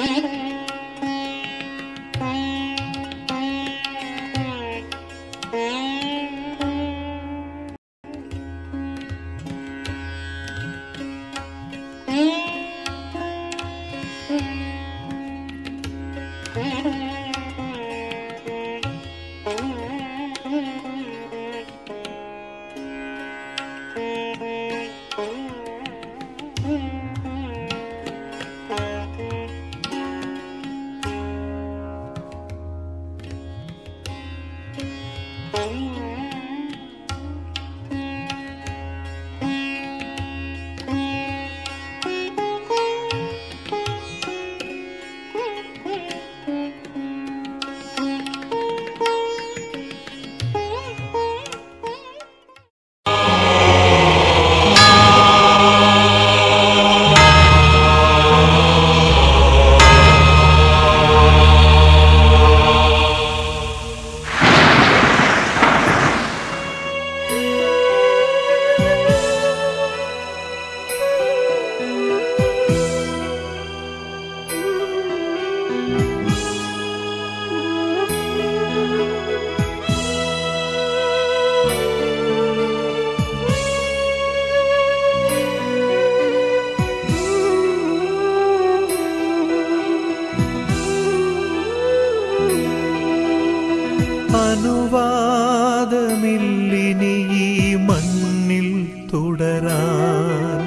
അനുവാദമില്ലിനി ഈ മണ്ണിൽ തുടരാൻ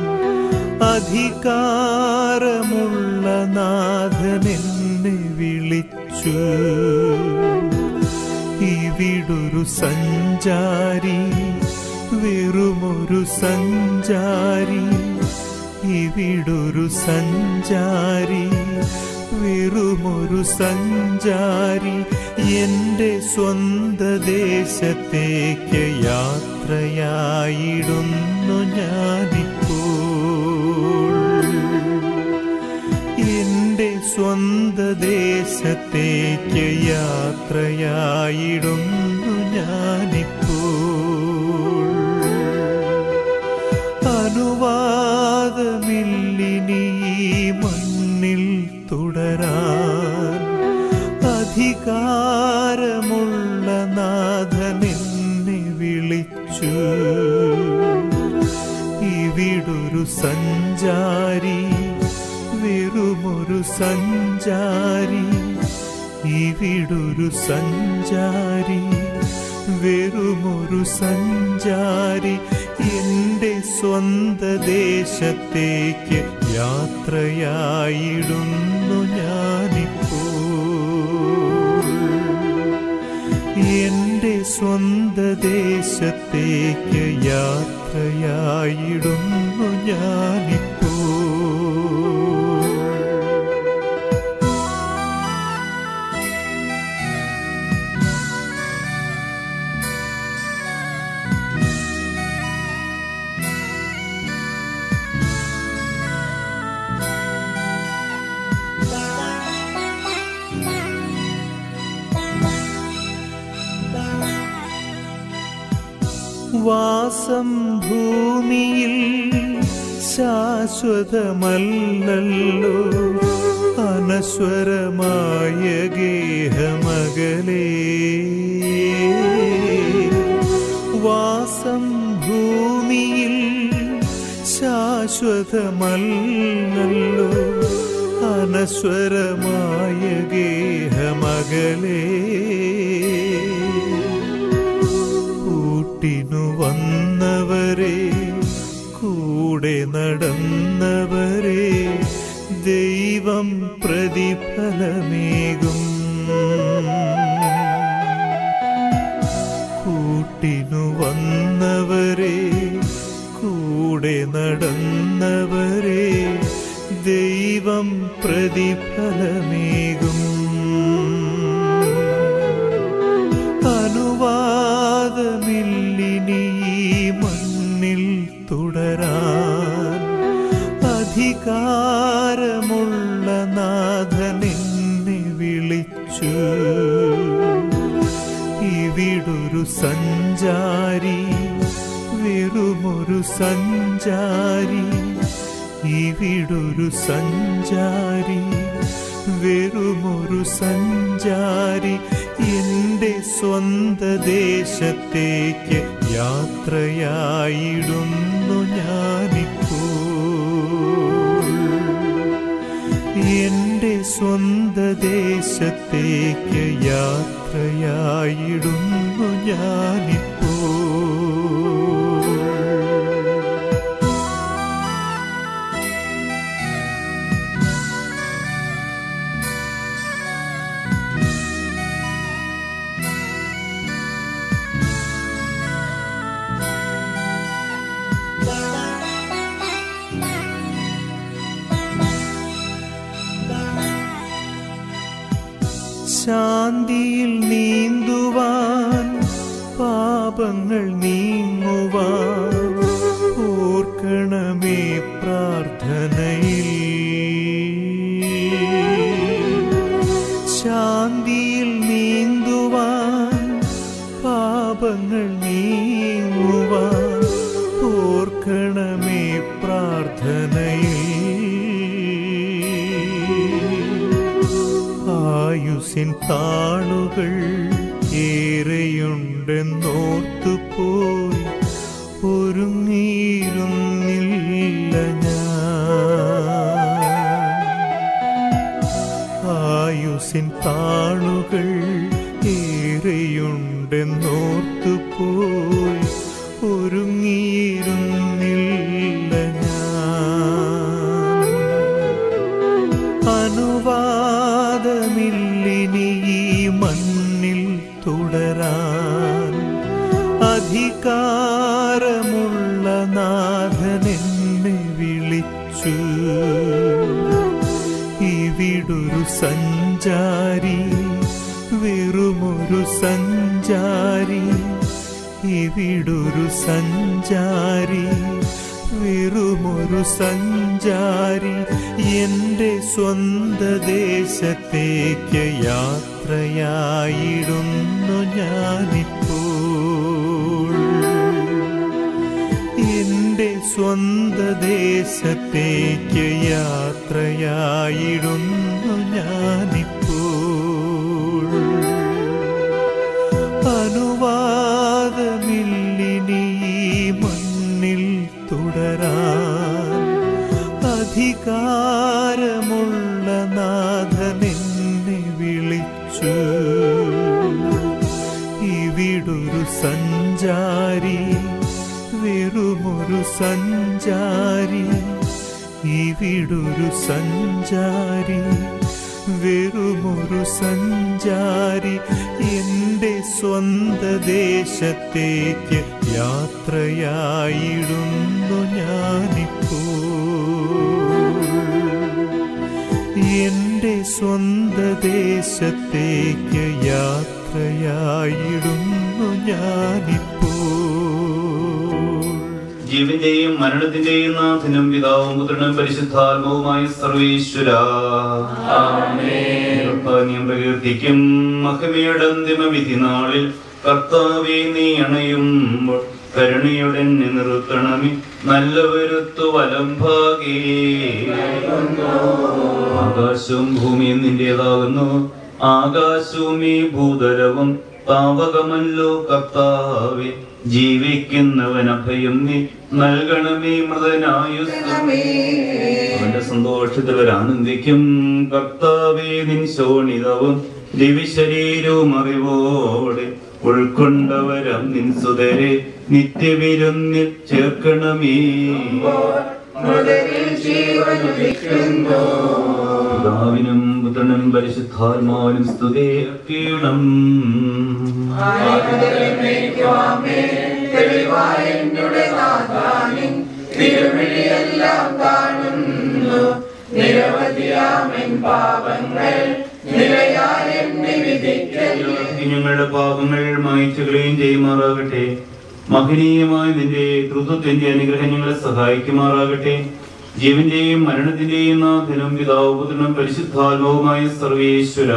അധികാരമുള്ള നാഥൻ എന്നെ വിളിച്ചു ഇവിടൊരു സഞ്ചാരി വെറുമൊരു സഞ്ചാരി ഇവിടൊരു സഞ്ചാരി വെറുമൊരു സഞ്ചാരി എന്റെ സ്വന്ത ദേശത്തേക്ക് യാത്രയായിടുന്നു ഞാനിപ്പോൾ എന്റെ സ്വന്ത ദേശത്തേക്ക് യാത്രയായിടുന്നു ഞാനിപ്പോൾ അനുവാദമില്ലിനി ഈ മണ്ണിൽ തുടരാൻ അധികാരമുള്ള നാഥൻ എന്നെ വിളിച്ചു ഇവിടൊരു സഞ്ചാരി വെറുമൊരു സഞ്ചാരി ഇവിടൊരു സഞ്ചാരി വെറുമൊരു സഞ്ചാരി എന്റെ സ്വന്ത ദേശത്തേക്ക് യാത്രയായിടുന്നു ഞാനിപ്പോൾ എന്റെ സ്വന്ത ദേശത്തേക്ക് യാത്രയായിടുന്നു ഞാനിപ്പോൾ വാസം ഭൂമിയിൽ ശാശ്വതമല്ലല്ലോ അനശ്വരമായ ഗേഹമകലേ വാസം ഭൂമിയിൽ ശാശ്വതമല്ലല്ലോ അനശ്വരമായ ഗേഹമകലേ കൂട്ടിനു വന്നവരെ കൂടെ നടന്നവരെ ദൈവം പ്രതിഫലമേകും കൂട്ടിനു വന്നവരെ കൂടെ നടന്നവരെ ദൈവം പ്രതിഫലമേകും അനുവാദമില്ലിനി ഈ മണ്ണിൽ തുടരാൻ അധികാരമുള്ള നാഥൻ എന്നെ വിളിച്ചു ഇവിടൊരു സഞ്ചാരി വെറുമൊരു സഞ്ചാരി ഇവിടൊരു സഞ്ചാരി വെറുമൊരു സഞ്ചാരി എന്റെ സ്വന്ത ദേശത്തേക്ക് യാത്രയായിടുന്നു ഞാനിപ്പോൾ എന്റെ സ്വന്ത ദേശത്തേക്ക് യാത്രയായിടുന്നു ഞാനിപ്പോൾ ശാന്തിയിൽ നീന്തുവാൻ പാപങ്ങൾ നീങ്ങുവാൻ ഓർക്കണമേ പ്രാർത്ഥനയിൽ ശാന്തിയിൽ നീന്തുവാൻ പാപങ്ങൾ നീങ്ങുവാൻ ഓർക്കണമേ പ്രാർത്ഥനയിൽ ആയുസിൻ താളുകൾ ഏറെയുണ്ടെന്നോർത്തു പോയി ഒരുങ്ങിയിരുന്നില്ല ഞാൻ ആയുസിൻ താളുകൾ ഏറെയുണ്ടെന്നോർത്തു പോയി ഒരുങ്ങിയിരുന്നില്ല ഞാൻ അനുവാദമില്ലിനി ഈ മണ്ണിൽ തുടരാൻ അധികാരമുള്ള നാഥൻ എന്നെ വിളിച്ചു ഇവിടൊരു സഞ്ചാരി വെറുമൊരു സഞ്ചാരി ഇവിടൊരു സഞ്ചാരി വെറുമൊരു സഞ്ചാരി എന്റെ സ്വന്ത ദേശത്തേക്ക് യാത്രയായിടുന്നു ഞാനിപ്പോൾ എന്റെ സ്വന്ത ദേശത്തേക്ക് യാത്രയായിടുന്നു ഞാനിപ്പോൾ അനുവാദമില്ലിനി ഈ മണ്ണിൽ തുടരാൻ അധികാരമുള്ള നാഥൻ എന്നെ വിളിച്ചു ഇവിടൊരു സഞ്ചാരി വെറുമൊരു സഞ്ചാരി ഇവിടൊരു സഞ്ചാരി വെറുമൊരു സഞ്ചാരി എന്റെ സ്വന്ത ദേശത്തേക്ക് യാത്രയായിടുന്നു ഞാനിപ്പോൾ എന്റെ സ്വന്ത ദേശത്തേക്ക് യാത്രയായിടുന്നു ഞാനിപ്പോൾ ജീവന്റെയും മരണത്തിന്റെയും നാഥനും പിതാവും പുത്രനും പരിശുദ്ധാത്മവുമായ സർവീശ്വര കർത്താവിനെ പ്രകീർത്തിക്കും മഹിമയുടെ അന്തിമ വിധി നാളിൽ കർത്താവെ നീ അണയുമ്പോൾ കരുണയുടെ എന്നെ നിർത്തണമേ നല്ല വരുത്തു വലം ഭാഗേ ആകാശവും ഭൂമിയും നിന്റേതാകുന്നു ആകാശവും ഈ ഭൂതലവും താവകമല്ലോ കർത്താവെ ജീവിക്കുന്നവൻ അഭയം നീ നൽകണമേ മൃതനായുസ് അവന്റെ സന്തോഷത്തിൽ വരാനന്ദിക്കും കർത്താവേ നിൻ ശോണിതവും ദിവശരീരവും അറിവോടെ ഉൾക്കൊണ്ടവരം നിൻ സുതരെ നിത്യവിരുന്നിൽ ചേർക്കണമേ പിതാവിനും പുത്രനും പരിശുദ്ധാത്മാവിനും സ്തുതിക്കണം ഞങ്ങളുടെ പാപങ്ങൾ മായിച്ചുകളെയും ചെയ്യുമാറാകട്ടെ മഹനീയമായ നിന്റെ ദ്രുതത്തിന്റെ അനുഗ്രഹം ഞങ്ങളെ സഹായിക്കുമാറാകട്ടെ ജീവന്റെയും മരണത്തിന്റെയും നാഥനും പിതാവ് പുത്രനും പരിശുദ്ധാത്മാവുമായ സർവേശ്വര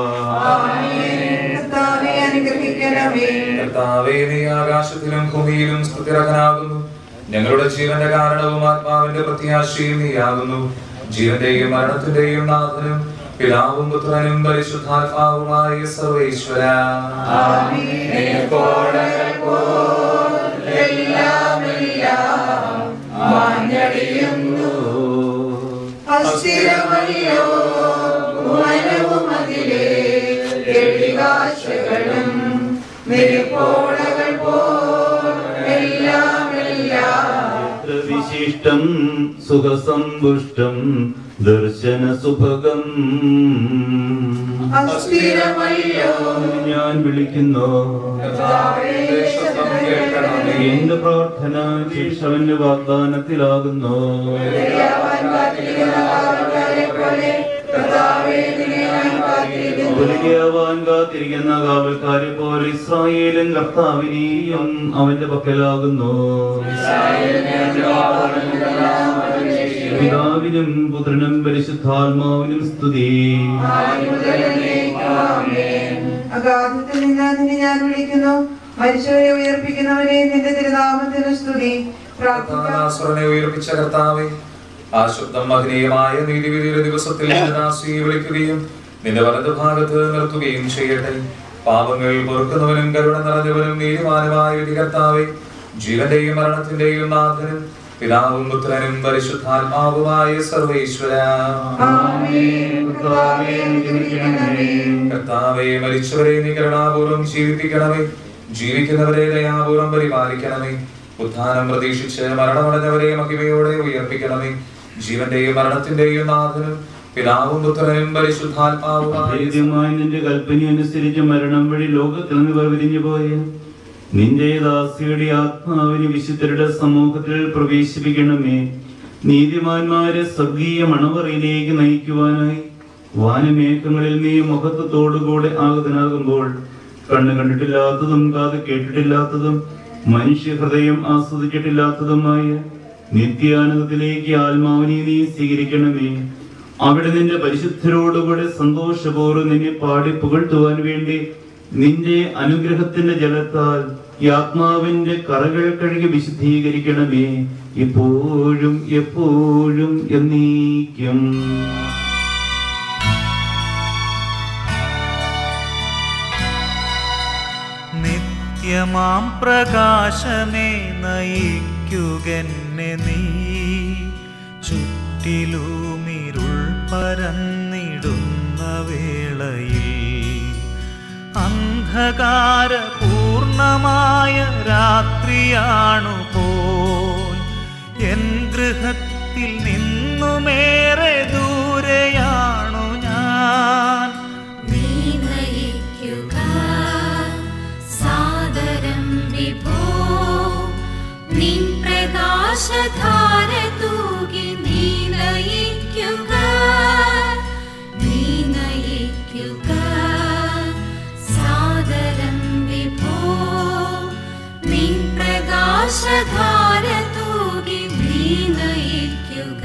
കർത്താവേ അനുഗ്രഹിക്കണമേ കർത്താവേ നീ ആകാശത്തിലും ഭൂമിയിലും സ്തുതിരകനാകുന്നു ഞങ്ങളുടെ ജീവന്റെ കാരണവും ആത്മാവിന്റെ പ്രത്യാശയും നീയാകുന്നു ജീവന്റെയും മരണത്തിന്റെയും നാഥനും പിതാവും പുത്രനും പരിശുദ്ധാത്മാവുമായ സർവേശ്വര അസ്ഥിരമല്ലോ ഭുവനവും അതിലെ എഴികാശകളും നെരിപ്പോളകൾ പോൽ എല്ലാം എല്ലാം വിശിഷ്ടം സുഖസമ്പുഷ്ടം ദർശന സുഭഗം അസ്ഥിരമല്ലോ ഞാൻ വിളിക്കുന്നു എന്റെ പ്രാർത്ഥന ശിക്ഷവന്റെ വാഗ്ദാനത്തിലാകുന്നു ദയാവാൻ കാത്തിരിക്കുന്ന കാവൽക്കാരെ പോലെ കർത്താവേ നിന്നെ ഞാൻ കാത്തിരിക്കുന്നു പുലികയാവാൻ കാത്തിരിക്കുന്ന കാവൽക്കാരെ പോലെ ഇസ്രായേലും കർത്താവിനെയും അവന്റെ പക്കലാകുന്നു പിതാവിനും പുത്രനും പരിശുദ്ധാത്മാവിനും സ്തുതി അഗാധത്തിൽ നിന്ന് നിന്നെ ഞാൻ വിളിക്കുന്നു മരിച്ചവരെ ഉയർപ്പിക്കുന്നവനെ നിന്റെ തിരുനാമത്തിന് സ്തുതി പ്രാർത്ഥിക്കാം കർത്താനാസുരനെ ഉയർപ്പിച്ച കർത്താവെ ആ ശുദ്ധം മഹനീയമായ നീതിവിധിയുടെ ദിവസത്തിൽ നിന്റെ ദാസിയെ വിളിക്കുകയും നിന്റെ വലതു ഭാഗത്ത് നിർത്തുകയും ചെയ്യട്ടെ പാപങ്ങൾ പൊറുക്കുന്നവനും കരുണ നിറഞ്ഞവനും നീതിമാനുമായ വിധി കർത്താവെ ജീവന്റെയും മരണത്തിന്റെയും നാഥനും പിതാവും പുത്രനും പരിശുദ്ധാത്മാവുമായ സർവേശ്വര ആമേൻ. കർത്താവേ, അനുഗ്രഹിക്കണമേ. കർത്താവെ മരിച്ചവരെ നീ കരുണാപൂർവ്വം ജീവിപ്പിക്കണമേ ജീവിക്കുന്നവരെ ദയാപൂർവ്വം പരിപാലിക്കണമേ ഉത്ഥാനം പ്രതീക്ഷിച്ച് മരണമടഞ്ഞവരെ മഹിമയോടെ ഉയർപ്പിക്കണമേ ജീവന്റെയും മരണത്തിന്റെയും നാഥനും പിതാവും പുത്രനും പരിശുദ്ധാത്മാവുമായ അഭേദ്യമായി നിന്റെ കൽപ്പന അനുസരിച്ച് മരണം വഴി ലോകത്തിൽ നിന്ന് വേർപിരിഞ്ഞു പോയ നിന്റെ ദാസിയുടെ ആത്മാവിന് വിശുദ്ധരുടെ സമൂഹത്തിൽ പ്രവേശിപ്പിക്കണമേ നീതിമാന്മാരെ സ്വർഗീയ മണവറയിലേക്ക് നയിക്കുവാനായി വാനമേഘങ്ങളിൽ നീ മുഖത്വത്തോടുകൂടെ ആഗതനാകുമ്പോൾ കണ്ണ് കണ്ടിട്ടില്ലാത്തതും കാത് കേട്ടിട്ടില്ലാത്തതും മനുഷ്യ ഹൃദയം ആസ്വദിച്ചിട്ടില്ലാത്തതുമായ നിത്യാനന്ദത്തിലേക്ക് ആത്മാവിനെ നീ സ്വീകരിക്കണമേ അവിടെ നിന്റെ പരിശുദ്ധരോടുകൂടെ സന്തോഷപൂർവ്വം നിന്നെ പാടി പുകഴ്ത്തുവാൻ വേണ്ടി നിന്റെ അനുഗ്രഹത്തിന്റെ ജലത്താൽ ഈ ആത്മാവിന്റെ കറകൾ കഴുകി വിശുദ്ധീകരിക്കണമേ ഇപ്പോഴും എപ്പോഴും എന്നീക്കും നിത്യമാം പ്രകാശമേ നയിക്കുകെന്നെ നീ ചുറ്റിലുമിരുൾ പരന്നിടുന്ന വേളയിൽ അന്ധകാര പൂർണമായ രാത്രിയാണു പോൽ എൻ ഗൃഹത്തിൽ നിന്നുമേറെ ദൂരെയാണു ഞാൻ നീ നയിക്കുക സാദരം വിഭോ നിൻ പ്രകാശധാര തൂകി നീ നയിക്കുക നീ നയിക്കുക സാദരം വിഭോ നിൻ പ്രകാശധാര തൂകി നീ നയിക്കുക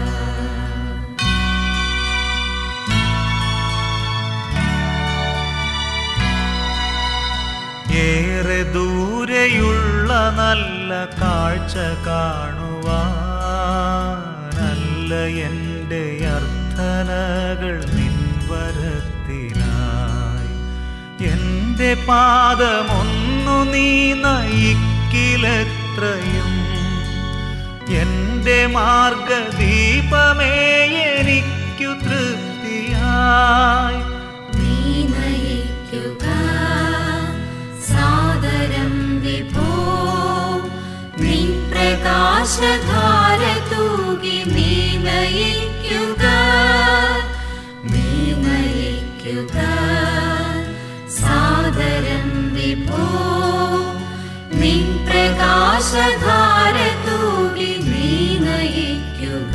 ഏറെ ദൂരെയുള്ള നല്ല കാഴ്ച കാണുവാനല്ല എൻ്റെ അർത്ഥനകൾ നിൻവരത്തിനായി എൻ്റെ പാദമൊന്നു നീ നയിക്കിലെത്രയും എൻ്റെ മാർഗദീപമേ എനിക്കു തൃപ്തിയായി നീ നയിക്കുക സാദരം വിഭോ നിൻ പ്രകാശധാര തൂകി നീ നയിക്കുക നീ നയിക്കുക സാദരം വിഭോ നിൻ പ്രകാശധാര തൂകി നീ നയിക്കുക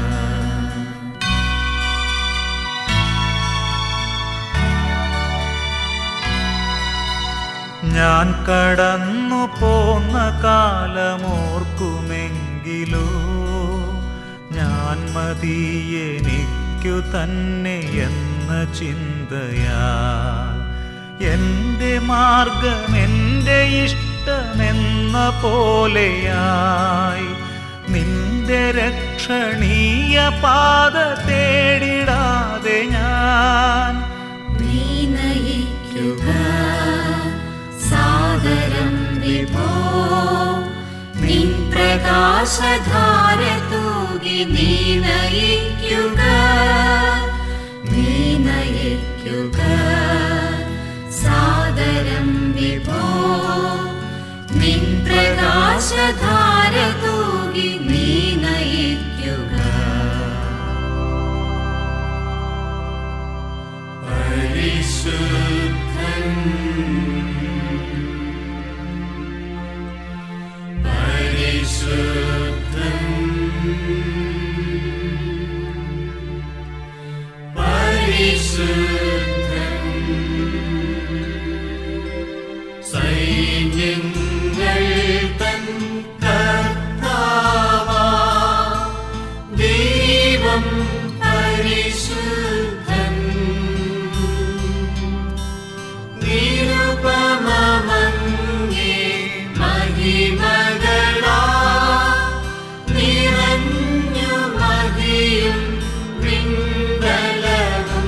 ഞാൻ കടന്നു പോന്ന കാലമോർക്കുമെങ്കിലോ ഞാൻ മതി എനിക്കു തന്നെ എന്ന ചിന്തയാ എൻ്റെ മാർഗം എൻ്റെ ഇഷ്ടമെന്ന പോലെയായി നിന്റെ നിന്റെ രക്ഷണീയ പാത തേടിടാതെ ഞാൻ നീ നയിക്കുക സാദരം വിഭോ നിൻ പ്രകാശധാര തൂകി നീ നയിക്കുക നീ നയിക്കുക സാദരം വിഭോ നിൻ പ്രകാശധാര തൂകി നീ നയിക്കുക സൈന്യങ്ങൾ തൻ കർത്താവാ ദൈവം പരിശുദ്ധൻ നിരുപമമങ്ങേ മഹിമകളാ നിറഞ്ഞു മതിയും വിണ്ടലവും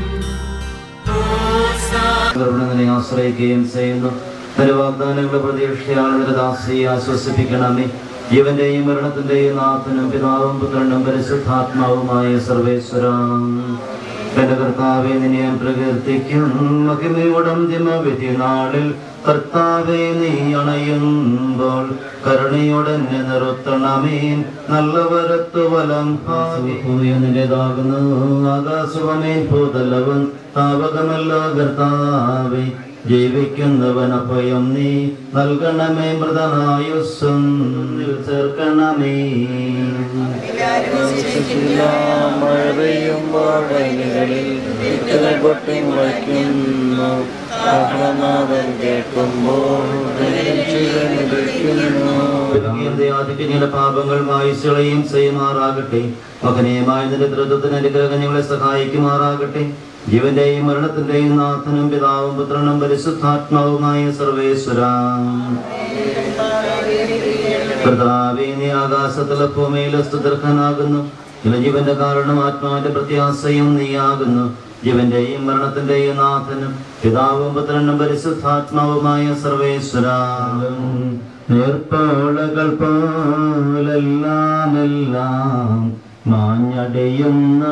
കരുണനെ ആശ്രയിക്കുകയും ചെയ്യുന്നു തന്റെ വാഗ്ദാനങ്ങളുടെ പ്രതീക്ഷയാളുടെ ദാസിയെ ആശ്വസിപ്പിക്കണമേ ജീവന്റെയും മരണത്തിന്റെയും നാഥനും പിതാവും പുത്രനും പരിശുദ്ധാത്മാവുമായ സർവേശ്വരം എന്റെ കർത്താവെ നിന്നെ ഞാൻ പ്രകീർത്തിക്കും മഹിമയോടം ദിമവിധി നാളിൽ കർത്താവെ നീ അണയുമ്പോൾ കരുണയോടെ എന്നെ നിർത്തണമേൻ നല്ല വരത്തു വലം നിന്റേതാകുന്നു ആകാശവമേൻ ഭൂതലവൻ താപകമല്ല കർത്താവെ ജീവിക്കുന്നവൻ അഭയം നീ നൽകണമേ മൃതനായുസ്സും ചേർക്കണമേ മഴ പെയ്യുമ്പോൾ വയലുകളിൽ വിത്തുകൾ പൊട്ടി മുളയ്ക്കുന്നു ആഹ്ലാദം കേൾക്കുമ്പോൾ ദയാധിക്യങ്ങളുടെ പാപങ്ങൾ വായിച്ചുകളയും ചെയ്യുമാറാകട്ടെ മകനീയമായ നിന്റെ ദ്രതത്തിന് അനുഗ്രഹം ഞങ്ങളെ സഹായിക്കുമാറാകട്ടെ ജീവന്റെയും മരണത്തിന്റെയും നാഥനും പിതാവും പുത്രനും പരിശുദ്ധാത്മാവുമായ സർവേശ്വര കർത്താവേ നീ ആകാശത്തിലെ ഭൂമിയിലെ സ്തുതർക്കനാകുന്നു ജീവന്റെ കാരണം ആത്മാവിന്റെ പ്രത്യാശയും നീയാകുന്നു ജീവന്റെയും മരണത്തിന്റെയും നാഥനും പിതാവും പുത്രനും പരിശുദ്ധാത്മാവുമായ സർവേശ്വര നേർപ്പോളകൾ പോലെല്ലാം എല്ലാം മാഞ്ഞടയുന്ന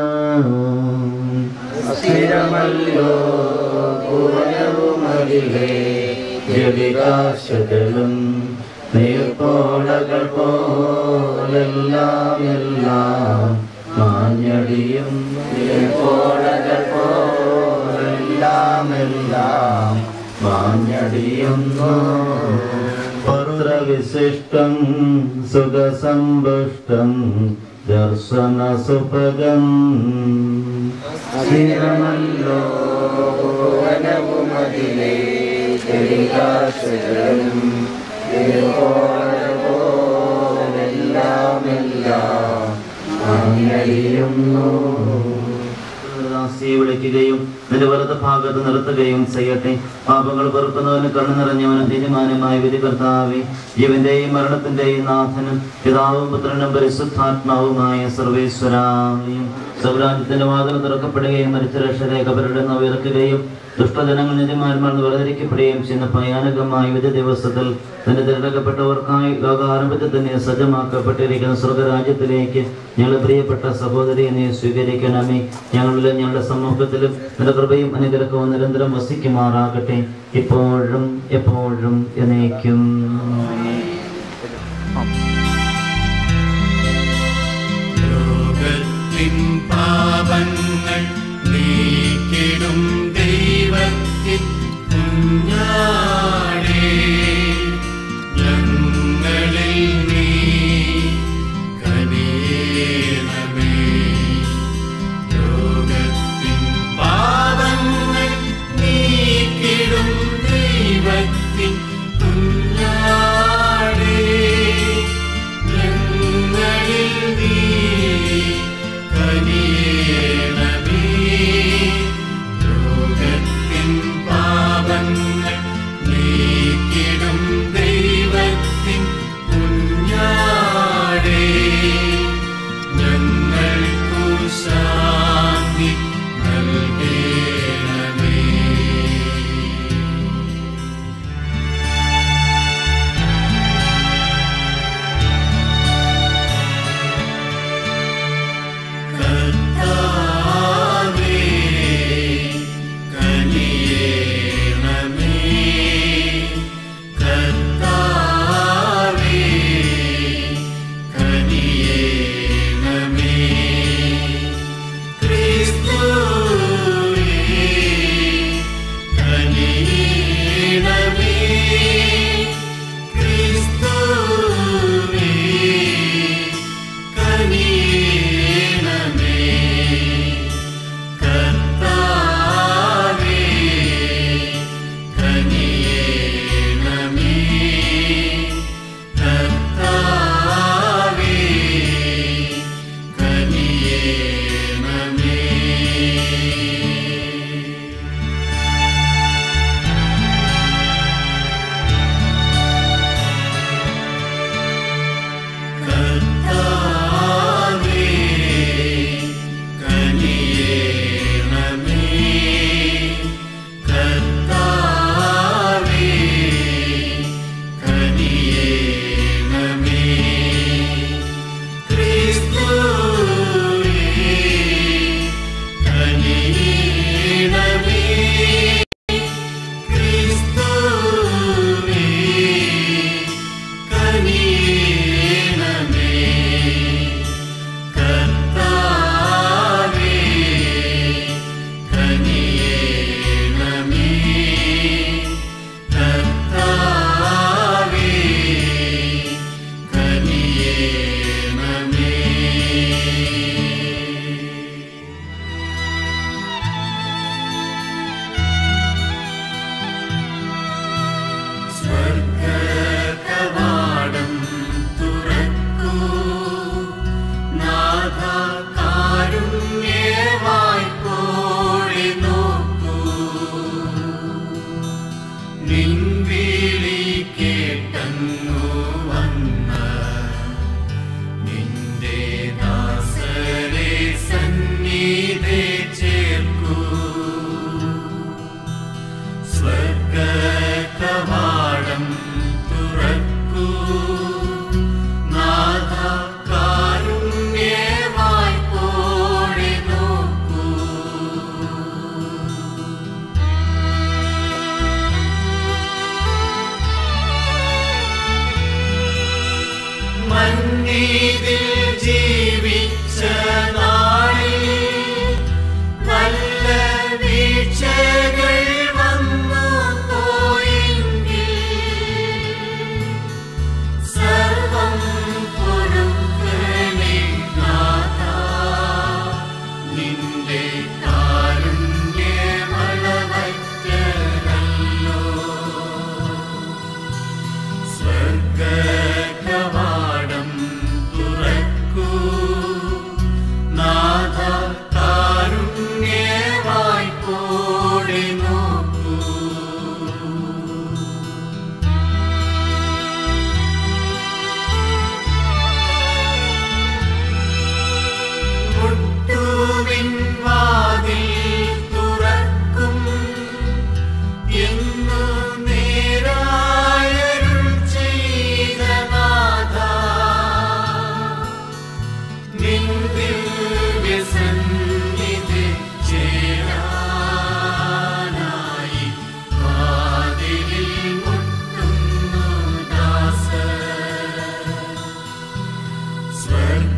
സ്ഥിരമല്ലോ ഭുവനവുമതിലേ ജവികാശകളും നീർപ്പോളകൾ പോലെല്ലാം എല്ലാം മാഞ്ഞടിയും നീർപ്പോളകൾ പോലെല്ലാം എല്ലാം മാഞ്ഞടിയുന്നു പത്രവിശിഷ്ടം സുഖസമ്പുഷ്ടം ദർശന സുഭഗം സ്ഥിരമല്ലോ ഭുവനവുമതിലേ ജവികാശകളും പോലെല്ലാം എല്ലാം അങ്ങടിയുന്നു ദാസിയെ വിളിക്കുകയും നിന്റെ വലത് ഭാഗത്ത് നിർത്തുകയും ചെയ്യട്ടെ പാപങ്ങൾ വെറുക്കുന്നവന് കണ്ണു നിറഞ്ഞവനും തീരുമാനമായ വിധി കർത്താവെ ജീവന്റെയും മരണത്തിന്റെയും നാഥനും പിതാവും പുത്രനും പരിശുദ്ധാത്മാവുമായ സർവേശ്വരായും സ്വരാജ്യത്തിന്റെ വാതിൽ തുറക്കപ്പെടുകയും മരിച്ച രക്ഷരേഖ പരടുന്ന ഉയർക്കുകയും ദുഷ്ടജനങ്ങൾ നിധിമാന്മാർന്ന് വേർതിരിക്കപ്പെടുകയും ചെയ്യുന്ന ഭയാനകമായ വിധി ദിവസത്തിൽ തന്റെ തിരഞ്ഞെടുക്കപ്പെട്ടവർക്കായി ലോകാരംഭത്തിൽ തന്നെ സജ്ജമാക്കപ്പെട്ടിരിക്കുന്ന സ്വർഗരാജ്യത്തിലേക്ക് ഞങ്ങളുടെ പ്രിയപ്പെട്ട സഹോദരിയെ നീ സ്വീകരിക്കണമേ ഞങ്ങളിലും ഞങ്ങളുടെ സമൂഹത്തിലും നിന്റെ കൃപയും അനുഗ്രഹവും നിരന്തരം വസിക്കുമാറാകട്ടെ ഇപ്പോഴും എപ്പോഴും എന്നേക്കും ലോകത്തിൻ പാപങ്ങൾ നീക്കിടും ദൈവത്തിൻ കുഞ്ഞാടേ ഞങ്ങളിൽ നീ കനിയണമേ ലോകത്തിൻ പാപങ്ങൾ നീക്കിടും ദൈവത്തിൻ കുഞ്ഞാടേ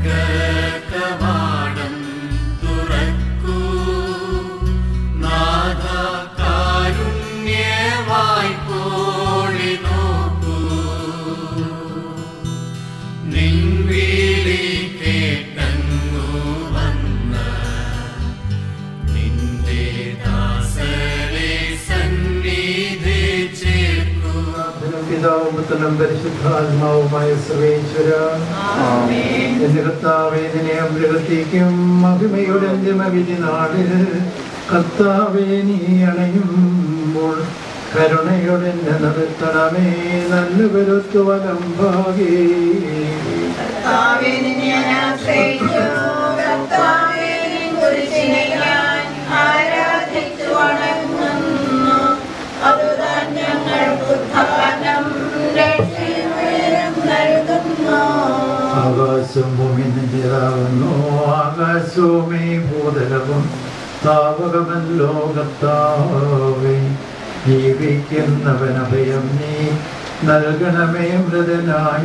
സ്വർഗകവാടം തുറക്കൂ നാഥ കാരുണ്യവായി പോഴി നോക്കൂ നിൻ വിളി കേട്ടങ്ങു വന്ന നിന്റെ ദാസരെ സന്നിധി ചേർക്കൂ പിതാവും പുത്രനും പരിശുദ്ധാത്മാവുമായ സർവേശ്വര എന്റെ കർത്താവേ നിന്നെ അമൃതത്തേക്കും മഹിമയുടെ അന്തിമവിധി നാളിൽ കർത്താവേ നീ അണയുമ്പോൾ കരുണയോടെ എന്നെ നിർത്തണമേ നല്ല വരുത്തു വലം ഭാഗേ കർത്താവേ, നിന്നെ ഞാൻ ആശ്രയിച്ചു. കർത്താവേ, നിൻ കുരിശിനെ ഞാൻ ആരാധിച്ചു വണങ്ങുന്നു. അതുതാൻ ഞങ്ങൾക്ക് ഉദ്ധാനം രക്ഷയും നൽകുന്നു ആകാശം ഭൂമി നിന്റേതാകുന്നു ആകാശവും ഈ ഭൂതലവും താവകമല്ലോ കർത്താവേ ജീവിക്കുന്നവൻ അഭയം നീ നൽകണമേ മൃതനായ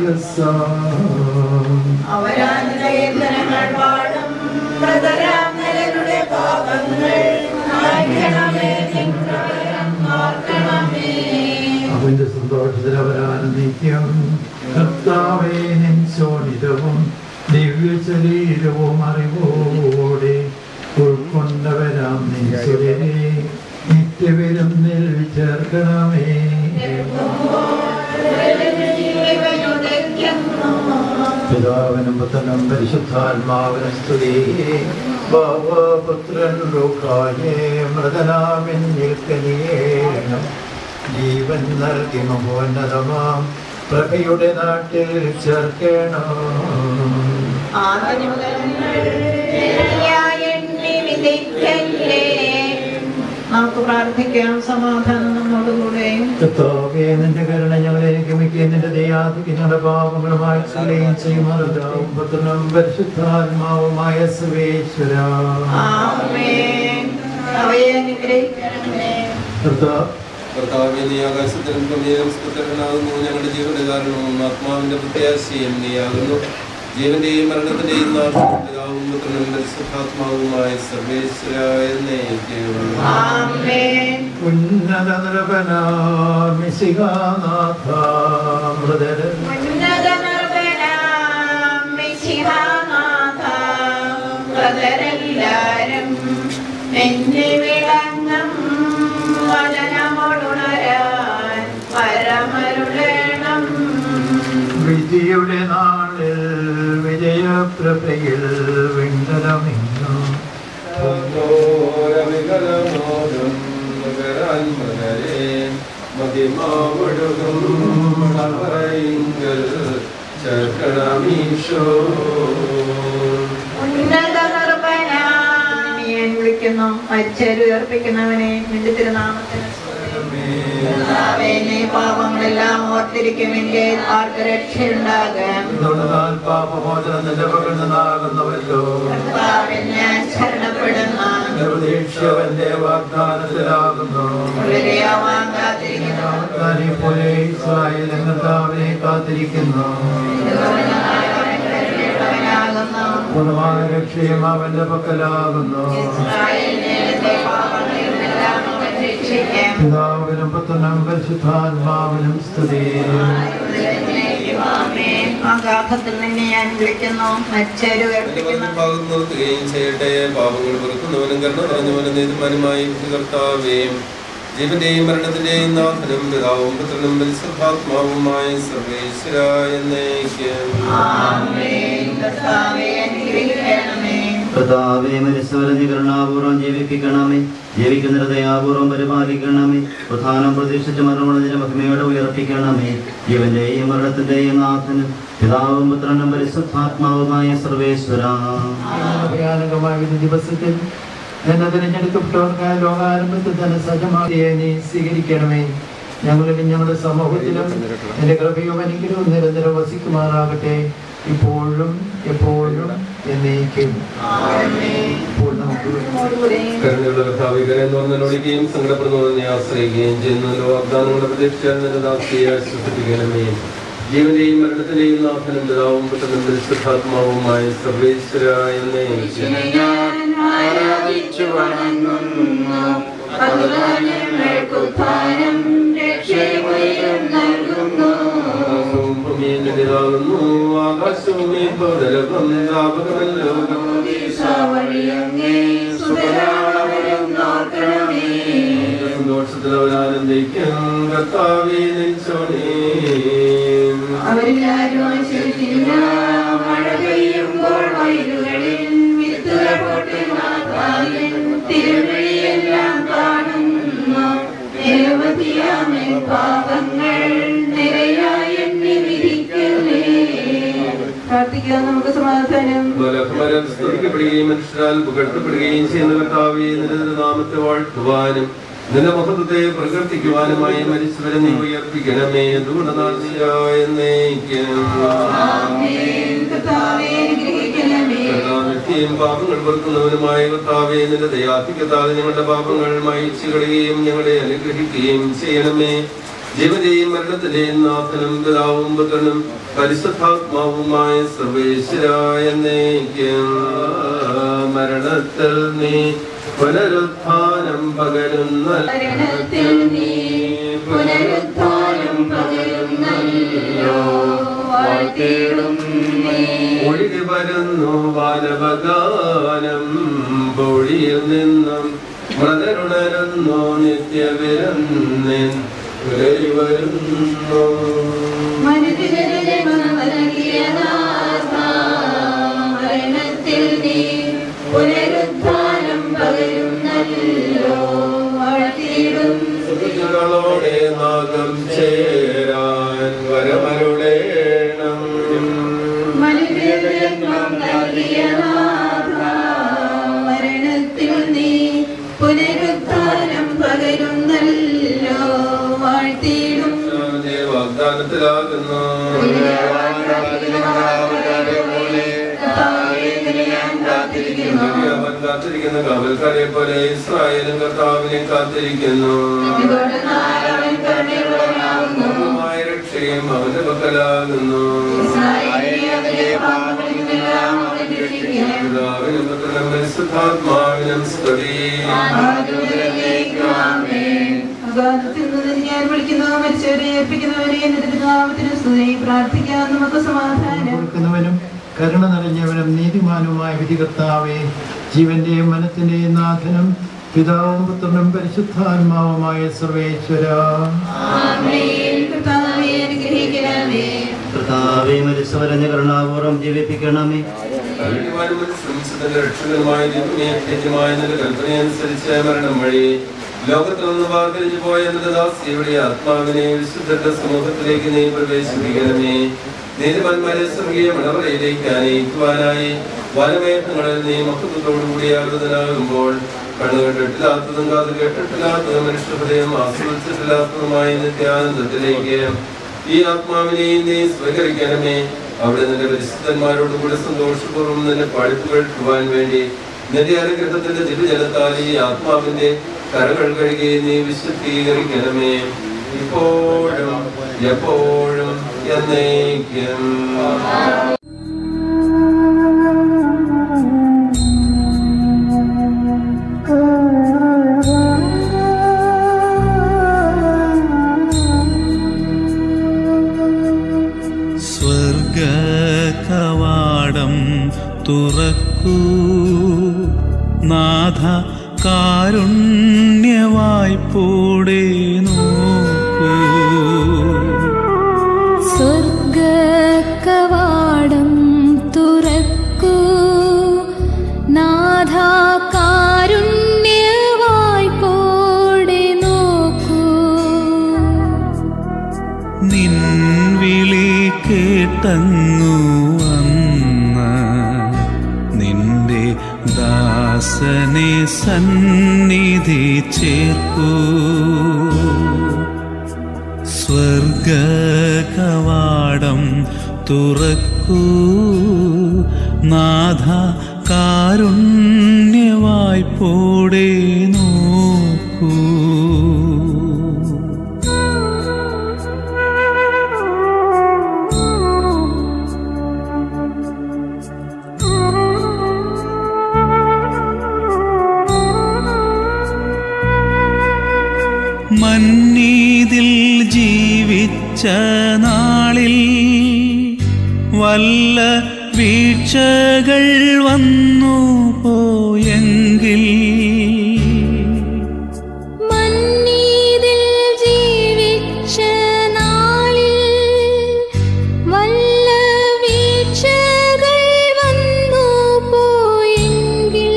അവരാന്തരങ്ങൾ പാടും മൃതരാമരുടെ പാപങ്ങൾ മായ്ക്കണമേ, നിൻ കരം ഓർക്കണമേ. അവന്റെ സന്തോഷത്തിൽ അവരാനന്ദിക്കും കർത്താവേ നിൻ ശോണിതവും ദിവ്യ ശരീരവും അറിവോടെ ഉൾക്കൊണ്ടവരാം നിൻ സുരരെ നിത്യവിരുന്നിൽ ചേർക്കണമേ ജീവനുദയ്ക്കുന്നു. പിതാവിനും പുത്രനും പരിശുദ്ധാത്മാവിനും സ്തുതി പുത്രൻ റുക്കായേ മൃതനാമിൻ നിൽക്കനിയേണം ജീവൻ നൽകി മഹോന്നതമാം പ്രഭയുടെ നാട്ടിൽ ചേർക്കണം നമുക്ക് പ്രാർത്ഥിക്കാം സമാധാനം നമ്മോടുകൂടെ കർത്താവേ നിന്റെ കരുണ ഞങ്ങളെ ഗമിക്കുകയും നിന്റെ ദയാതിക്ക് ഞങ്ങളുടെ പാപങ്ങളുമായി ചെല്ലുകയും ചെയ്യുമാറും പുത്രനും പരിശുദ്ധാത്മാവുമായ സർവേശ്വര ആമേൻ അവയെ അനുഗ്രഹിക്കണമേ കർത്താവ് കർത്താവേ നീ ആകാശത്തിലും ഭൂമിയിലും സ്തുതനാകുന്നു ഞങ്ങളുടെ ജീവന്റെ കാരണവും ആത്മാവിന്റെ പ്രത്യാശയും നീയാകുന്നു ജീവന്റെയും മരണത്തിന്റെയും നാഥനും പിതാവും പുത്രനും പരിശുദ്ധാത്മാവുമായ സർവേശ്വരായ എന്നേക്കും. ആമേൻ ഉന്നത നൃപനാഥ മൃതര ഉന്നത നിർഭനാം മിശിഹാനാഥ, ബ്രദരെല്ലാരും എന്നെ വിളങ്ങും വചനമോടുണരാൻ പരമരുളേണം വിധിയുടെ നാളിൽ വിജയപ്രഭയിൽ വിണ്ടലമിന്നു ഘോരവികലമോദം നുകരാൻ മലരെ മതിമാവൊഴുകും മറയിങ്കൽ ചേർക്കണമീശോ ഉന്നത നിർഭനാം ഞാൻ വിളിക്കുന്നു മരിച്ചവരുയർപ്പിക്കുന്നവനെ നിന്റെ തിരുനാമത്തിന് കർത്താവേ, നീ പാപങ്ങളെല്ലാം ഓർത്തിരിക്കുമെങ്കിൽ ആർക്ക് രക്ഷയുണ്ടാകാം തൊഴുതാൽ പാപമോചനം നിന്റെ പകൽ നിന്നാകുന്നവല്ലോ കർത്താവിൽ ഞാൻ ശരണപ്പെടുന്നു നിർവദീക്ഷവന്റെ വാഗ്ദാനത്തിലാകുന്നു ഉള്ളിലെയാവാൻ കാത്തിരിക്കുന്നു താനെ പോലെ ഇസ്രായേൽ കർത്താവിനെ കാത്തിരിക്കുന്നു ാകുന്നു പൂർണ്ണമായ രക്ഷയും അവന്റെ പക്കലാകുന്നു ഇസ്രായേലിനെ പാപങ്ങളിൽ നിന്നെല്ലാം അവൻ രക്ഷിക്കും പിതാവിനും പുത്രനും പരിശുദ്ധാത്മാവിനും സ്തുതി ആമേൻ. ആഘാതത്തിൽ നിന്നെ ഞാൻ വിളിക്കുന്നു മരിച്ചവരുയർപ്പിക്കുന്നു ഭാഗത്ത് നിർത്തുകയും ചെയ്യട്ടെ പാപങ്ങൾ പൊറുക്കുന്നവനും കരുണ നിറഞ്ഞവനും നീതിമാനുമായി കർത്താവേയും ജീവന്റെയും മരണത്തിന്റെയും നാഥനും പിതാവും പുത്രനും പരിശുദ്ധാത്മാവുമായ സർവേശ്വരായ എന്നേക്കും ആമേൻ. കർത്താവേ, അനുഗ്രഹിക്കണമേ കർത്താവേ മരിച്ചവരെ കരുണാപൂർവ്വം ജീവിപ്പിക്കണമേ ജീവിക്കുന്ന ഹൃദയാപൂർവ്വം പരിപാലിക്കണമേ പ്രധാനം പ്രതീക്ഷിച്ച് മരണമുള്ളതിന്റെ മഹിമയോടെ ഉയർപ്പിക്കണമേ ജീവന്റെയും മരണത്തിന്റെയും നാഥനും പിതാവും പുത്രനും പരിശുദ്ധാത്മാവുമായ സർവേശ്വര ഭയാനകമായ ഒരു ദിവസത്തിൽ എന്നെ തിരഞ്ഞെടുക്കപ്പെട്ടവർക്കായ ലോകാരംഭത്തിൽ തന്നെ സജ്ജമാക്കിയെ നീ സ്വീകരിക്കണമേ ഞങ്ങളിലും ഞങ്ങളുടെ സമൂഹത്തിലും എന്റെ കൃപയും അനുഗ്രഹവും നിരന്തരം വസിക്കുമാറാകട്ടെ ഇപ്പോഴും എപ്പോഴും എന്നേക്കും ഇപ്പോൾ നമുക്ക് കരുണയുള്ള കർത്താവികരെ എന്ന് പറഞ്ഞൊടിക്കുകയും സങ്കടപ്പെടുന്നവരെ ആശ്രയിക്കുകയും ചെയ്യുന്നതിലോ വാഗ്ദാനങ്ങളുടെ പ്രതീക്ഷ നിന്റെ ദാസിയെ ആശ്വസിപ്പിക്കണമേ ജീവന്റെയും മരണത്തിന്റെയും നാഥനും പിതാവും പുത്രനും പരിശുദ്ധാത്മാവുമായ സർവേശ്വരായ ഈശ്വരനെ ഞാൻ ആരാധിച്ചു വണങ്ങുന്നു അതുപോലെ ഞങ്ങൾക്ക് ഉദ്ധാനം രക്ഷയും നൽകുന്നു ഭൂമിയിലാകുന്നു ആകാശവും ഭൂതലകം ലാഭകമല്ലോ വഴിയങ്ങേ സുതരാളവരും നോക്കണമേ സന്തോഷത്തിൽ അവരാനന്ദിക്കും കർത്താവേ നെഞ്ചോണേ അവരിലാരും അനുസരിച്ചില്ല മഴ പെയ്യുമ്പോൾ വയലുകളിൽ വിത്തുകൾ പൊട്ടുന്ന കാലിൽ തിരുവഴിയെല്ലാം കാണുന്നു നിരവധിയാമൻ പാപങ്ങൾ നിരയായി എണ്ണി വിധിക്കലേ പ്രാർത്ഥിക്കാം നമുക്ക് സമാധാനം ബലഹമരം സ്തുതിക്കപ്പെടുകയും മനുഷ്യരാൽ പുകഴ്ത്തപ്പെടുകയും ചെയ്യുന്ന കർത്താവെ നിന്റെ നാമത്തെ വാഴ്ത്തുവാനും നിന്റെ മഹത്വത്തെ പ്രകീർത്തിക്കുവാനുമായി മരിച്ചവരെ നീ ഉയർപ്പിക്കണമേ ദൂരനാഥിയായ കർത്താവേ അനുഗ്രഹിക്കണമേ നിത്യം പാപങ്ങൾ പൊറുക്കുന്നവനുമായ കർത്താവെ നിന്റെ ദയാധികത്താൽ ഞങ്ങളുടെ പാപങ്ങൾ മായിച്ചു കളയുകയും ഞങ്ങളെ അനുഗ്രഹിക്കുകയും ചെയ്യണമേ ജീവന്റെയും മരണത്തിന്റെയും നാഥനും പിതാവും പുത്രനും പരിശുദ്ധാത്മാവുമായ സർവേശ്വരായ നയിക്കും മരണത്തിൽ നീ പുനരുത്ഥാനം പകരുന്ന മരണത്തിൽ നീ പുനരുദ്ധാനം പകരുന്നല്ലോ വാഴ്ത്തിയിടുന്നേ ഒഴുകി വരുന്നു വാനവഗാനം പൊഴിയിൽ നിന്നും മൃതരുണരുന്നു നിത്യവിരുന്നിൻ പുലരി വരുന്നു മരണത്തിൽ നീ പുനരുദ്ധാനം പകരുന്നല്ലോ വാഴ്ത്തിയിടും സ്തുതികളോടെ നാഗം ചേരാൻ വരമരുടേണം മനുഷ്യജന്മം നൽകിയ നാഥ, മരണത്തിൽ നീ പുനരുദ്ധാനം പകരുന്നല്ലോ വാഴ്ത്തിയിടും കർത്താവിന്റെ വാഗ്ദാനത്തിലാകുന്നു അവൻ കാത്തിരിക്കുന്ന കാവൽക്കാരെ പോലെ ഇസ്രായേലും കർത്താവിനെ കാത്തിരിക്കുന്നു പൂർണ്ണമായ രക്ഷയും അവന്റെ പക്കലാകുന്നു പിതാവിനും പുത്രനും പരിശുദ്ധാത്മാവിനും സ്തുതി അഗാധത്തിൽ നിന്ന് ഞാൻ വിളിക്കുന്നു മരിച്ചവരെ ഏൽപ്പിക്കുന്നവരെ എന്നിട്ട് നാമത്തിന് സ്തുതി പ്രാർത്ഥിക്കാം നമുക്ക് സമാധാനം കൊടുക്കുന്നവനും കരുണ നിറഞ്ഞവനും നീതിമാനുമായ വിധികർത്താവേ ജീവന്റെയും മനത്തിന്റെയും നാഥനും പിതാവും പുത്രനും പരിശുദ്ധാത്മാവുമായ സർവേശ്വര ആമേൻ. കർത്താവേ, അനുഗ്രഹിക്കണമേ കർത്താവെ മരിച്ചവരഞ്ഞ കരുണാപൂർവ്വം ജീവിപ്പിക്കണമേ കഴിയുവാനും ശ്രമിച്ചതിന്റെ രക്ഷകനുമായ ദൈവമേ, ധന്യമായ നിന്റെ കൽപ്പനയനുസരിച്ച് മരണം വഴി ലോകത്തിൽ നിന്ന് വാർത്തിരിഞ്ഞു പോയ നിന്റെ ദാസിയുടെ ആത്മാവിനെ വിശുദ്ധന്റെ സമൂഹത്തിലേക്ക് നീ പ്രവേശിപ്പിക്കണമേ നീതിമാന്മാരെ സ്വർഗീയ മണവറയിലേക്ക് അനയിക്കുവാനായി വനമേഘങ്ങളിൽ നീ മഹത്വത്തോടുകൂടി ആകൃതനാകുമ്പോൾ കണ്ണു കണ്ടിട്ടില്ലാത്തതും കാത് കേട്ടിട്ടില്ലാത്തതും മനുഷ്യഹൃദയം ആസ്വദിച്ചിട്ടില്ലാത്തതുമായ നിത്യാനന്ദത്തിലേക്ക് ഈ ആത്മാവിനെയും നീ സ്വീകരിക്കണമേ അവിടെ നിന്റെ പരിശുദ്ധന്മാരോട് കൂടെ സന്തോഷപൂർവ്വം നിന്റെ പഠിപ്പുകൾ കേൾക്കുവാൻ വേണ്ടി നിന്റെ അനുഗ്രഹത്തിന്റെ ദിവ്യജലത്താൽ ഈ ആത്മാവിന്റെ കരകൾ കഴുകി നീ വിശുദ്ധീകരിക്കണമേ ഇപ്പോഴും എപ്പോഴും എന്നേക്കും സ്വർഗകവാടം തുറക്കൂ നാഥ കാരുണ്യവായ്പോടെ നോക്കൂ സ്വർഗകവാടം തുറക്കൂ നാഥ കാരുണ്യവായ്പോടെ നോക്കൂ നിൻ വിളി കേട്ടങ്ങു വന്ന നിന്റെ ദാസനെ സന്നിധി ചേർക്കൂ സ്വർഗകവാടം തുറക്കൂ നാഥ കാരുണ്യവായ്പോടെ നോക്കൂ ജനിച്ച നാളിൽ വല്ല വീഴ്ചകൾ വന്നു പോയെങ്കിൽ മന്നീതിൽ ജീവിച്ച നാളിൽ വല്ല വീഴ്ചകൾ വന്നു പോയെങ്കിൽ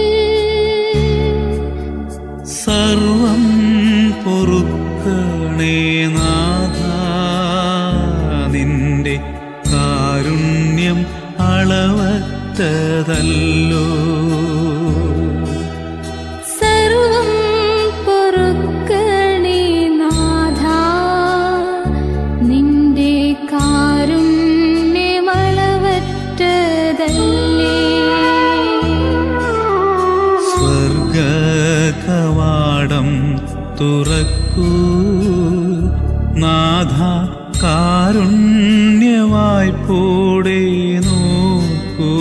സർവം പൊറുക്കണേ നാഥ നിന്റെ കാരുണ്യം അളവറ്റതല്ലോ സർവം പൊറുക്കണേ നാഥ നിന്റെ കാരുണ്യമളവറ്റതല്ലേ സ്വർഗ കവാടം തുറക്കൂ നാഥ കാരുണ്യവായ്പോടെ നോക്കൂ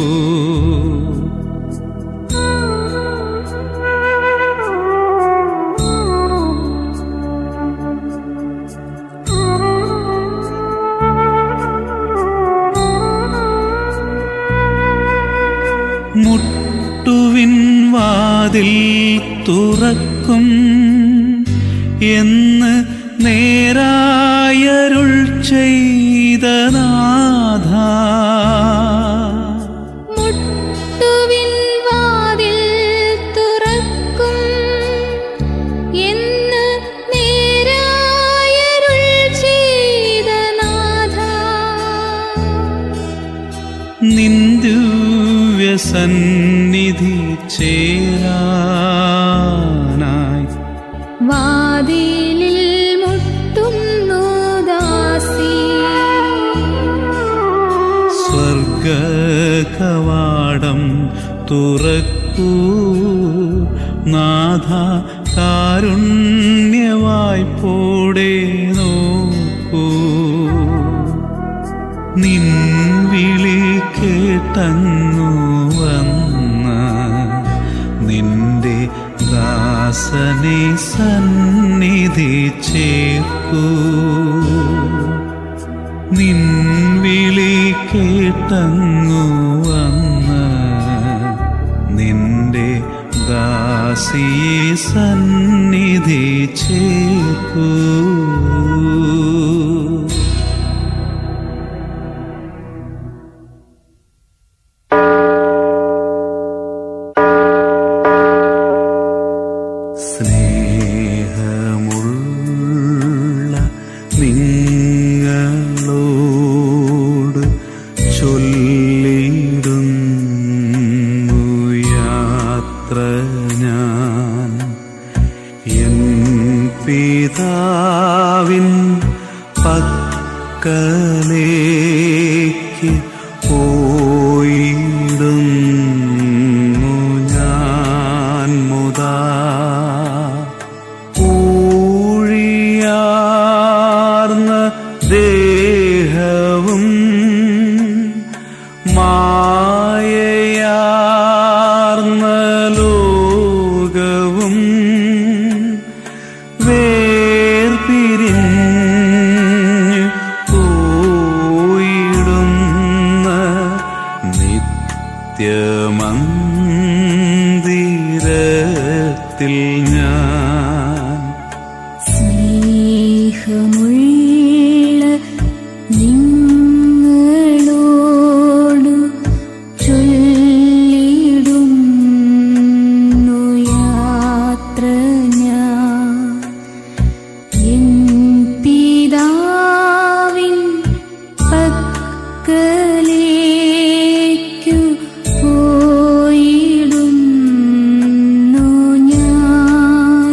മുട്ടുവിൻ വാതിൽ തുറക്കും എന്ന് നേരായരുൾ ചെയ്ത നാഥ മുട്ടുവിൻ വാതിൽ തുറക്കും എന്ന് നേരായരുൾ ചെയ്ത നാഥ നിന്ദുവ്യസന്നിധി ചേരാനായി വാതിലിൽ മുട്ടുന്നു ദാസി സ്വർഗ കവാടം തുറക്കൂ നാഥ കാരുണ്യവായ്പോടെ നോക്കൂ നിൻ വിളി കേട്ടങ്ങു വന്ന നിന്റെ ദാസനെ സന്നിധി ചേർക്കൂ നിൻ വിളി കേട്ടങ്ങു വന്ന നിന്റെ ദാസിയെ സന്നിധി ചേർക്കൂ സ്നേഹമുള്ള നിങ്ങളോട് ചൊല്ലിടുന്നു യാത്ര ഞാൻ എൻ പിതാവിൻ പക്കലേക്ക് പോയിടുന്നു ഞാൻ മുതാ ഊഴിയാർന്ന ദേഹവും മായയാർന്ന ലോകവും വേർപിരിഞ്ഞ് പോയിടുന്ന നിത്യമന്ദിരത്തിൽ ഞാൻ സ്നേഹമുള്ള നിങ്ങളോടു ചൊല്ലിടുന്നു യാത്ര ഞാൻ എൻ പിതാവിൻ പക്കലേക്കു പോയിടുന്നു ഞാൻ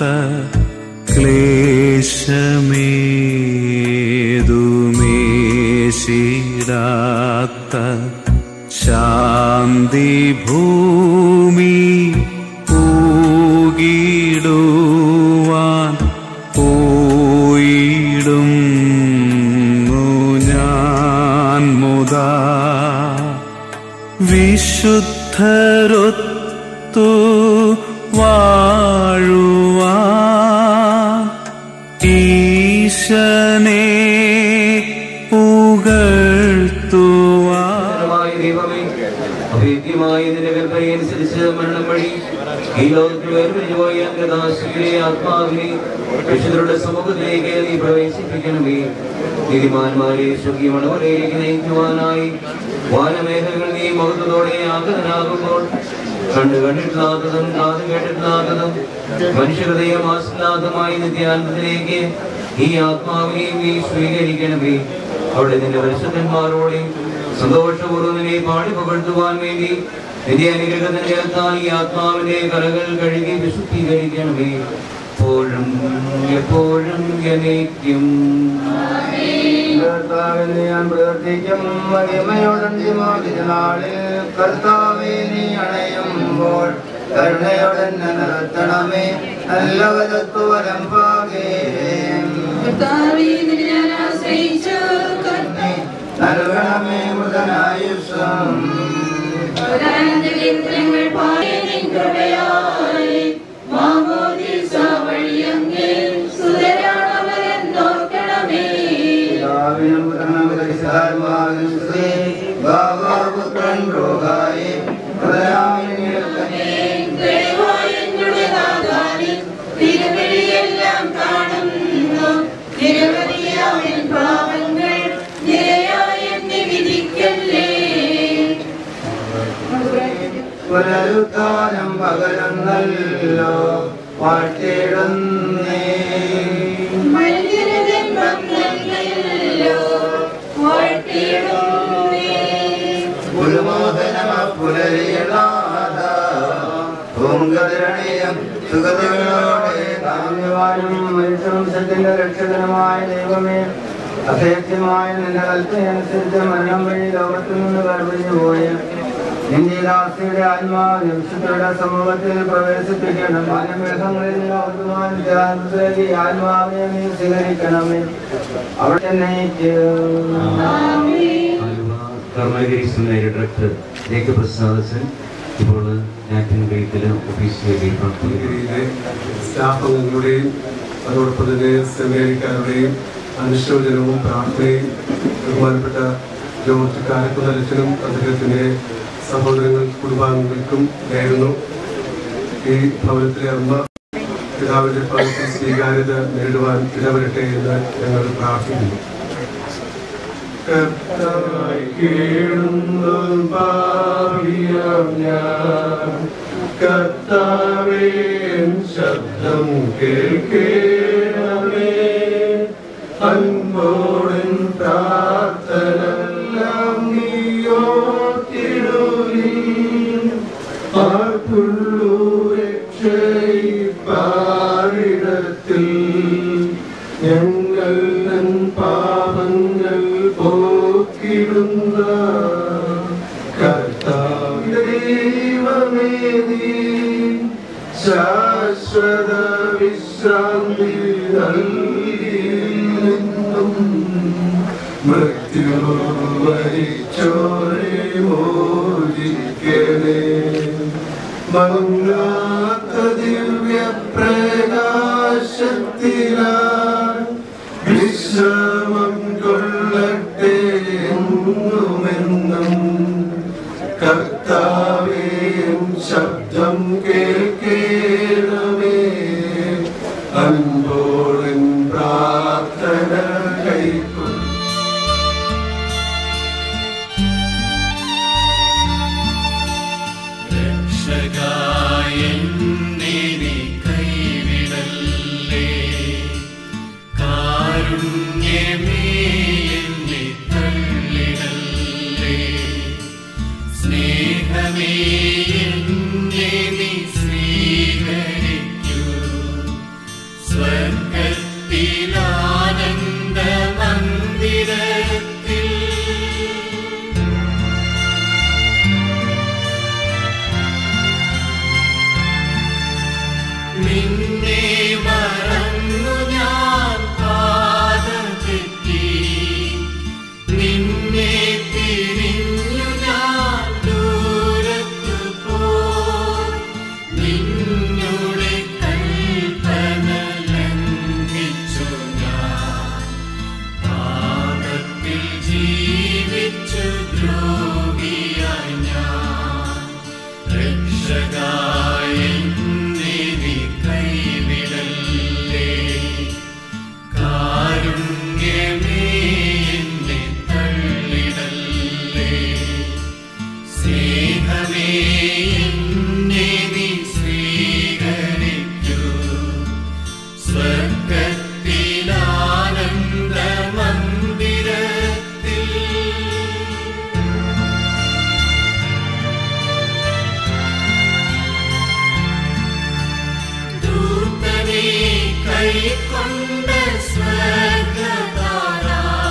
ക്ലേശമേതുമേശിടാത്ത ശാന്തി ഭൂമി പൂകിടുവാൻ പോയിടും ഞാൻ മുതാ വിശുദ്ധരൊത്തു വാഴുവാ ഈശനെ പുകഴ്ത്തുവാ മായ ദൈവമേ അഭേദ്യമായ നിന്റെ കൽപ്പനയനുസരിച്ച് മരണം വഴി ഈ ലോകത്തിൽ വേർപിരിഞ്ഞു പോയ ദാസിയുടെ ആത്മാവിനെ വിശുദ്ധരുടെ സമൂഹത്തിലേക്ക് നീ പ്രവേശിപ്പിക്കണമേ നീതിമാന്മാരെ സ്വകീയമണവരേക്ക് നയിക്കുവാനായി വാനമേഖലകൾ നീ മഹത്വത്തോടെ ആഗതനാകുമ്പോൾ കണ്ടു കണ്ടിട്ടില്ലാത്തതും കാത് കേട്ടിട്ടില്ലാത്തതും മനുഷ്യഹൃദയം ആസ്ലാദമായ നിത്യാനന്ദത്തിലേക്ക് ഈ ആത്മാവിനെ നീ സ്വീകരിക്കണമേ അവിടെ നിന്റെ പരിശുദ്ധന്മാരോടെ സന്തോഷപൂർവ്വം നിന്നെ പാടി പുകഴ്ത്തുവാൻ വേണ്ടി നിന്റെ അനുഗ്രഹത്തിന്റെ അകത്താൽ ഈ ആത്മാവിന്റെ കലകൾ കഴുകി വിശുദ്ധീകരിക്കണമേ എപ്പോഴും എപ്പോഴും എന്നേക്കും കർത്താവിനെ ഞാൻ പ്രവർത്തിക്കും മഹിമയോടന്തിമാതിരുനാളിൽ കർത്താവെ നീ അണയുമ്പോൾ കരുണയോടെന്നെ നിർത്തണമേ നല്ല വലത്തുവരം പാകേ കർത്താവേ, നിന്നെ ഞാൻ ആശ്രയിച്ചു കർത്താവേ, നൽകണമേ മൃതനായുഷം ഒരാനന്ദകീർത്തനങ്ങൾ പാടി നിൻ കൃപയായി മാമോദീസ വഴിയങ്ങേ സുതരാണവരെന്നോർക്കണമേ പിതാവിനും പുത്രനും പരിശുദ്ധാത്മാവിനും സ്തുതി. ബാബാപുത്രൻ രോഗായി തിരുവഴിയെല്ലാം കാണുന്നു നിരവധിയാവിൻ പാപങ്ങൾ നിരയായി എന്നെ വിധിക്കല്ലേ പുനരുദ്ധാനം പകരുന്നല്ലോ വാഴ്ത്തിയിടുന്നേ മനുഷ്യരജന്മങ്ങളല്ലോ വാഴ്ത്തിയിടുന്നേ പുരുമോദനമ പുലരിയണാഥ പൂങ്കതിരണീയം സുഗതികളോടെ കാമ്യവാനും മനുഷ്യവംശത്തിന്റെ രക്ഷകനുമായ ദൈവമേ അപേക്ഷമായ നിന്റെ കൽപ്പനയനുസരിച്ച് മരണം വഴി ലോകത്തിൽ നിന്ന് വേർപിരിഞ്ഞു പോയ നിന്റെ ദാസിയുടെ ആത്മാവ് വിശുദ്ധരുടെ സമൂഹത്തിൽ പ്രവേശിപ്പിക്കണം വനമേഘങ്ങളിൽ ലോകത്തുമാൻ ധ്യാനത്തിലേക്ക് ഈ ആത്മാവിനെ നീ സ്വീകരിക്കണമേ അവിടെ നയിക്കും കർമ്മഗിരീസിന്റെ ഡയറക്ടർ ജേക്കബ് പ്രസാദ് സൻ ഇപ്പോൾ ലാറ്റിൻ ഗ്രേക്കിൽ ഓഫീസിലേക്ക് പ്രവർത്തിക്കുന്നു ഗിരിയിലെ സ്റ്റാഫ് അംഗങ്ങളുടെയും അതോടൊപ്പം തന്നെ സെമേരിക്കാരുടെയും അനുശോചനവും പ്രാർത്ഥനയും ബഹുമാനപ്പെട്ട ജോർജ് കാരക്കുതലച്ചനും അദ്ദേഹത്തിന്റെ സഹോദരങ്ങൾ കുടുംബാംഗങ്ങൾക്കും നേരുന്നു ഈ ഭവനത്തിലെ അമ്മ പിതാവിന്റെ ഭവനത്തിൽ സ്വീകാര്യത നേടുവാൻ ഇടവരട്ടെ എന്ന് ഞങ്ങൾ പ്രാർത്ഥിക്കുന്നു കർത്താവായി കേഴുന്നു ഭാവിയാം ഞാൻ കർത്താവേ എൻ ശബ്ദം കേൾക്കേണമേ അൻപോടൻ പ്രാർത്ഥന എല്ലാം നീയോത്തിടുവീ ആർക്കുള്ളൂ രക്ഷയിപ്പാരിടത്തിൽ ഞങ്ങൾ തൻ പാപങ്ങൾ പോക്കിടുന്ന കർത്താവ് ദൈവമേ നീ ശാശ്വത വിശ്രാന്തി നൽകിയെന്നും മൃത്യു വരിച്ചോരെ മോചിക്കണേ മങ്ങാത്ത ദിവ്യ പ്രകാശത്തിലാൽ വിശ്രമം കൊള്ളട്ടെ എന്നുമെന്നും കർത്താവേയും ശബ്ദം കേൾക്കേണമേ അൻപോടൻ പ്രാർത്ഥന കൈക്കൊള്ളും രക്ഷകായെന്നെ നീ കൈവിടല്ലേ കാരുണ്യമേ എന്നെ തള്ളിടല്ലേ സ്നേഹമേ എന്നെ നീ സ്വീകരിക്കൂ സ്വർഗത്തിലാനന്ദ മന്ദിരത്തിൽ നിന്നെ മറന്നു ഞാൻ പാദം തെറ്റി നിന്നെ തിരിഞ്ഞു ഞാൻ ദൂരത്തു പോയി നിന്നുടെ കൽപ്പന ലംഘിച്ചു ഞാൻ പാപത്തിൽ ജീവിച്ചു ദ്രോഹിയായി ഞാൻ രക്ഷകായ നീ കൈവിടല്ലേ കാരുണ്യമേ എന്നെ തള്ളിടല്ലേ സ്നേഹമേ എന്നെ നീ സ്വീകരിക്കൂ സ്വർഗത്തിലാനന്ദ മന്ദിരത്തിൽ ദൂതനെ കൈക്കൊണ്ട സ്വർഗതാര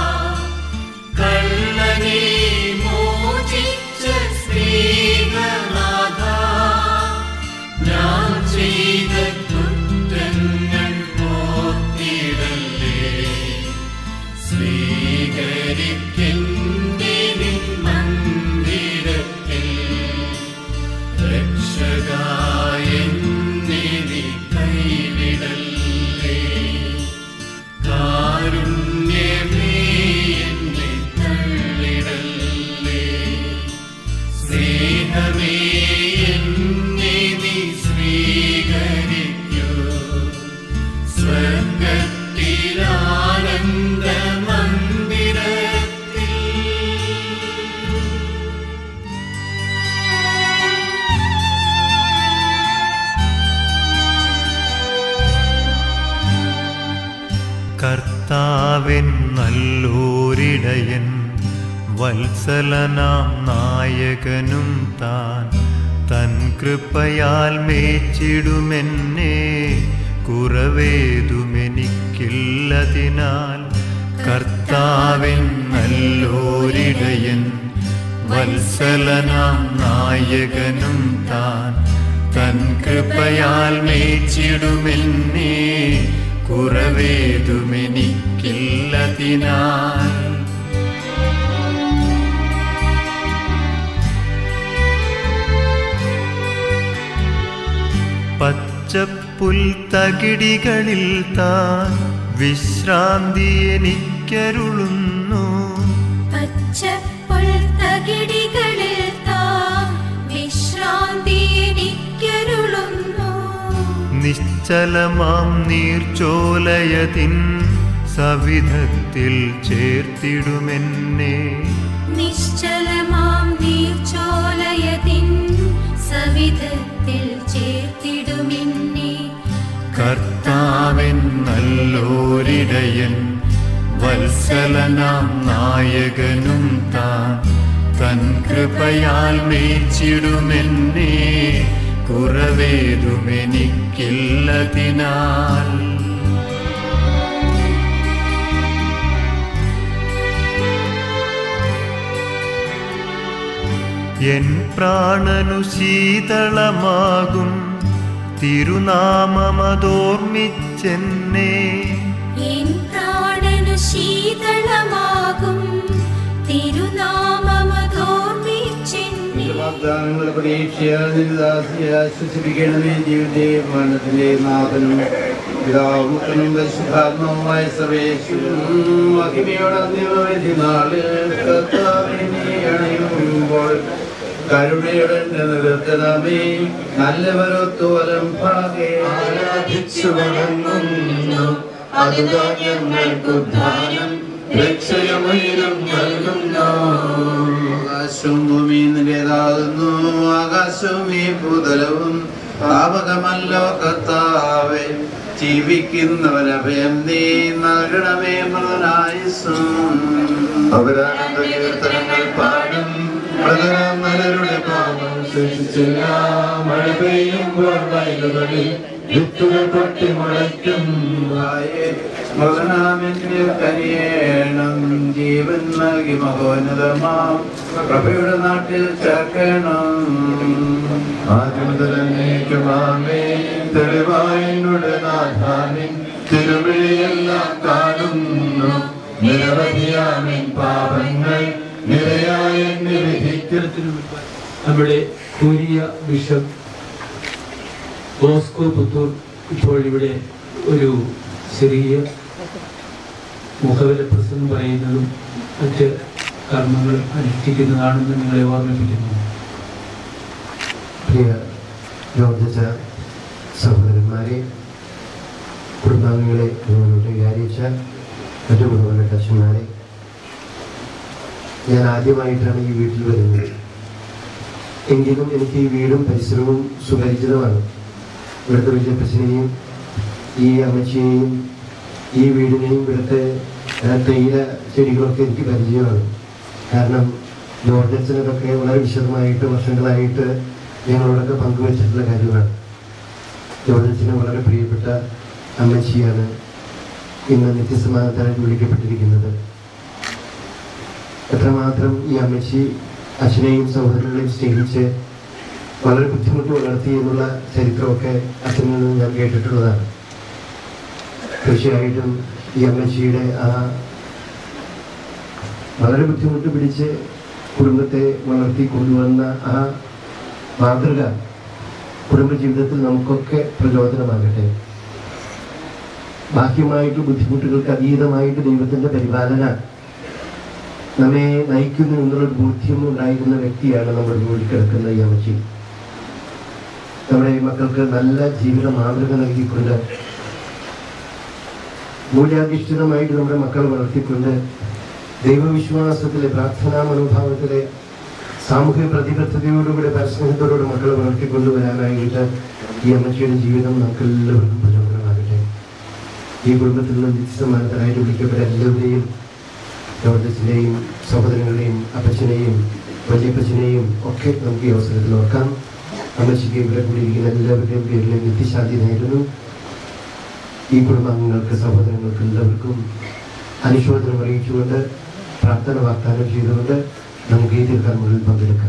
കള്ളനെ മോചിച്ച സ്നേഹനാഥ ഞാൻ ചെയ്ത കുറ്റങ്ങൾ ഓർത്തിടല്ലേ സ്വീകരിക്കെന്റെ നിൻ മന്ദിരത്തിൽ രക്ഷകായ നീ കൈവിടല്ലേ കാരുണ്യമേ എന്നെ തള്ളിടല്ലേ സ്നേഹമേ എന്നെ നീ സ്വീകരിക്കൂ സ്വർഗത്തിലാനന്ദ മന്ദിരത്തിൽ കർത്താവിൻ നല്ലൂരിടയൻ വത്സലനാം നായകനും താൻ തൻ കൃപയാൽ മേച്ചിടുമെന്നെ കുറവേതുമെനിക്കില്ലതിനാൽ കർത്താവിൻ നല്ലൂരിടയൻ വത്സലനാം നായകനും താൻ തൻ കൃപയാൽ മേച്ചിടുമെന്നെ കുറവേതുമെനിക്കില്ലതിനാൽ പച്ചപ്പുൽ തകിടികളിൽ താൻ വിശ്രാന്തി എനിക്കരുളുന്നു പച്ചപ്പുൽ തകിടികളിൽ താൻ വിശ്രാന്തി എനിക്കരുളുന്നു നിശ്ചലമാം നീർച്ചോലയതിൻ സവിധത്തിൽ ചേർത്തിടുമെന്നെ നിശ്ചലമാം നീർച്ചോലയതിൻ സവിധത്തിൽ ചേർത്തിടുമെന്നെ കർത്താവൻ നല്ലോരിടയൻ വത്സലനാം നായകനും താൻ തൻ കൃപയാൽ മേച്ചിടുമെന്നെ കുറവേതുമെനിക്കില്ലതിനാൽ എൻ പ്രാണനു ശീതളമാകും തിരുനാമമതോർമ്മിച്ചെന്നെ എൻ പ്രാണനു ശീതളമാകും തിരുനാമമതോർമ്മിച്ചെന്നെ വാഗ്ദാനങ്ങളുടെ പ്രതീക്ഷയെ ആശ്വസിപ്പിക്കണമേ ജീവിതത്തെ മരണത്തിന്റെ നാഥനും പിതാവും പുത്രനും പരിശുദ്ധാത്മാവുമായ സർവേശ്വരനും മഹിമയോടെ നിരവധി കർത്താവിനെ അണയുമ്പോൾ കരുണയുടെ നിർത്തനമേ നല്ലവരൊത്തോലം ഭാഗേ ആരാധിച്ചു വണങ്ങുന്നു അതുതാ ഞങ്ങൾക്ക് ഉദ്ധാനം രക്ഷയമുയരും നൽകുന്നു ആകാശവും ഭൂമിയും നിന്റേതാകുന്നു ആകാശവും ഈ ഭൂതലവും പാപകമല്ലോ കർത്താവേ ജീവിക്കുന്നവനഭയം നീ നൽകണമേ മൃതനായുസും അവരാനന്ദ കീർത്തനങ്ങൾ പാടും മൃതനാം നരരുടെ പാപം ശേഷിച്ചില്ല മഴ പെയ്യുമ്പോൾ വയലുകളിൽ വിത്തുകൾ പൊട്ടി മുളയ്ക്കും മകനാമെന്നിൽ കനിയേണം ജീവൻ നൽകി മഹോന്നതമാം പ്രഭയുടെ നാട്ടിൽ ചേർക്കണം ആദ്യം മുതൽ എന്നേക്കുമാമേ തെളിവായിനുടെ നാഥാനിൻ തിരുവിഴിയെല്ലാം കാണുന്നു നിരവധിയാമിൻ പാപങ്ങൾ നിരയായ എന്നെ വിധിക്കും നമ്മുടെ കൂരിയ ബിഷപ്പ് ബോസ്കോ പുത്തൂർ ഇപ്പോൾ ഇവിടെ ഒരു ചെറിയ മുഖവില പ്രസംഗം പറയുന്നതും മറ്റ് കർമ്മങ്ങൾ അനുഷ്ഠിക്കുന്നതാണെന്ന് നിങ്ങളെ ഓർമ്മിപ്പിക്കുന്നു പ്രിയ ജോർജച്ച സഹോദരന്മാരെ കുടുംബാംഗങ്ങളെ നിങ്ങളോട് വിചാരിച്ച മറ്റു കുടുംബങ്ങളുടെ അച്ഛന്മാരെ ഞാൻ ആദ്യമായിട്ടാണ് ഈ വീട്ടിൽ വരുന്നത് എങ്കിലും എനിക്ക് ഈ വീടും പരിസരവും സുപരിചിതമാണ് ഇവിടുത്തെ വിജയപ്പച്ചനെയും ഈ അമ്മച്ചിയെയും ഈ വീടിനെയും ഇവിടുത്തെ ആ, തേയില ചെടികളൊക്കെ എനിക്ക് പരിചയമാണ് കാരണം ജോർജച്ചനൊക്കെ വളരെ വിശദമായിട്ട് വർഷങ്ങളായിട്ട് ഞങ്ങളോടൊക്കെ പങ്കുവച്ചിട്ടുള്ള കാര്യമാണ് ജോർജച്ചന് വളരെ പ്രിയപ്പെട്ട അമ്മച്ചിയാണ് ഇന്ന് നിത്യസമാധാനത്തായിട്ട് വിളിക്കപ്പെട്ടിരിക്കുന്നത് എത്രമാത്രം ഈ അമ്മച്ചി അച്ഛനെയും സഹോദരങ്ങളെയും സ്നേഹിച്ച് വളരെ ബുദ്ധിമുട്ട് വളർത്തി എന്നുള്ള ചരിത്രമൊക്കെ അച്ഛനിൽ നിന്ന് ഞാൻ കേട്ടിട്ടുള്ളതാണ് തീർച്ചയായിട്ടും ഈ അമ്മച്ചിയുടെ ആ വളരെ ബുദ്ധിമുട്ട് പിടിച്ച് കുടുംബത്തെ വളർത്തി കൊണ്ടുവന്ന ആ മാതൃക കുടുംബജീവിതത്തിൽ നമുക്കൊക്കെ പ്രചോദനമാകട്ടെ ബാഹ്യമായിട്ട് ബുദ്ധിമുട്ടുകൾക്ക് അതീതമായിട്ട് ദൈവത്തിന്റെ പരിപാലന നമ്മെ നയിക്കുന്നു എന്നുള്ളൊരു ബോധ്യം ഉണ്ടായിരുന്ന വ്യക്തിയാണ് നമ്മുടെ മുകളിൽ കിടക്കുന്ന ഈ അമ്മച്ചി നമ്മുടെ മക്കൾക്ക് നല്ല ജീവിത മാതൃക നൽകിക്കൊണ്ട് മൂല്യാധിഷ്ഠിതമായിട്ട് നമ്മുടെ മക്കളെ വളർത്തിക്കൊണ്ട് ദൈവവിശ്വാസത്തിലെ പ്രാർത്ഥനാ മനോഭാവത്തിലെ സാമൂഹ്യ പ്രതിബദ്ധതയോടുകൂടി പരസ്നേഹത്തോടുകൂടി മക്കളെ വളർത്തിക്കൊണ്ടുവരാനായിട്ട് ഈ അമ്മച്ചിയുടെ ജീവിതം നമുക്ക് എല്ലാവർക്കും പ്രചോദനമാകട്ടെ ഈ കുടുംബത്തിൽ നിന്ന് നിത്യസമാനത്തരായിട്ട് വിളിക്കപ്പെട്ട എല്ലാവരെയും ജോർജസിനെയും സഹോദരങ്ങളെയും അപ്പച്ചനെയും വല്യപ്പച്ചനെയും ഒക്കെ നമുക്ക് ഈ അവസരത്തിൽ ഓർക്കാം അമ്മച്ചിക്ക് ഇവിടെ കൂടിയിരിക്കുന്ന എല്ലാവരുടെയും പേരിൽ നിത്യശാന്തി നേരുന്നു ഈ കുടുംബാംഗങ്ങൾക്ക് സഹോദരങ്ങൾക്ക് എല്ലാവർക്കും അനുശോചനം അറിയിച്ചുകൊണ്ട് പ്രാർത്ഥന വാഗ്ദാനം ചെയ്തുകൊണ്ട് നമുക്ക് ഈ തീർക്കാമുകളിൽ പങ്കെടുക്കാം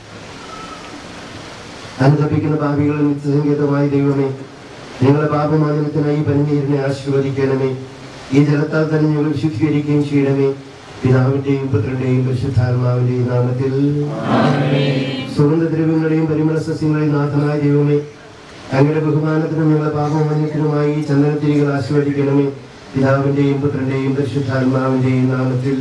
അനുദപിക്കുന്ന ഭാവികളിൽ നിത്യസംഗീതമായ ദൈവമേ ഞങ്ങളുടെ പാപമാനത്തിനായി പനിനീരിനെ ആശീർവദിക്കണമേ ഈ ജലത്താൽ തന്നെ ഞങ്ങൾ വിശുദ്ധീകരിക്കുകയും ചെയ്യണമേ പിതാവിന്റെയും പുത്രന്റെയും പരിശുദ്ധാത്മാവിന്റെയും നാമത്തിൽ സുഗന്ധദ്രവ്യങ്ങളുടെയും പരിമള സസ്യങ്ങളെയും നാഥനായ ദൈവമേ അങ്ങയുടെ ബഹുമാനത്തിനും ഞങ്ങളുടെ പാപമന്യത്തിനുമായി ഈ ചന്ദനത്തിരികൾ ആശീർവദിക്കണമേ പിതാവിന്റെയും പുത്രന്റെയും പരിശുദ്ധാത്മാവിന്റെയും നാമത്തിൽ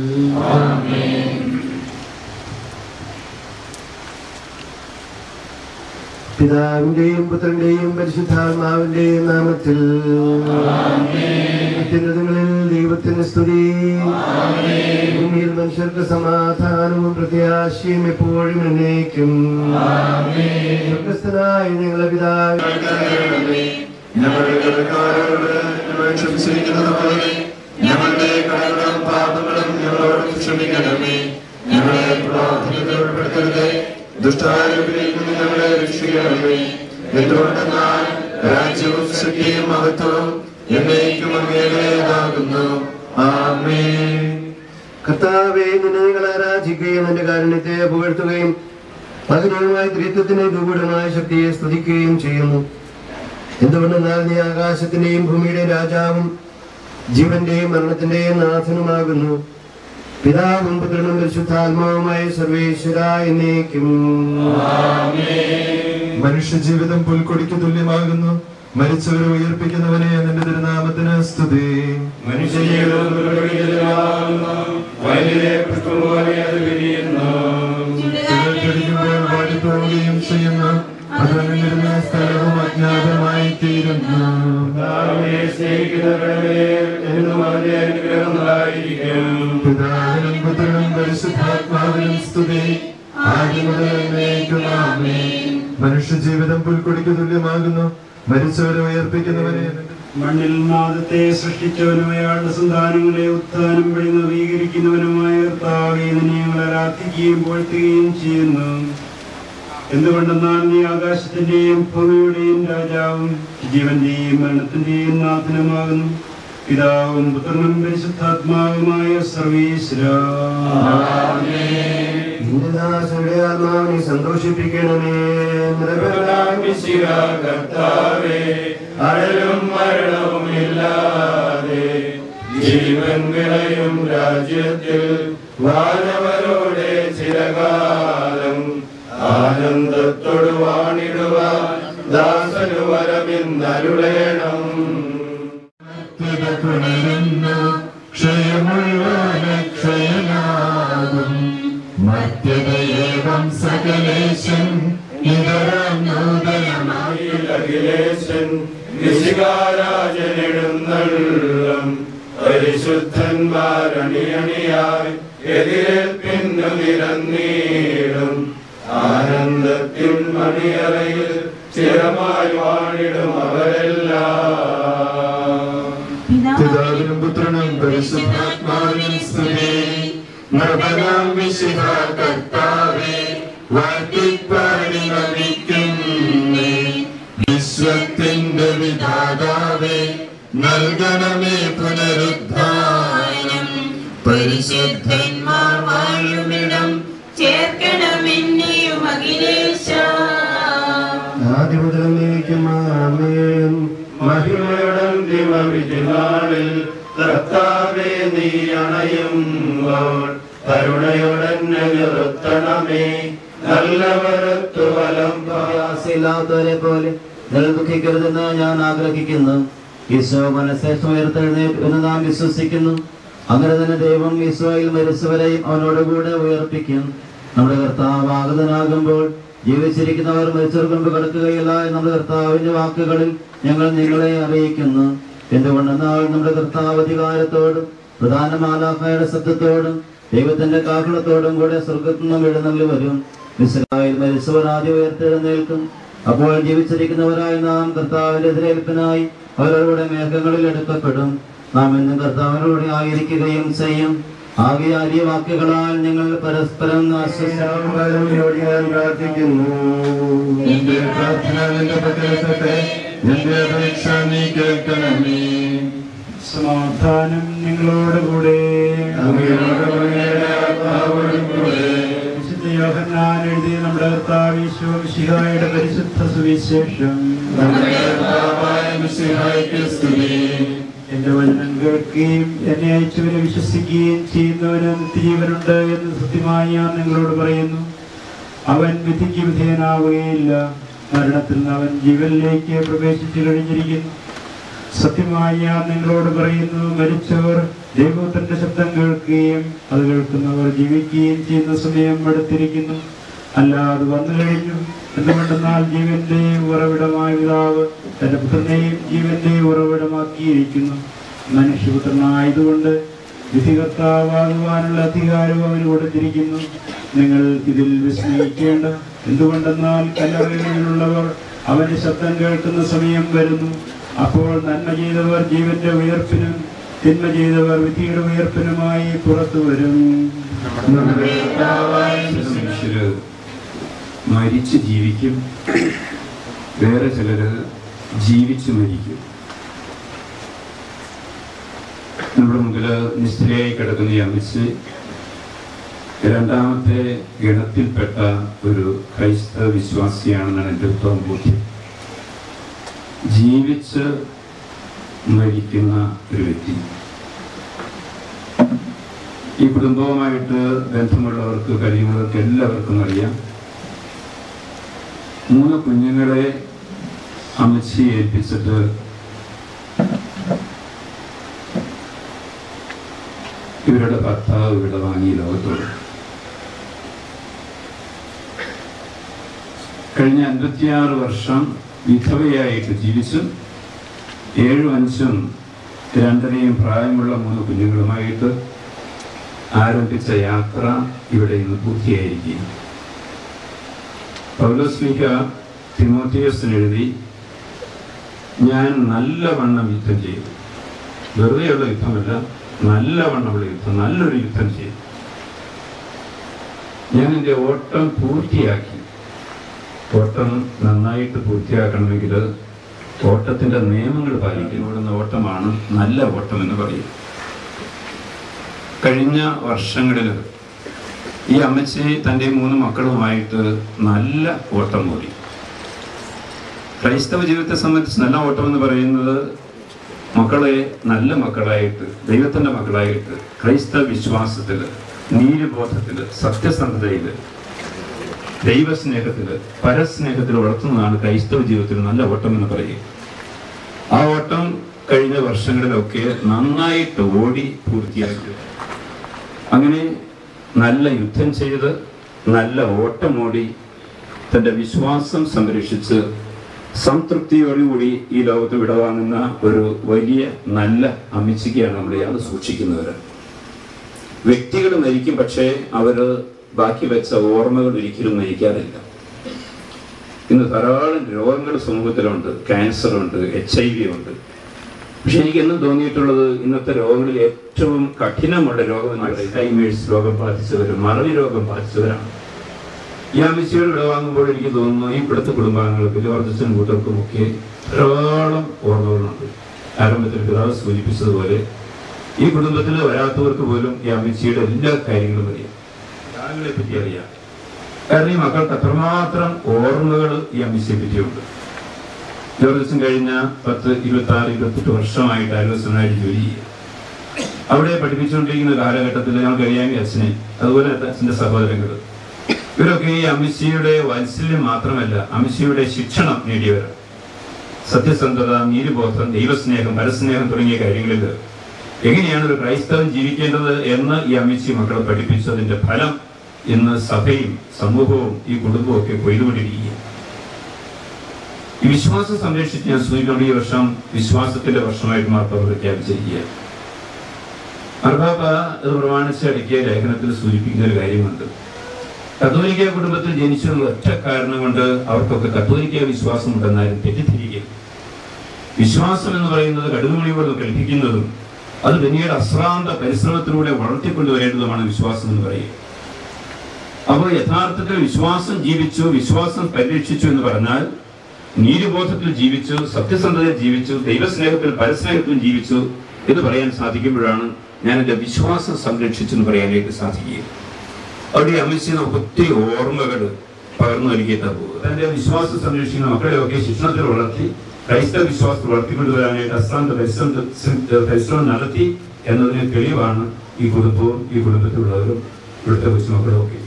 പിതാവിന്റെയും പുത്രന്റെയും പരിശുദ്ധാത്മാവിന്റെയും നാമത്തിൽ അത്യുന്നതങ്ങളിൽ ദൈവത്തിന് സ്തുതി ഭൂമിയിൽ മനുഷ്യർക്ക് സമാധാനവും പ്രത്യാശയും എപ്പോഴും എന്നേക്കും സ്വർഗസ്ഥനായ ഞങ്ങളുടെ പിതാവ് ഞങ്ങളുടെ കടക്കാരോട് ഞങ്ങൾ ക്ഷമിച്ചിരിക്കുന്നത് പോലെ ഞങ്ങളുടെ കടകളും പാപങ്ങളും ഞങ്ങളോട് ക്ഷമിക്കണമേ ഞങ്ങളെ പ്രാർത്ഥനയിൽ ഉൾപ്പെടുത്തരുത് ദുഷ്ടാരൂപിയിൽ നിന്ന് ഞങ്ങളെ രക്ഷിക്കണമേ എന്തുകൊണ്ടെന്നാൽ രാജ്യവും ശക്തിയും മഹത്വവും എന്നേക്കും അങ്ങേതാകുന്നു ആമേൻ കർത്താവെ നിന്നെ ഞങ്ങൾ ആരാധിക്കുകയും നിന്റെ കാരുണ്യത്തെ പുകഴ്ത്തുകയും മകനീയമായ ത്രിത്വത്തിന്റെ ദുർഘടമായ ശക്തിയെ സ്തുതിക്കുകയും ചെയ്യുന്നു എന്തുകൊണ്ടെന്നാൽ നീ ആകാശത്തിന്റെയും ഭൂമിയുടെയും രാജാവും ജീവന്റെയും മരണത്തിന്റെയും നാഥനുമാകുന്നു പിതാവും പുത്രനും പരിശുദ്ധാത്മാവുമായ സർവേശ്വര എന്നേക്കും മനുഷ്യജീവിതം പുൽക്കൊടിക്ക് തുല്യമാകുന്നു മരിച്ചവരെ ഉയർപ്പിക്കുന്നവനെ നിന്റെ തിരുനാമത്തിന് സ്തുതി വയലിലെ പുഷ്പം പോലെ അത് വിരിയുന്നു ചിലർക്കടിക്കുമ്പോൾ വാടിപ്പോവുകയും ചെയ്യുന്നു അതങ്ങിരുന്ന സ്ഥലവും അജ്ഞാതമായി തീരുന്നു കർത്താവിനെ സ്നേഹിക്കുന്നവരുടെ എന്നും അവന്റെ അനുഗ്രഹം ഉണ്ടായിരിക്കും പിതാവിനും പുത്രനും പരിശുദ്ധാത്മാവിനും സ്തുതി ആദ്യം മുതൽ എന്നേക്കും ആമേൻ. മനുഷ്യജീവിതം പുൽക്കൊടിക്ക് തുല്യമാകുന്നു മരിച്ചവരെ ഉയർപ്പിക്കുന്നവനെ മണ്ണിൽ നാദത്തെ സൃഷ്ടിച്ചവനും അയാളുടെ സന്താനങ്ങളെ ഉത്ഥാനം വഴി നവീകരിക്കുന്നവനുമായ കർത്താവെ നിന്നെ ഞങ്ങൾ ആരാധിക്കുകയും പോഴ്ത്തുകയും ചെയ്യുന്നു എന്തുകൊണ്ടെന്നാൽ നീ ആകാശത്തിന്റെയും ഭൂമിയുടെയും രാജാവും ജീവന്റെയും മരണത്തിന്റെയും നാഥനുമാകുന്നു പിതാവും പുത്രനും പരിശുദ്ധാത്മാവുമായ സർവീശ്വര നിന്റെ ദാസരുടെ ആത്മാവിനെ സന്തോഷിപ്പിക്കണമേ കർത്താവേ അഴലും മരണവും ഇല്ലാതെ ജീവൻ വിളയും രാജ്യത്തിൽ വാനവരോടെ ചിരകാലം ആനന്ദത്തോട് വാണിടുവാൻ ദാസനു വരമിന്നരുളേണം തുടരുന്നു ക്ഷയമുള്ളവന് ക്ഷയനാകും മധ്യതയേവം സകലേശൻ ഇതരം നൂതനമായി അഖിലേശൻ നിശികാരാജനെഴുന്നള്ളം പരിശുദ്ധന്മാരണിയണിയായി എതിരേൽപ്പിന്നു നിരന്നീടും ആനന്ദത്തിൻ മണിയറയിൽ സ്ഥിരമായി വാണിടും അവരെല്ലാം പിതാവിനും പുത്രനും പരിശുദ്ധാത്മാവിനും സ്തുതി നൃപനാം വിശുദ്ധ കർത്താവേ വാഴ്ത്തിപ്പാടി നമിക്കുന്നേ വിശ്വത്തിന്റെ വിധാതാവേ നൽകണമേ പുനരുദ്ധാനം പരിശുദ്ധന്മാർ വാഴുമിടം ചേർക്കണമെന്നെയും അഖിലേശ ആദ്യമുതലേക്കും ആമേൻ മഹിമയുടെ വിധിനാളിൽ കർത്താവേ നീ അണയുമ്പോൾ കരുണയുടനെ നിർത്തണമേ നല്ലവരത്തു വലം പ്രയാസമില്ലാത്തവരെ പോലെ നിങ്ങൾ ദുഃഖിക്കരുതെന്ന് ഞാൻ ആഗ്രഹിക്കുന്നു ഈശോ മനസ്സെ ഉയർത്തെഴുന്നേറ്റ് എന്ന് നാം വിശ്വസിക്കുന്നു അങ്ങനെ തന്നെ ദൈവം ഈശോയിൽ മരിച്ചവരെയും അവനോടുകൂടെ ഉയർപ്പിക്കും നമ്മുടെ കർത്താവ് ആഗതനാകുമ്പോൾ ജീവിച്ചിരിക്കുന്നവർ മരിച്ചവർക്ക് മുമ്പ് കിടക്കുകയില്ല എന്ന് നമ്മുടെ കർത്താവിന്റെ വാക്കുകളിൽ ഞങ്ങൾ നിങ്ങളെ അറിയിക്കുന്നു എന്തുകൊണ്ടെന്നാൽ നമ്മുടെ കർത്താവ് അധികാരത്തോടും പ്രധാന മാലാഖയുടെ ശബ്ദത്തോടും ദൈവത്തിന്റെ കാഹളത്തോടും കൂടെ സ്വർഗത്തു നിന്നും എഴുന്നള്ളി വരും ഇസ്രായേൽ മരിച്ചവർ ആദ്യം ഉയർത്തെഴുന്നേൽക്കും അപ്പോൾ ജീവിച്ചിരിക്കുന്നവരായ നാം കർത്താവിന്റെ എതിരേൽപ്പിനായി അവരുടെ മേഘങ്ങളിൽ എടുക്കപ്പെടും നാം എന്നും കർത്താവിനോടെ ആയിരിക്കുകയും ചെയ്യും ആകെയാൽ ഈ വാക്കുകളാൽ ഞങ്ങൾ പരസ്പരം ആശ്വസിക്കും ഞാൻ പ്രാർത്ഥിക്കുന്നു എന്റെ പ്രാർത്ഥന നിന്റെ പക്കലെത്തട്ടെ എന്റെ അപേക്ഷ നീ കേൾക്കണമേ സമാധാനം നിങ്ങളോടുകൂടെ വിശുദ്ധ യോഹന്നാൻ എഴുതിയ നമ്മുടെ കർത്താവ് ഈശോ മിശിഹായുടെ പരിശുദ്ധ സുവിശേഷം എന്റെ വചനം കേൾക്കുകയും എന്നെ അയച്ചവരെ വിശ്വസിക്കുകയും ചെയ്യുന്നവന് നിത്യജീവനുണ്ട് എന്ന് സത്യമായി ഞാൻ നിങ്ങളോട് പറയുന്നു അവൻ വിധിക്ക് വിധേയനാവുകയില്ല മരണത്തിൽ നിന്ന് അവൻ ജീവനിലേക്ക് പ്രവേശിച്ചു കഴിഞ്ഞിരിക്കുന്നു സത്യമായി ഞാൻ നിങ്ങളോട് പറയുന്നു മരിച്ചവർ ദൈവത്തിന്റെ ശബ്ദം കേൾക്കുകയും അത് കേൾക്കുന്നവർ ജീവിക്കുകയും ചെയ്യുന്ന സമയം അടുത്തിരിക്കുന്നു അല്ല അത് വന്നു കഴിഞ്ഞു എന്തുകൊണ്ടെന്നാൽ ജീവന്റെ ഉറവിടമായ പിതാവ് തന്റെ പുത്രനെയും ജീവന്റെ ഉറവിടമാക്കിയിരിക്കുന്നു മനുഷ്യപുത്രനായതുകൊണ്ട് വിധികർത്താവാകുവാനുള്ള അധികാരവും അവന് കൊടുത്തിരിക്കുന്നു നിങ്ങൾ ഇതിൽ വിസ്മയിക്കേണ്ട എന്തുകൊണ്ടെന്നാൽ കല്ലറകളിലുള്ളവർ അവന്റെ ശബ്ദം കേൾക്കുന്ന സമയം വരുന്നു അപ്പോൾ നന്മ ചെയ്തവർ ജീവന്റെ ഉയർപ്പിനും തിന്മ ചെയ്തവർ വിധിയുടെ ഉയർപ്പിനുമായി പുറത്തു വരും മനുഷ്യര് മരിച്ച് ജീവിക്കും വേറെ ചിലര് ജീവിച്ച് മരിക്കും നമ്മുടെ മുമ്പിൽ നിശ്ചലയായി കിടക്കുന്ന ഈ അമിച്ച് രണ്ടാമത്തെ ഗണത്തിൽപ്പെട്ട ഒരു ക്രൈസ്തവ വിശ്വാസിയാണെന്നാണ് എൻ്റെ ഉത്തമ ബോധ്യം ജീവിച്ച് മരിക്കുന്ന ഒരു വ്യക്തി ഈ കുടുംബവുമായിട്ട് ബന്ധമുള്ളവർക്ക് കഴിയുന്നവർക്ക് എല്ലാവർക്കും അറിയാം മൂന്ന് കുഞ്ഞുങ്ങളെ അമ്മച്ചി ഏൽപ്പിച്ചിട്ട് ഇവരുടെ ഭർത്താവ് ഇവിടെ വാങ്ങി ലോകത്തോട് കഴിഞ്ഞ അൻപത്തിയാറ് വർഷം വിധവയായിട്ട് ജീവിച്ചു ഏഴും അഞ്ചും രണ്ടരയും പ്രായമുള്ള മൂന്ന് കുഞ്ഞുങ്ങളുമായിട്ട് ആരംഭിച്ച യാത്ര ഇവിടെ ഇന്ന് പൂർത്തിയായിരിക്കും പൗലോസ്ലിഹ തിമോത്തിയോസിന് എഴുതി ഞാൻ നല്ലവണ്ണം യുദ്ധം ചെയ്തു വെറുതെയുള്ള യുദ്ധമല്ല നല്ലവണ്ണമുള്ള യുദ്ധം നല്ലൊരു യുദ്ധം ചെയ്തു ഞാൻ എൻ്റെ ഓട്ടം പൂർത്തിയാക്കി ഓട്ടം നന്നായിട്ട് പൂർത്തിയാക്കണമെങ്കിൽ ഓട്ടത്തിന്റെ നിയമങ്ങൾ പാലിക്കുന്ന ഓട്ടമാണ് നല്ല ഓട്ടം എന്ന് പറയും കഴിഞ്ഞ വർഷങ്ങളിൽ ഈ അമ്മച്ചി തൻ്റെ മൂന്ന് മക്കളുമായിട്ട് നല്ല ഓട്ടം ഓടി ക്രൈസ്തവ ജീവിതത്തെ സംബന്ധിച്ച് നല്ല ഓട്ടം എന്ന് പറയുന്നത് മക്കളെ നല്ല മക്കളായിട്ട് ദൈവത്തിൻ്റെ മക്കളായിട്ട് ക്രൈസ്തവ വിശ്വാസത്തിൽ നീതിബോധത്തിൽ സത്യസന്ധതയിൽ ദൈവസ്നേഹത്തിൽ പരസ്നേഹത്തിൽ വളർത്തുന്നതാണ് ക്രൈസ്തവ ജീവിതത്തിൽ നല്ല ഓട്ടം എന്ന് പറയുക ആ ഓട്ടം കഴിഞ്ഞ വർഷങ്ങളിലൊക്കെ നന്നായിട്ട് ഓടി പൂർത്തിയാക്കി അങ്ങനെ നല്ല യുദ്ധം ചെയ്ത് നല്ല ഓട്ടമോടി തൻ്റെ വിശ്വാസം സംരക്ഷിച്ച് സംതൃപ്തിയോടുകൂടി ഈ ലോകത്ത് വിടവാങ്ങുന്ന ഒരു വലിയ നല്ല അമ്മച്ചിക്കാണ് നമ്മൾ ഇയാൾ സൂക്ഷിക്കുന്നവർ വ്യക്തികൾ മരിക്കും പക്ഷേ അവർ ബാക്കി വെച്ച ഓർമ്മകൾ ഒരിക്കലും മരിക്കാറില്ല ഇന്ന് ധാരാളം രോഗങ്ങൾ സമൂഹത്തിലുണ്ട് ക്യാൻസർ ഉണ്ട് എച്ച് ഐ വി ഉണ്ട് പക്ഷെ എനിക്ക് എന്നും തോന്നിയിട്ടുള്ളത് ഇന്നത്തെ രോഗങ്ങളിൽ ഏറ്റവും കഠിനമുള്ള രോഗം എന്ന് പറയുന്നത് അൽസൈമേഴ്സ് രോഗം ബാധിച്ചവരും മറവി രോഗം ബാധിച്ചവരാണ് ഈ അമിച്ചികൾ വിടവാങ്ങുമ്പോൾ എനിക്ക് തോന്നുന്നു ഈ ഇവിടുത്തെ കുടുംബാംഗങ്ങൾക്ക് ജോർജച്ചൻ കൂട്ടർക്കും ഒക്കെ ധാരാളം ഓർമ്മകളുണ്ട് ആരംഭത്തിൽ പിതാവ് സൂചിപ്പിച്ചതുപോലെ ഈ കുടുംബത്തിൽ വരാത്തവർക്ക് പോലും ഈ അമ്മച്ചിയുടെ എല്ലാ കാര്യങ്ങളും അറിയാം ത്യാഗങ്ങളെ പറ്റി അറിയാം കാരണം ഈ മക്കൾക്ക് അത്രമാത്രം ഓർമ്മകൾ ഈ അമ്മച്ചിയെ പറ്റിയുണ്ട് ജോർജസൻ കഴിഞ്ഞ പത്ത് ഇരുപത്തി ആറ് ഇരുപത്തെട്ട് വർഷമായിട്ട് അയൽവസനായിട്ട് ജോലി ചെയ്യുക അവിടെ പഠിപ്പിച്ചുകൊണ്ടിരിക്കുന്ന കാലഘട്ടത്തിൽ ഞങ്ങൾക്കറിയാം ഈ അച്ഛനെ അതുപോലെ അച്ഛന്റെ സഹോദരങ്ങൾ ഇവരൊക്കെ ഈ അമിശിയുടെ വാത്സല്യം മാത്രമല്ല അമിശിയുടെ ശിക്ഷണം നേടിയവരാണ് സത്യസന്ധത നീതിബോധം ദൈവസ്നേഹം പരസ്നേഹം തുടങ്ങിയ കാര്യങ്ങളിൽ എങ്ങനെയാണ് ഒരു ക്രൈസ്തവൻ ജീവിക്കേണ്ടത് എന്ന് ഈ അമിശി മക്കളെ പഠിപ്പിച്ചതിന്റെ ഫലം ഇന്ന് സഭയും സമൂഹവും ഈ കുടുംബവും ഒക്കെ കൊയ്തുകൊണ്ടിരിക്കുക ഈ വിശ്വാസം സംരക്ഷിച്ച് ഞാൻ സൂചിപ്പിക്കുന്ന ഈ വർഷം വിശ്വാസത്തിന്റെ വർഷമായിട്ട് മാർപ്പാപ്പ പ്രഖ്യാപിച്ചിരിക്കുക മാർപ്പാപ്പ അത് പ്രമാണിച്ച് അടുക്കിയ ലേഖനത്തിൽ സൂചിപ്പിക്കുന്ന ഒരു കാര്യമുണ്ട് കത്തോലിക്ക കുടുംബത്തിൽ ജനിച്ചത് ഒറ്റ കാരണം കൊണ്ട് അവർക്കൊക്കെ കത്തോലിക്ക വിശ്വാസം ഉണ്ടെന്നാലും തെറ്റിദ്ധരിക്കരുത് വിശ്വാസം എന്ന് പറയുന്നത് കടുകുമണിയോട് കൽപ്പിക്കുന്നതും അത് പിന്നീട് അശ്രാന്ത പരിശ്രമത്തിലൂടെ വളർത്തിക്കൊണ്ടുവരേണ്ടതുമാണ് വിശ്വാസം എന്ന് പറയുക അപ്പോൾ യഥാർത്ഥത്തിൽ വിശ്വാസം ജീവിച്ചു വിശ്വാസം പരിരക്ഷിച്ചു എന്ന് പറഞ്ഞാൽ നീതിബോധത്തിൽ ജീവിച്ചു സത്യസന്ധതയിൽ ജീവിച്ചു ദൈവസ്നേഹത്തിൽ പരസ്നേഹത്തിൽ ജീവിച്ചു എന്ന് പറയാൻ സാധിക്കുമ്പോഴാണ് ഞാൻ എൻ്റെ വിശ്വാസം സംരക്ഷിച്ചു എന്ന് പറയാനായിട്ട് സാധിക്കുക അവിടെ അമിത്ഷാ നമുക്ക് ഒത്തിരി ഓർമ്മകൾ പകർന്നു നൽകിയിട്ടാ പോകുക തന്റെ വിശ്വാസം സംരക്ഷിക്കുന്ന മക്കളെയൊക്കെ ശിക്ഷണത്തിൽ വളർത്തി ക്രൈസ്തവ വിശ്വാസത്തിൽ വളർത്തിക്കൊണ്ടുവരാനായിട്ട് അസ്ഥാനത്ത് പരിശ്രമം പരിശ്രമം നടത്തി എന്നതിന് തെളിവാണ് ഈ കുടുംബവും ഈ കുടുംബത്തിലുള്ളവരും ഇവിടുത്തെ കൊച്ചുമക്കളും ഒക്കെ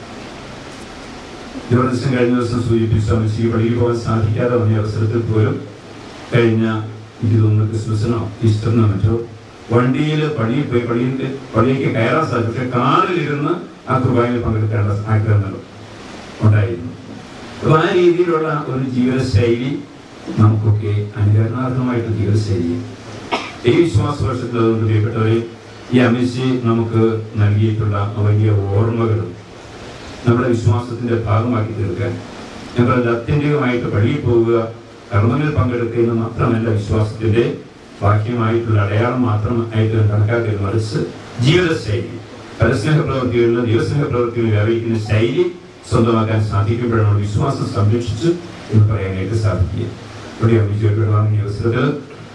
ദിവസം കഴിഞ്ഞ ദിവസം സൂചിപ്പിച്ച അമിത്ഷി പള്ളിയിൽ പോകാൻ സാധിക്കാതെ വന്ന അവസരത്തിൽ പോലും കഴിഞ്ഞ എനിക്ക് തോന്നുന്നു ക്രിസ്മസിനോ ഈസ്റ്ററിനോ മറ്റോ വണ്ടിയിൽ പള്ളിയിൽ പോയി പള്ളിയിൽ പള്ളിയിലേക്ക് കയറാൻ സാധിക്കും പക്ഷെ കാറിലിരുന്ന് ആ കുർബാനയിൽ പങ്കെടുക്കേണ്ട ആഗ്രഹങ്ങൾ ഉണ്ടായിരുന്നു അപ്പൊ ആ രീതിയിലുള്ള ഒരു ജീവിതശൈലി നമുക്കൊക്കെ അനുകരണാർഹമായിട്ട് ജീവിതശൈലി ഈ വിശ്വാസ വർഷത്തിൽ അതുകൊണ്ട് പ്രിയപ്പെട്ടവരെ ഈ അമിത്ഷി നമുക്ക് നൽകിയിട്ടുള്ള വലിയ ഓർമ്മകളും നമ്മുടെ വിശ്വാസത്തിന്റെ ഭാഗമാക്കി തീർക്കാൻ ഞങ്ങൾ ആത്യന്തികമായിട്ട് പള്ളിയിൽ പോവുക കർമ്മങ്ങളിൽ പങ്കെടുക്കുക എന്ന് മാത്രമല്ല വിശ്വാസത്തിന്റെ ബാഹ്യമായിട്ടുള്ള അടയാളം മാത്രമായിട്ട് കണക്കാക്കരുത് മറിച്ച് ജീവിതശൈലി പരസ്നേഹ പ്രവൃത്തികളിൽ ദൈവസ്നേഹ പ്രവൃത്തികളിൽ വ്യാപിക്കുന്ന ശൈലി സ്വന്തമാക്കാൻ സാധിക്കുമ്പോഴാണ് വിശ്വാസം സംരക്ഷിച്ചു എന്ന് പറയാനായിട്ട് സാധിക്കുക ഇവിടെ അമിച്ചയുടെ വാങ്ങിയ അവസരത്തിൽ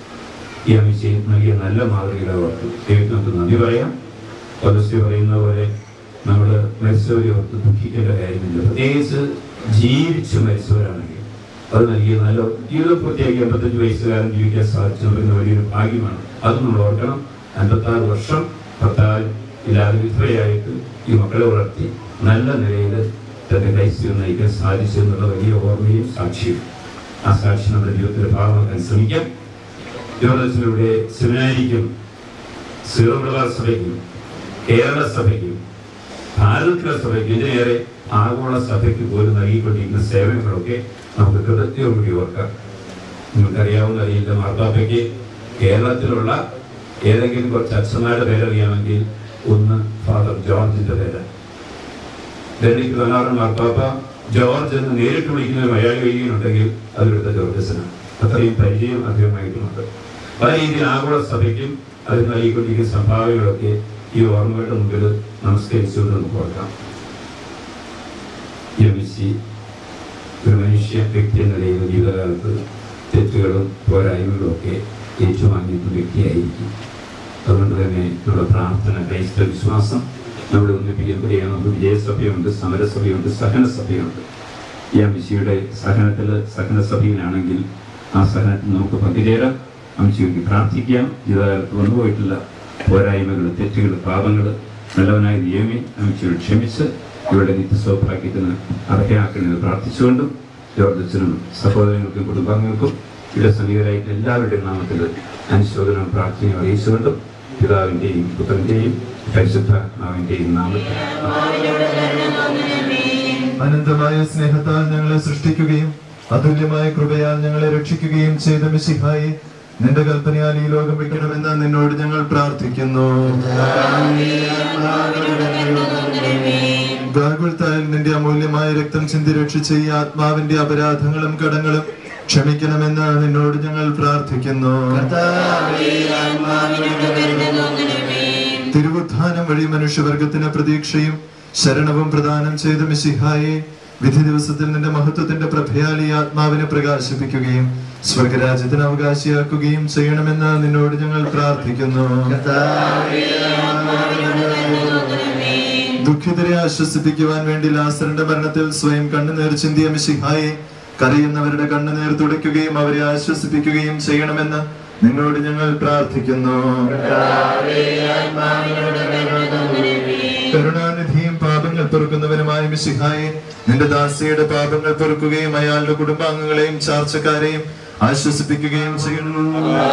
ഈ അമിച്ച് നൽകിയ നല്ല മാതൃകയുടെ ഓർത്ത് ദൈവത്തിന് നമുക്ക് നന്ദി പറയാം പദസ്യ പറയുന്ന പോലെ നമ്മൾ മരിച്ചവരെ ഓർത്ത് ദുഃഖിക്കേണ്ട കാര്യമില്ല പ്രത്യേകിച്ച് ജീവിച്ച് മരിച്ചവരാണെങ്കിൽ അത് നൽകിയ നല്ല ജീവിതം പൂർത്തിയാക്കി അമ്പത്തഞ്ച് വയസ്സുകാരൻ ജീവിക്കാൻ സാധിച്ചു എന്ന വലിയൊരു ഭാഗ്യമാണ് അത് നമ്മൾ ഓർക്കണം അൻപത്താറ് വർഷം ഭർത്താവ് ഇല്ലാതെ വിധവയായിട്ട് ഈ മക്കളെ വളർത്തി നല്ല നിലയിൽ തന്റെ ക്രൈസ്തവം നയിക്കാൻ സാധിച്ചു എന്നുള്ള വലിയ ഓർമ്മയും സാക്ഷിയും ആ സാക്ഷി നമ്മുടെ ജീവിതത്തിന്റെ ഭാഗമാക്കാൻ ശ്രമിക്കാം ജ്യോതിഷത്തിലൂടെ സെമിനാരിക്കും സീറോമലബാർ സഭയ്ക്കും കേരള സഭയ്ക്കും ഭാരതത്തിലെ സഭയ്ക്കും ഇതിനേറെ ആഗോള സഭയ്ക്ക് പോലും നൽകിക്കൊണ്ടിരിക്കുന്ന സേവനങ്ങളൊക്കെ നമുക്ക് കൃതജ്ഞയോടുകൂടി ഓർക്കാം നിങ്ങൾക്കറിയാവുന്ന അറിയില്ല മാർപ്പാപ്പയ്ക്ക് കേരളത്തിലുള്ള ഏതെങ്കിലും കുറച്ച് അച്ഛന്മാരുടെ പേരറിയാമെങ്കിൽ ഒന്ന് ഫാദർ ജോർജിന്റെ പേര് ഡൽഹിക്ക് പതിനാറ് മാർപ്പാപ്പ ജോർജ് എന്ന് നേരിട്ട് വിളിക്കുന്ന ഒരു മലയാളി വൈകിയുണ്ടെങ്കിൽ അതിവിടുത്തെ ജോർജസിനാണ് അത്രയും പരിചയം അദ്ദേഹമായിട്ടുമുണ്ട് പല രീതിയിൽ ആഗോള സഭയ്ക്കും അതിന് നൽകിക്കൊണ്ടിരിക്കുന്ന സംഭാവനകളൊക്കെ ഈ ഓർമ്മകളുടെ മുമ്പിൽ നമസ്കരിച്ചുകൊണ്ട് നമുക്ക് ഓർക്കാം ഈ അമിച്ചി ഒരു മനുഷ്യ വ്യക്തി എന്ന നിലയിൽ ജീവിതകാലത്ത് തെറ്റുകളും പോരായ്മകളും ഒക്കെ ഏറ്റുവാങ്ങിയിട്ടുള്ള വ്യക്തിയായിരിക്കും അതുകൊണ്ട് തന്നെ നമ്മുടെ പ്രാർത്ഥന ക്രൈസ്തവ വിശ്വാസം നമ്മളെ ഒന്നിപ്പിക്കുമ്പോഴേ നമുക്ക് വിജയസഭയുണ്ട് സമരസഭയുണ്ട് സഹനസഭയുണ്ട് ഈ അംശിയുടെ സഹനത്തിൽ സഹനസഭയിലാണെങ്കിൽ ആ സഹനത്തിൽ നമുക്ക് പങ്കുചേരാം അംശിക്ക് പ്രാർത്ഥിക്കാം ജീവിതകാലത്ത് വന്നുപോയിട്ടുള്ള പോരായ്മകൾ തെറ്റുകൾ പാപങ്ങൾ നല്ലവനായ നിയമി അംശിയോട് ക്ഷമിച്ച് ഇവരുടെ നിത്യസൗഭാഗ്യത്തിന് അർഹയാക്കണമെന്ന് പ്രാർത്ഥിച്ചുകൊണ്ടും ജോർജച്ചനും സഹോദരങ്ങൾക്കും കുടുംബാംഗങ്ങൾക്കും ഇവിടെ സമീപരായിട്ട് എല്ലാവരുടെയും നാമത്തിൽ അനുശോചനവും പ്രാർത്ഥനയും അറിയിച്ചുകൊണ്ടും പിതാവിൻ്റെയും പുത്രൻ്റെയും പരിശുദ്ധാത്മാവിൻ്റെയും നാമത്തിൽ അനന്തമായ സ്നേഹത്താൽ ഞങ്ങളെ സൃഷ്ടിക്കുകയും അതുല്യമായ കൃപയാൽ ഞങ്ങളെ രക്ഷിക്കുകയും ചെയ്ത മിശിഹായി നിന്റെ കൽപ്പനയാൽ ഈ ലോകം വയ്ക്കണമെന്ന് നിന്നോട് ഞങ്ങൾ പ്രാർത്ഥിക്കുന്നു ഗാഗുൽത്തായിൽ നിന്റെ അമൂല്യമായ രക്തം ചിന്തി രക്ഷിച്ച ഈ ആത്മാവിന്റെ അപരാധങ്ങളും കടങ്ങളും ക്ഷമിക്കണമെന്ന് നിന്നോട് ഞങ്ങൾ പ്രാർത്ഥിക്കുന്നു തിരുവുത്ഥാനം വഴി മനുഷ്യവർഗത്തിന് പ്രതീക്ഷയും ശരണവും പ്രദാനം ചെയ്ത മിശിഹായെ വിധി ദിവസത്തിൽ നിന്റെ മഹത്വത്തിന്റെ പ്രഭയാൽ ഈ ആത്മാവിനെ പ്രകാശിപ്പിക്കുകയും സ്വർഗരാജ്യത്തിന് അവകാശിയാക്കുകയും ചെയ്യണമെന്ന് നിന്നോട് ഞങ്ങൾ പ്രാർത്ഥിക്കുന്നു ദുഃഖിതരെ ആശ്വസിപ്പിക്കുവാൻ വേണ്ടി ലാസറിന്റെ മരണത്തിൽ സ്വയം കണ്ണുനീർ ചിന്തിയ മിശിഹായെ കരയുന്നവരുടെ കണ്ണുനീർ തുടയ്ക്കുകയും അവരെ ആശ്വസിപ്പിക്കുകയും ചെയ്യണമെന്ന് നിന്നോട് ഞങ്ങൾ പ്രാർത്ഥിക്കുന്നു കരുണാനിധിയും പാപങ്ങൾ പൊറുക്കുന്നവനുമായ മിശിഹായെ നിന്റെ ദാസിയുടെ പാപങ്ങൾ പൊറുക്കുകയും അയാളുടെ കുടുംബാംഗങ്ങളെയും ചാർച്ചക്കാരെയും ആശ്വസിപ്പിക്കുകയും ചെയ്യണം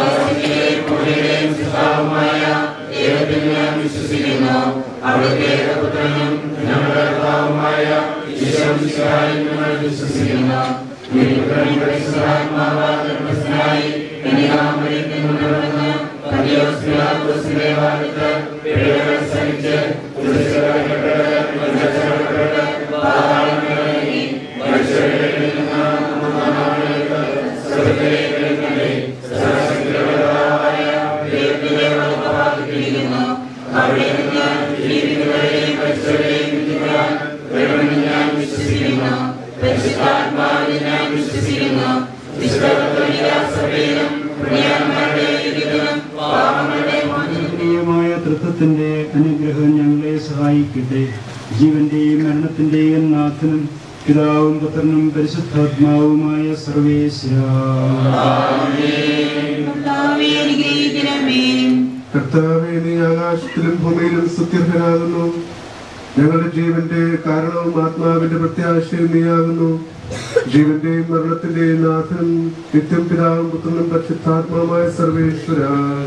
ആത്മീയമായ തൃത്വത്തിന്റെ അനുഗ്രഹം ഞങ്ങളെ സഹായിക്കട്ടെ ജീവന്റെയും മരണത്തിന്റെയും നാഥനും പിതാവും പുത്രനും പരിശുദ്ധാത്മാവുമായ സർവേശ്വര കർത്താവേ നീ ആകാശത്തിലും ഭൂമിയിലും സ്തുത്യർഹനാകുന്നു ഞങ്ങളുടെ ജീവന്റെ കാരണവും ആത്മാവിന്റെ പ്രത്യാശയും നീയാകുന്നു ജീവന്റെയും മരണത്തിന്റെയും നാഥനും നിത്യം പിതാവും പുത്രനും പരിശുദ്ധാത്മാവുമായ സർവേശ്വര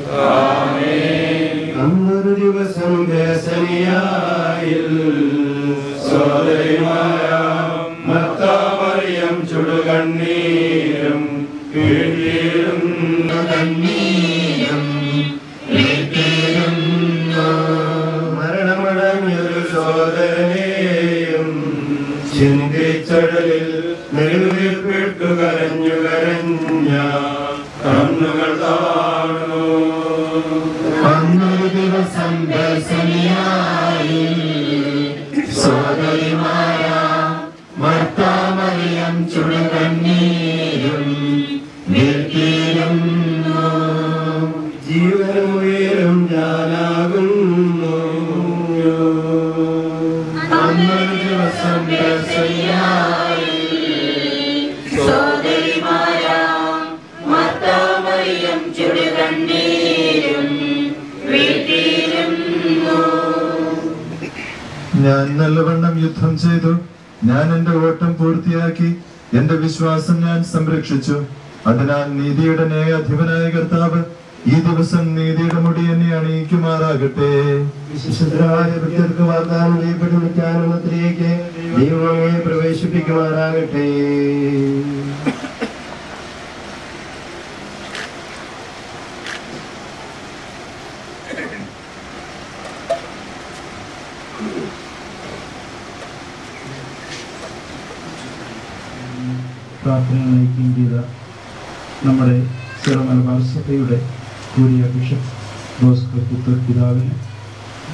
അന്നൊരു ദിവസം ദേശനിയായിൽ സോദരിമാര മത്താമറിയം ചുടുകണ്ണീരും വീഴ്ത്തിയിടും കണ്ണീരും മരണമടഞ്ഞൊരു സോദരനെയും ചിന്തിച്ചടലിൽ നെടുവിൽപ്പെട്ടു കരഞ്ഞു കരഞ്ഞ കണ്ണുകൾ താണു അന്നൊരു ദിവസം ദർശനിയായി സോദരിമാര മർത്താമറിയം ചുടുകണ്ണീരും വീട്ടിയിരുന്നു ജീവനുയരും ഞാനാകുന്നു അന്നൊരു ദിവസം ദർശനിയായി സോദരിമാരാം മർത്താമറിയം ചുടുകണ്ണീരും വീട്ടിലിരുന്നു ഞാൻ നല്ലവണ്ണം യുദ്ധം ചെയ്തു ഞാൻ എന്റെ ഓട്ടം പൂർത്തിയാക്കി എന്റെ വിശ്വാസം ഞാൻ സംരക്ഷിച്ചു അതിനാൽ നീതിയുടെ ന്യായാധിപനായ കർത്താവ് ഈ ദിവസം നീതിയുടെ മുടി എന്നെ അണിയിക്കുമാറാകട്ടെ വിശുദ്ധരായ ഭക്തർക്ക് വാഗ്ദാനം ചെയ്യപ്പെട്ട നിത്യാനന്ദത്തിലേക്ക് ദൈവമേ പ്രവേശിപ്പിക്കുമാറാകട്ടെ പ്രാർത്ഥന നയിക്കുകയും ചെയ്ത നമ്മുടെ സിറോ മലബാർ സഭയുടെ കൂടിയ ബിഷപ്പ് ബോസ്കോ പുത്തൂർ പിതാവിന്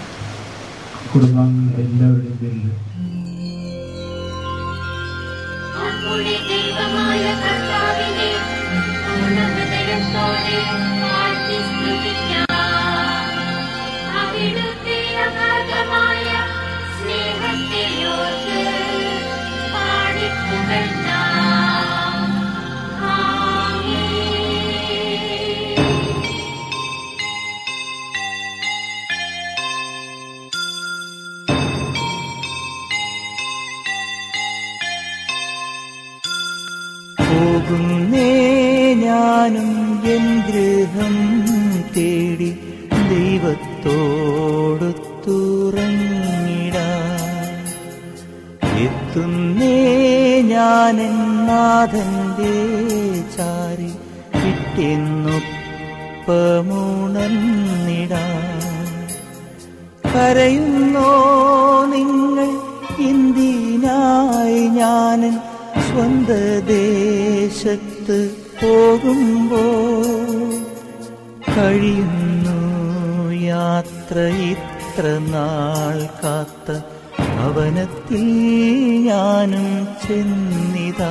കുടുംബാംഗങ്ങളുടെ എല്ലാവരുടെയും പേരിൽ നമ്മുടെ ദൈവമായ കർത്താവിനെ പൂർണ്ണഹൃദയത്തോടെ വാഴ്ത്തി സ്തുതിക്കാം. അവിടുത്തെ അഗാധമായ സ്നേഹത്തെ ഓർത്ത് പാടിപ്പുകഴ്ത്താം. ആമേൻ. പോകുന്നേ ഞാനും എൻ ഗൃഹം തേടി ദൈവത്തോടു തുറങ്ങിടാൻ എത്തുന്നേ ഞാൻ നാഥന്റെ ചാരി കിട്ടിയെന്നൊപ്പമുണർന്നിടാൻ കരയുന്നോ നിങ്ങൾ എന്തിനായി ഞാനൻ സ്വന്ത ദേശത്ത് പോകുമ്പോ കഴിയുന്നു യാത്ര ഇത്ര നാൾ കാത്ത ഭവനത്തിൽ ഞാനും ചെന്നിതാ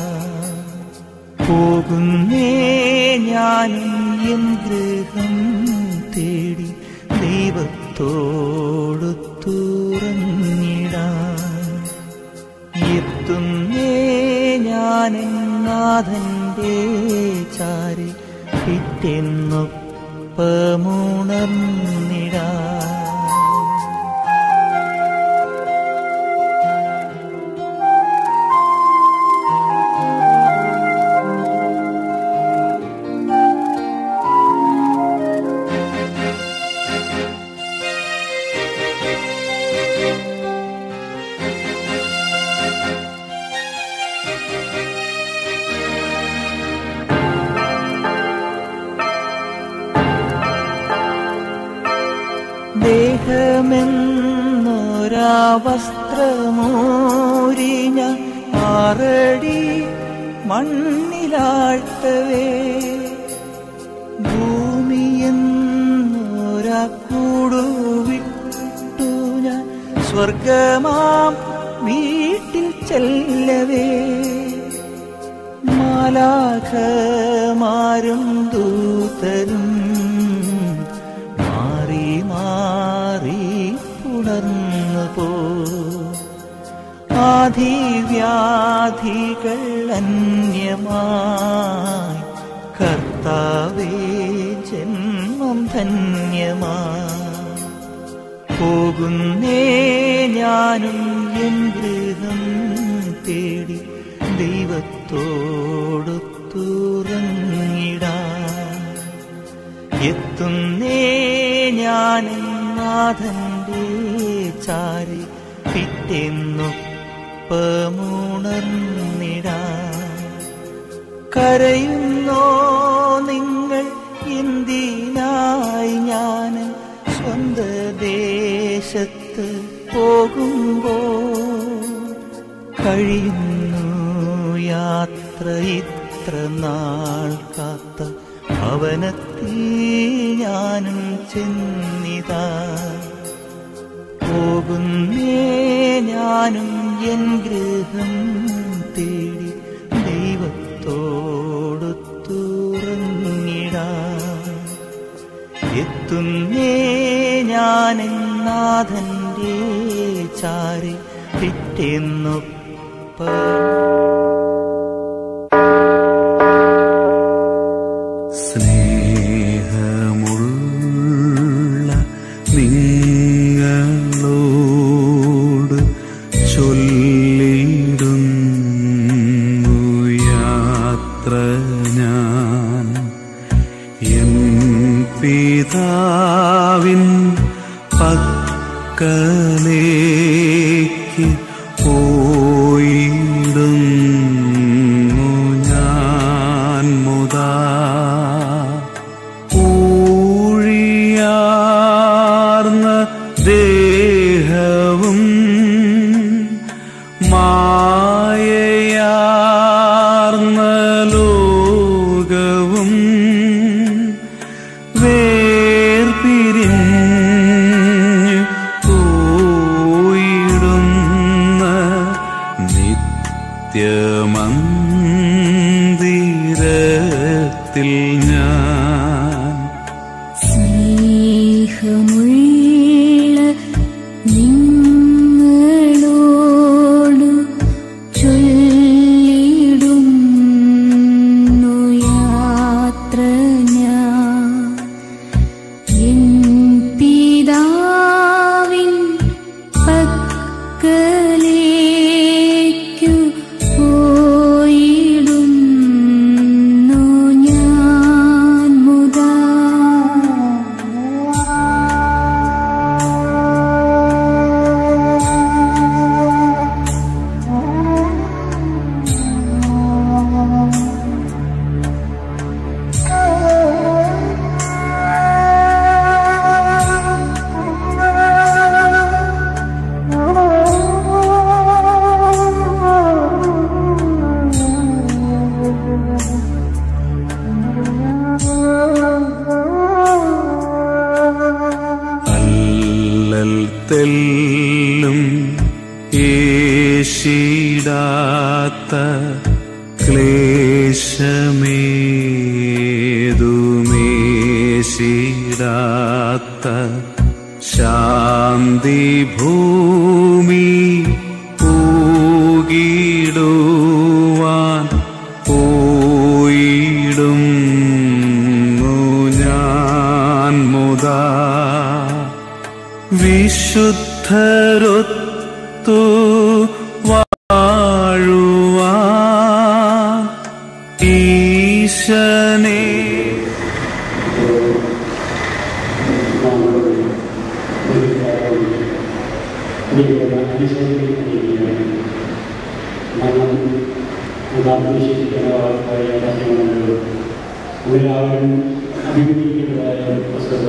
പോകുന്നേ ഞാനും എൻ ഗൃഹം തേടി ദൈവത്തോടു തുറന്നിടാൻ എത്തുന്നേ ഞാൻ നാഥന്റെ ചാരി പിറ്റെന്നൊപ്പമുണർന്നിടാൻ ദേഹമെന്നൊരാ വസ്ത്രമൂരിഞ്ഞ ആറടി മണ്ണിലാഴ്ത്തവേ ഭൂമിയെന്നൊരാ കൂടുവിട്ടു ഞാൻ സ്വർഗമാം വീട്ടിൽ ചെല്ലവേ മാലാഖമാരും ദൂതരും മാറി മാറി പുണർന്നു പോ ആധിവ്യാധികൾ അന്യമായി കർത്താവേ ജന്മം ധന്യമായി പോകുന്നേ ഞാനും എൻ ഗൃഹം തേടി ദൈവത്തോടു തുറങ്ങിടാൻ എത്തുന്നേ ഞാൻ നാഥന്റെ ചാരി പിറ്റെന്നൊപ്പമുണർന്നിടാൻ കരയുന്നോ നിങ്ങൾ എന്തിനായി ഞാൻ സ്വന്ത ദേശത്ത് പോകുമ്പോ കഴിയുന്നു യാത്ര ഇത്ര നാൾ കാത്ത ഭവനത്തിൽ ഞാനും ചെന്നിതാ പോകുന്നേ ഞാനും എൻ ഗൃഹം തേടി ദൈവത്തോടു തുറങ്ങിടാൻ എത്തുന്നേ ഞാൻ നാഥന്റെ ചാരി പിറ്റെന്നൊപ്പ സ്നേഹമുള്ള നിങ്ങളോട് ചൊല്ലിടുന്നു യാത്ര ഞാൻ എൻ പിതാവിൻ പക്കലേക്ക് പോയിടുന്നു ഞാൻ മുതാ ഊഴിയാർന്ന ദേഹവും മായയാർന്ന ലോകവും വേർപിരിഞ്ഞു പോയിടുന്നു സ്നേഹത്തിൽ ഞാൻ സ്നേഹമുള്ള നിങ്ങളോടു ചൊല്ലിടുന്നു യാത്ര ഞാൻ എൻ പിതാവിൻ പക്കലേക്കു പോയിടുന്നു ഞാൻ മുതാ അല്ലൽ തെല്ലും ഏശിടാത്ത ക്ലേശമേതുമേശിടാത്ത ശാന്തി ഭൂമി പൂകിടുവാൻ പോയിടും ഞാൻ മുതാ വിശുദ്ധരൊത്തു വാഴുവാ ഈശനെ എല്ലാവരും അഭിമുഖീകരിക്കുന്നതായ വസ്തുത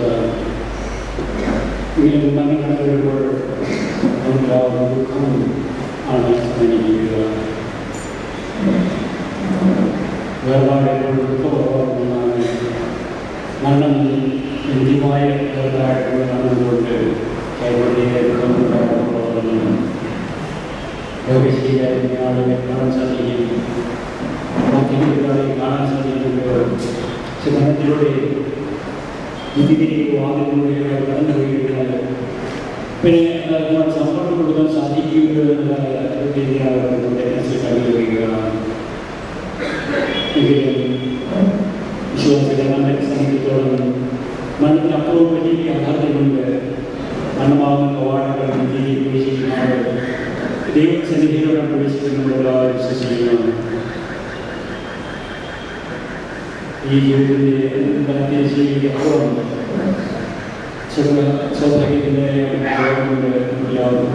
ഇങ്ങനെ മരണം കടന്നു വരുമ്പോൾ നമുക്കുണ്ടാവുന്ന ദുഃഖം ആണ് അനുഭവിക്കുക വേർപാടുകൾ ദുഃഖപൂർവ്വമാണ് മരണം എന്തിമായ വേർപാടുകൾ നടന്നുകൊണ്ട് കേരളത്തിലെ ദുഃഖമുണ്ടാകുന്നു രോഗശീലമായ ആളുകളെ കാണാൻ സാധിക്കും മറ്റുള്ളവരെ കാണാൻ സാധിക്കുമ്പോൾ സുഖത്തിലൂടെ ഇതിലേക്ക് വാതിലൂടെ കടന്നു പോയിരിക്കുന്നത് പിന്നെ നമ്മൾ സമ്പർക്കം കൊടുക്കാൻ സാധിക്കുകയോ എന്നതായ മനസ്സിലാക്കുകയാണ് എങ്കിലും വിശ്വാസികളെ സംബന്ധിച്ചിടത്തോളം മണ്ണിനപ്പുറവും വലിയ യാഥാർത്ഥ്യമുണ്ട് മണ്ണമാകുന്ന കവാടങ്ങൾ ഇന്ത്യയിൽ പ്രവേശിക്കുന്നവർ ദൈവസന്നിധിയിലൂടെ പ്രവേശിക്കുന്നവരായി വിശ്വസിക്കുന്നു ഈ ജീവിതത്തിന്റെ ബലത്തെ ശൈലിക്ക് അപ്പുറം സ്വാഭാവികത്തിന്റെ കൊണ്ട് എല്ലാവർക്കും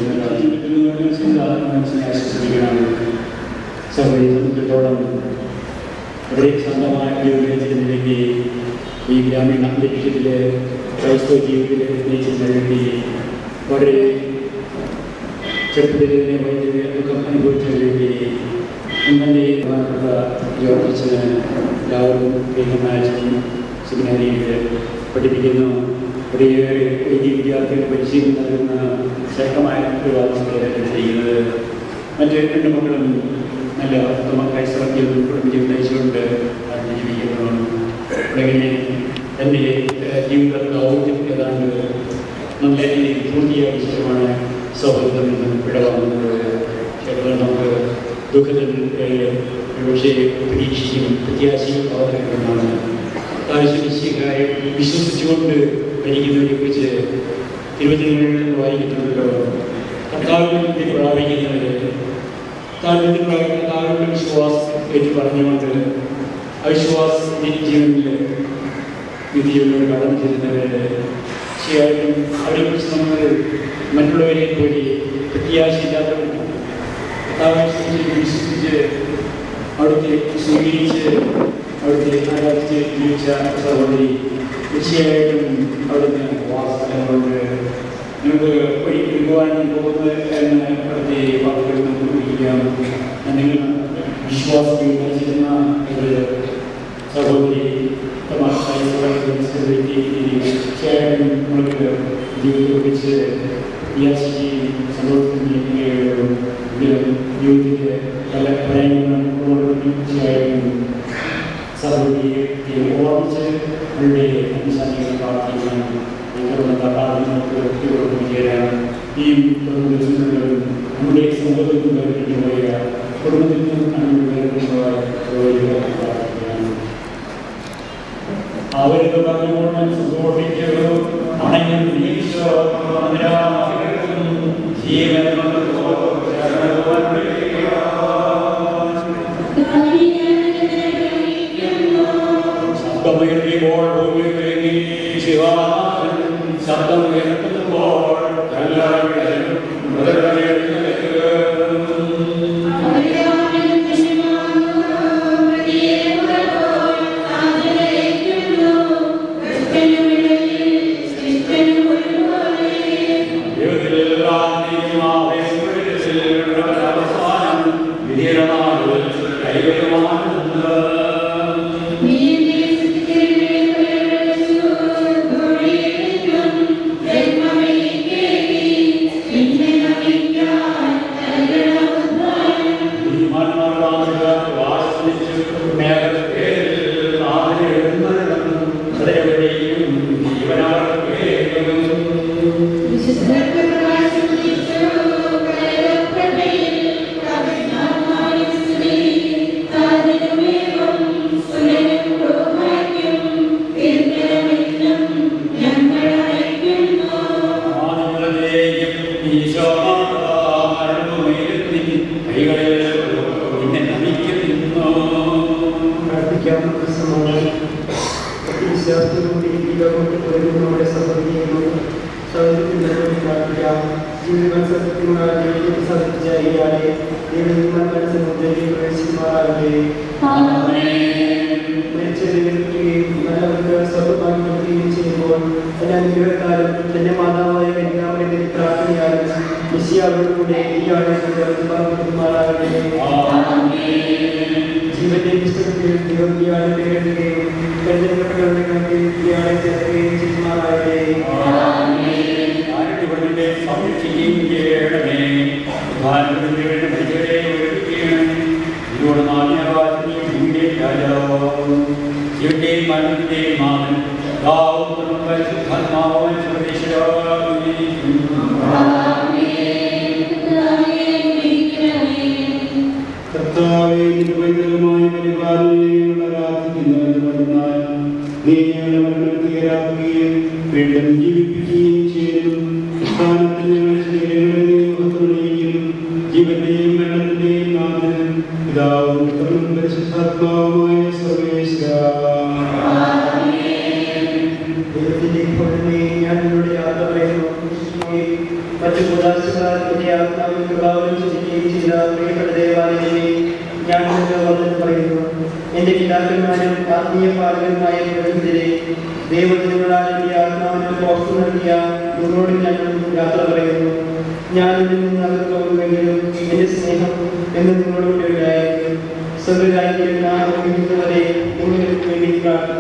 മനസ്സിലാക്കണം സഭയെ സംബന്ധിച്ചിടത്തോളം വളരെ സ്വന്തമായ ഒരു വിവേചനത്തിലേക്ക് ഈ ഗ്രാമീണ അന്തരീക്ഷത്തിലെ ക്രൈസ്തവ ജീവിതത്തിലെ ഉന്നയിച്ചതിന് വേണ്ടി വളരെ ചെറുപ്പത്തിൽ തന്നെ വൈദ്യുതി ദുഃഖം അനുഭവിച്ചതിന് വേണ്ടി ഇന്നലെ ബഹുമാനപ്പെട്ട ജോർജിന് എല്ലാവരും ഭീമമായ സെമിനാരിയിൽ പഠിപ്പിക്കുന്നു ഒരേറെ വൈദ്യ വിദ്യാർത്ഥികൾക്ക് പരിശീലനം നൽകുന്ന ശക്തമായ ഒരു അവസ്ഥയാണ് ചെയ്യുന്നത് മറ്റ് രണ്ട് മക്കളും നല്ല ഉത്തമ ക്രൈസ്തവത്തിൽ കുടുംബജീവിതം നയിച്ചുകൊണ്ട് അതിന് ജീവിക്കുന്നതാണ് അങ്ങനെ എൻ്റെ ജീവിത ദൗത്യം ഏതാണ്ട് നല്ല രീതിയിൽ പൂർത്തിയായ വിഷയമാണ് സൗഹൃദം നിന്ന് വിടവാങ്ങുന്നത് ചിലപ്പോൾ നമുക്ക് ദുഃഖത്തിൽ പക്ഷേ പ്രതീക്ഷയും പ്രത്യാശയും അവതരിക്കുന്നതാണ് ആവശ്യമിശിക്കാരെ വിശ്വസിച്ചുകൊണ്ട് ഭരിക്കുന്നവരെ കുറിച്ച് തിരുവചനങ്ങളിൽ വായിക്കുന്നുണ്ടല്ലോ കർത്താവിനെ ബുദ്ധി പ്രാപിക്കുന്നവര് താഴ്ത്തി പ്രാപിക്കുന്ന താഴ്ന്ന വിശ്വാസം ഏറ്റു പറഞ്ഞുകൊണ്ട് അവിശ്വാസത്തിന്റെ ജീവനിൽ വിധിയോട് കടന്നു ചെല്ലുന്നവര് തീർച്ചയായിട്ടും അവരെ കുറിച്ച് നമ്മൾ മറ്റുള്ളവരെ പോലെ പ്രത്യാശയില്ലാത്തവർക്ക് കർത്താവിനെ വിശ്വസിച്ച് അവിടുത്തെ സ്വീകരിച്ച് അവിടുത്തെ ആരാധിച്ച് ജീവിച്ച സഹോദരി തീർച്ചയായിട്ടും അവിടുന്ന് വാസനകളുണ്ട് നിങ്ങൾക്ക് ഒഴിക്കുവാൻ പോകുന്നത് എന്ന് അവിടുത്തെ വാക്കുകൾ നമുക്ക് ഉപയോഗിക്കാം നിങ്ങൾ വിശ്വാസത്തിൽ നയിച്ചിരുന്ന ഒരു സഹോദരി തീർച്ചയായിട്ടും നമ്മൾക്ക് ജീവിതത്തെ വെച്ച് വിയാസിച്ച് സന്തോഷത്തിൻ്റെ ജീവിതത്തിലെ പല പ്രയാണങ്ങളും തീർച്ചയായും സഹോദരിയെ ഞങ്ങളുടെ കഥാപാത്രങ്ങൾക്ക് വ്യക്തികൾക്കും ഈ ദിവസങ്ങളിലും നമ്മുടെ സമൂഹത്തിൽ വേർപിരിക്കുകയ കുടുംബത്തിൽ നിന്ന് അങ്ങനെ വേർപിരിക്കുകയാണ് അവർക്ക് പറഞ്ഞുകൊണ്ട് സന്തോഷിക്കൂ അണയും ഈശോ ജീവൻ ശബ്ദമുയർത്തിയപ്പോൾ ഭൂമിയിലേക്ക് ശിവാനന്ദൻ ശബ്ദം ഉയർത്തുമ്പോൾ എല്ലാവരും തന്റെ മാതാവായ കന്യാമറിന്റെ പ്രാർത്ഥനയാണ് മിശിയാവോട് കൂടെ ഈ ആളുകളാകട്ടെ ജീവന്റെ പുസ്തകത്തിൽ ദൈവം ഇയാളെ പേരെടുക്കുകയും കരുതപ്പെട്ടവരുടെ കണക്കിൽ ഇയാളെ ചേർക്കുകയും ചെയ്യുമാറാകട്ടെ സംരക്ഷിക്കുകയും ചെയ്യണമേ ഭാരതത്തിന്റെ വേണ്ട മരിച്ചവരെ ഉയർത്തുകയും ഇതിലൂടെ നാണ്യവാസിനെയും ഭൂമിയുടെ രാജാവും ശിവന്റെയും മരണത്തിന്റെയും മാതൻ ദാവും പരിശുദ്ധാത്മാവും കർത്താവേ നിർവൈകരമായ പരിപാലനയുള്ള ആരാധിക്കുന്നവരുമായി നീ ഞങ്ങളെ മരണത്തിയരാക്കുകയും വീണ്ടും ജീവിപ്പിക്കുകയും ചെയ്യും സ്ഥാനത്തിൽ ഞങ്ങൾ ശരീരങ്ങളെ മഹത്വണിയും ജീവന്റെയും മരണത്തിന്റെയും നാഥനും പിതാവും പുത്രനും പരിശുദ്ധാത്മാവുമായ സർവേശ്വര ദൈവത്തിന്റെ ഭവനമേ ഞാൻ നിന്നോട് യാത്ര പറയുന്നു മറ്റു ഉദാസങ്ങളുടെ ആത്മാവിൽ പ്രഭാവം ചെയ്യുകയും ചെയ്ത പ്രിയപ്പെട്ട ദേവാലയമേ ഞാൻ നിന്റെ വന്ദനം പറയുന്നു എന്റെ പിതാക്കന്മാരും ആത്മീയ പാലകന്മായ പ്രകൃതിരെ ദൈവജനങ്ങളാൽ എന്റെ ആത്മാവിന് പുറത്തു നൽകിയ നിങ്ങളോട് ഞങ്ങൾ യാത്ര പറയുന്നു ഞാൻ ഇതിൽ നിന്ന് അകത്തുപോകുമെങ്കിലും എന്റെ സ്നേഹം എന്ന് നിങ്ങളോട് ഉണ്ടായിരിക്കും സ്വർഗരാജ്യത്തിൽ ഞാൻ വരെ നിങ്ങൾക്ക് വേണ്ടി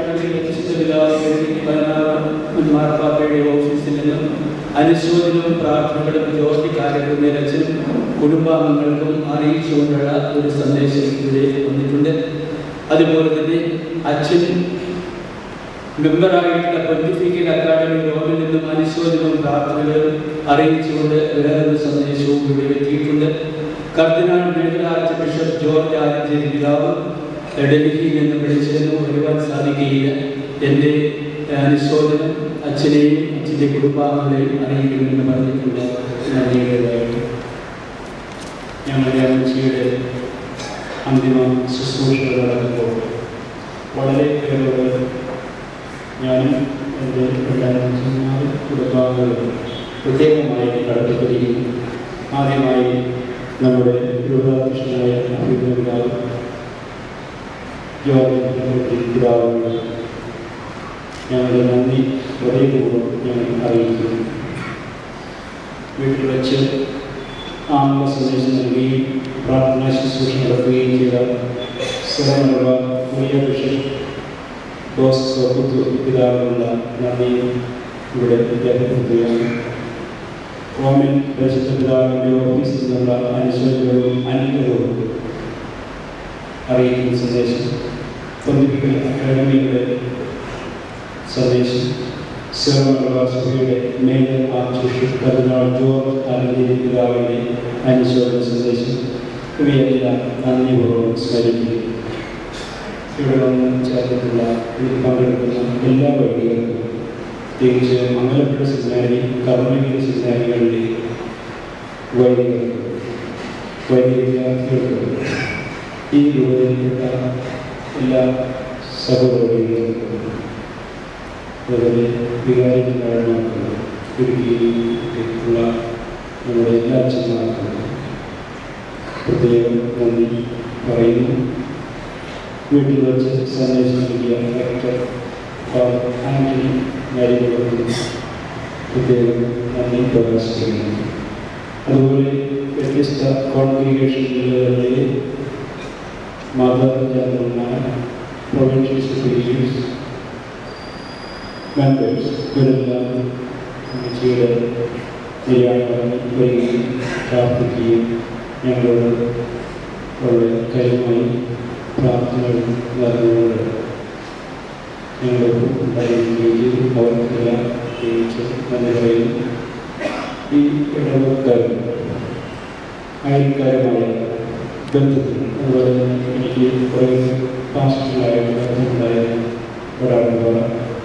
മാർപ്പാപ്പയുടെ ഓഫീസിൽ നിന്നും അനുശോചനവും പ്രാർത്ഥനകളും ജോലിക്കാരും നിരച്ച് കുടുംബാംഗങ്ങൾക്കും അറിയിച്ചുകൊണ്ടുള്ള ഒരു സന്ദേശം ഇവിടെ വന്നിട്ടുണ്ട് അതുപോലെ തന്നെ അച്ഛൻ മെമ്പറായിട്ടുള്ള പൊന്റിഫിക്കൽ അക്കാദമി റോമിൽ നിന്നും അനുശോചനവും പ്രാർത്ഥനകളും അറിയിച്ചുകൊണ്ട് വേറൊരു സന്ദേശവും ഇവിടെ എത്തിയിട്ടുണ്ട് കർദിനാൾ മേഖലാർച്ച് ബിഷപ്പ് ജോർജ് ആലഞ്ചേരി പിതാവ് ഡൽഹിയിൽ നിന്ന് വിളിച്ചതിന് വരുവാൻ സാധിക്കുകയില്ല എൻ്റെ അനുശോചനം അച്ഛനെയും അച്ഛൻ്റെ കുടുംബാംഗങ്ങളെയും അറിയിക്കുമെന്ന് പറഞ്ഞിട്ടുണ്ട് നന്ദിയുടേതായിട്ട് ഞങ്ങളുടെ അമ്മച്ചിയുടെ അന്തിമ ശുശ്രൂഷകൾ നടക്കുമ്പോൾ വളരെ ഏറെ ഞാനും എൻ്റെ എല്ലാ അമ്മച്ചിമാരും കുടുംബാംഗങ്ങളും പ്രത്യേകമായി കടത്തിപ്പിടിക്കുന്നു ആദ്യമായി നമ്മുടെ രൂപകൃഷ്ണനായ പിതാവ് ജോർജ് പിതാവിനോട് ഞങ്ങളുടെ നന്ദി ഹൃദയപൂർവ്വം ഞങ്ങൾ അറിയിക്കുന്നു വീട്ടിൽ വെച്ച് ആത്മ സന്ദേശം നൽകുകയും പ്രാർത്ഥനാ ശുശ്രൂഷ നടത്തുകയും ചെയ്ത സ്വരമുള്ള പുതിയ ബിഷപ്പ് ബോസ് സ്വപുത്തു പിതാവിനുള്ള നന്ദിയും ഇവിടെ രേഖപ്പെടുത്തുകയാണ് റോമൻ പരിശുദ്ധ പിതാവിൻ്റെ ഓഫീസിൽ നിന്നുള്ള അനുശോചനവും അനുഗ്രഹവും അറിയിക്കുന്ന സന്ദേശം പൊന്തിപ്പിക്കൽ അക്കാദമിയുടെ സന്ദേശം സിറമലബാർ സഭയുടെ major archbishop cardinal George Alencherry പിതാവിന്റെ അനുശോചന സന്ദേശം ഇവയെല്ലാം നന്ദിപൂർവ്വം സ്മരിക്കുന്നു ഇവിടെ വന്ന് ചേർന്നിട്ടുള്ള ഇതിൽ പങ്കെടുക്കുന്ന എല്ലാ വൈദികർക്കും പ്രത്യേകിച്ച് മംഗലപ്പുഴ സെമിനാരി കർമ്മഗിരി സെമിനാരികളിലെ വൈദികർക്കും വൈദിക വിദ്യാർത്ഥികൾക്കും ഈ രൂപത്തിൽപ്പെട്ട എല്ലാ സഹോദരങ്ങൾക്കും അതുപോലെ വികാരികളാണ് ഇടുക്കിയിലുള്ള നമ്മുടെ എല്ലാ അച്ഛന്മാർക്കും പ്രത്യേകം നന്ദി പറയുന്നു വീട്ടിൽ വെച്ച് സന്ദേശം നൽകിയ ഡോക്ടർ ഫാദർ ആന്റണി മാരിയോട് പ്രത്യേകം നന്ദി പ്രകാശിക്കുന്നു അതുപോലെ വ്യത്യസ്ത കോൺഗ്രിഗേഷനുകളിലെ മദർ ജനറൽമാർ പ്രൊവിൻഷ്യൽ സെക്രട്ടറീസ് മെമ്പേഴ്സ് ഇവരെല്ലാം അമ്മച്ചിയുടെ നിര്യാണം വരികയും പ്രാർത്ഥിക്കുകയും ഞങ്ങളോട് വളരെ കരുമായി പ്രാർത്ഥനകൾ നടന്നുകൊണ്ട് ഞങ്ങളോട് ഉണ്ടായിരിക്കുകയും ചെയ്തു അവർക്കെല്ലാം പ്രത്യേകിച്ച് നന്ദി പറയുന്നു ഈ ഇടവക്കാരും അയൽക്കാരുമായ ബന്ധത്തിൽ അതുപോലെ തന്നെ എനിക്ക് കുറേ പാസ്റ്റലായിട്ട് ബന്ധമുണ്ടായിരുന്ന ഒരാളുടെ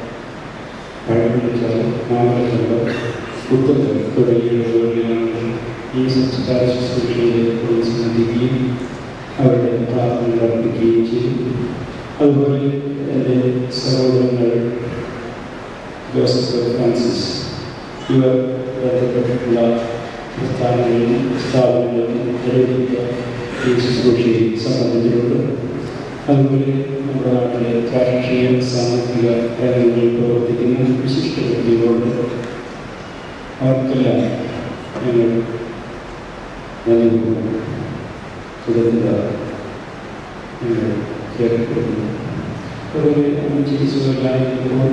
പഴമിച്ചാൽ മാമലച്ചമ്പ് പുത്തത്ത് തുടങ്ങിയവരിലാണ് ഈ സംസ്കാര ശുശ്രൂഷയെ പ്രോത്സാഹിപ്പിക്കുകയും അവരുടെ പ്രാർത്ഥനകൾ അർപ്പിക്കുകയും ചെയ്തു അതുപോലെ എൻ്റെ സഹോദരങ്ങൾ ജോസഫ് ഫ്രാൻസിസ് ഇവർ ബന്ധപ്പെട്ടിട്ടുള്ള പ്രസ്ഥാനങ്ങളിലും സ്ഥാപനങ്ങളിലും നിരവധി ഈ ശുശ്രൂഷയെ സംബന്ധിച്ചിട്ടുണ്ട് അതുപോലെ നമ്മുടെ നാട്ടിലെ രാഷ്ട്രീയ സാമൂഹിക രംഗങ്ങളിൽ പ്രവർത്തിക്കുന്ന വിശിഷ്ട വ്യക്തികളുണ്ട് അവർക്കെല്ലാം ഞങ്ങൾ നന്ദി തുടരുക ഞങ്ങൾ കേൾക്കുന്നു അതുപോലെ അമ്മച്ചി സുഖമില്ലായിരിക്കുമ്പോൾ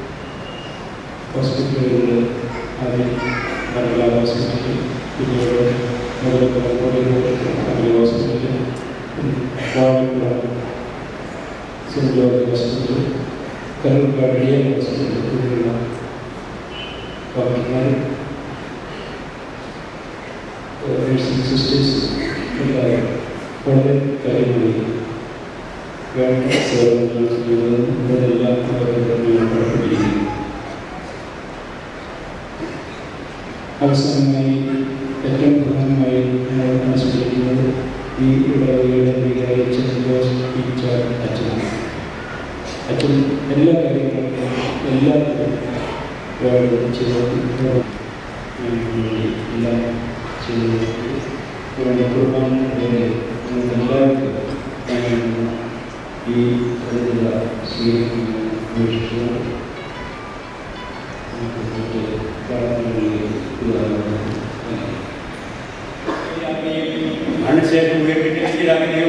ഹോസ്പിറ്റലുകളിൽ ആദ്യം മലയാള ഹോസ്പിറ്റൽ പിന്നീട് Muthalakulam Kozhikode hospital Vazhakulam saint George hospital Karulkad D M hospital തുടങ്ങിയ ഡോക്ടർമാർ നഴ്സിംഗ് സിസ്റ്റേഴ്സ് എല്ലാവരും വളരെ കാര്യമായി വേണ്ട സേവനങ്ങൾ ചെയ്യുന്നതും ഇവരെല്ലാം അവരുടെ കടപ്പെട്ടിരിക്കുന്നു അവസാനമായി ഏറ്റവും പ്രധാനമായി ഞങ്ങൾ അനുസ്മരിക്കുന്നത് ഈ ഇടവകയുടെ വികാരിച്ച ജോസ് ടീച്ചർ അച്ഛനാണ് അച്ഛൻ എല്ലാ കാര്യങ്ങൾക്കും എല്ലാത്തിനും വേണ്ടത് ചെയ്തു എല്ലാം ചെയ്തു വേണ്ട കുർബാനയുടെ നിങ്ങൾക്ക് എല്ലാവർക്കും ഞാൻ ഈ തരത്തിലുള്ള സ്വീകരിക്കുന്ന വീക്ഷിക്കുന്നു അനുശേഷം വീട്ടിലേക്ക്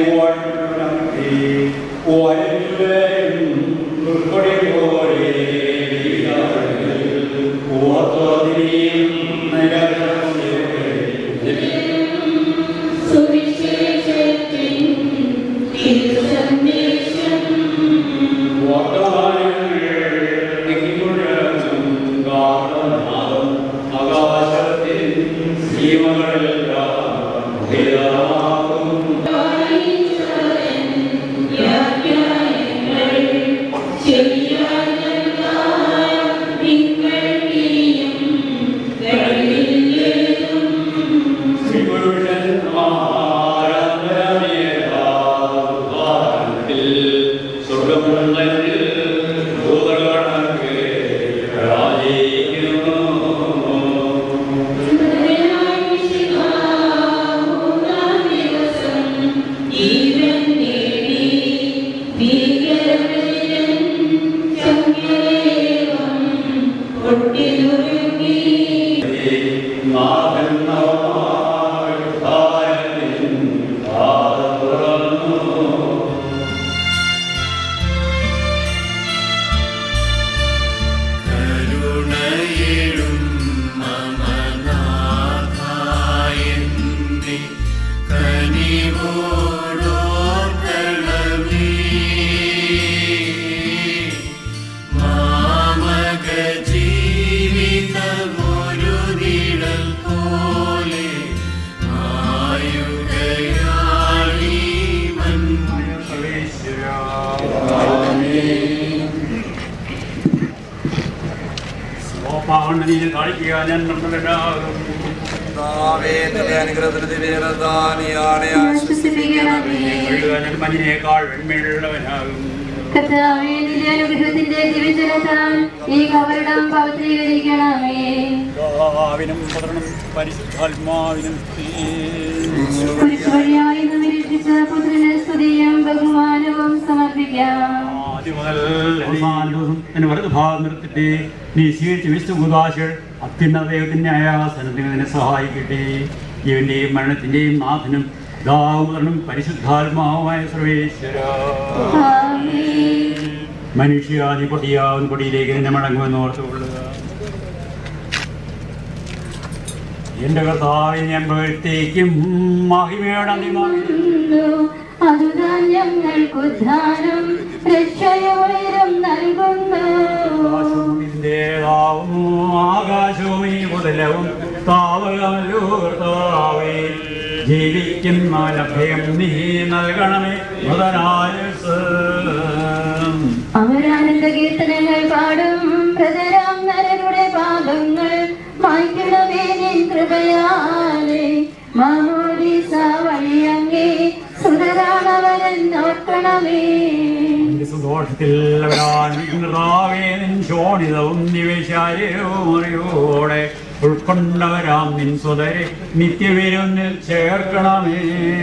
ആകാശത്തിൽ ജീവങ്ങളെല്ലാം പാവണ്ണനീ കാണിക്കുക ഞാൻ നിർമ്മലനാകും ഞാൻ മഞ്ഞിനേക്കാൾ വെണ്മയുള്ളവനാകും കർത്താവേ നിന്റെ അനുഗ്രഹത്തിന്റെ ദിവസത്താൽ ഈ കവറിടം പവിത്രീകരിക്കണമേ പിതാവിനും പുത്രനും പരിശുദ്ധാത്മാവിനും കുരിശ് വഴിയായി നിരീക്ഷിച്ച പുത്രന് സ്തുതിയും ബഹുമാനവും സമർപ്പിക്കാം ആദ്യം മുതൽ അവസാന ദിവസം എന്നെ വലത് ഭാഗം നിർത്തിട്ട് നീ സ്വീകരിച്ച വിശുഭൂതാശകൾ അത്യുന്നത ദൈവത്തിന്റെ ആയാസനത്തിന് നിന്നെ സഹായിക്കട്ടെ ജീവന്റെയും മരണത്തിന്റെയും നാഥനും ദാവുതനും പരിശുദ്ധാത്മാവുമായ സർവേശ്വര മനുഷ്യാദി പൊടിയാവുന്ന പൊടിയിലേക്ക് നിന്നെ മടങ്ങുമെന്ന് ഓർത്തുകൊള്ളുക എന്റെ കർത്താവിനെ ഞാൻ പുകഴ്ത്തേക്കും മഹിമയുടെ അന്തിമാവിൽ അതുതാൻ ഞങ്ങൾക്ക് ഉദ്ധാനം രക്ഷയോയരം നൽകുന്നു ദേവാവുന്നു ആകാശവും ഈ മുതലവും താവകമല്ലോ കർത്താവേ ജീവിക്കുന്ന ലഭ്യം നീ നൽകണമേ മുതലായുസ് അവരാനന്ദ കീർത്തനങ്ങൾ പാടും പ്രതരാം നരരുടെ പാപങ്ങൾ മായ്ക്കണമേ നിൻ കൃപയാലേ മാമോദീസ വഴിയങ്ങേ സുതരാണവരൻ നോക്കണമേ സന്തോഷത്തിൽ അവരാവേ നിൻ ശോണിതവും നിവേശാര്യവും അറിയോടെ ഉൾക്കൊണ്ടവരാം നിൻ സ്വതരെ നിത്യവിരുന്നിൽ ചേർക്കണമേ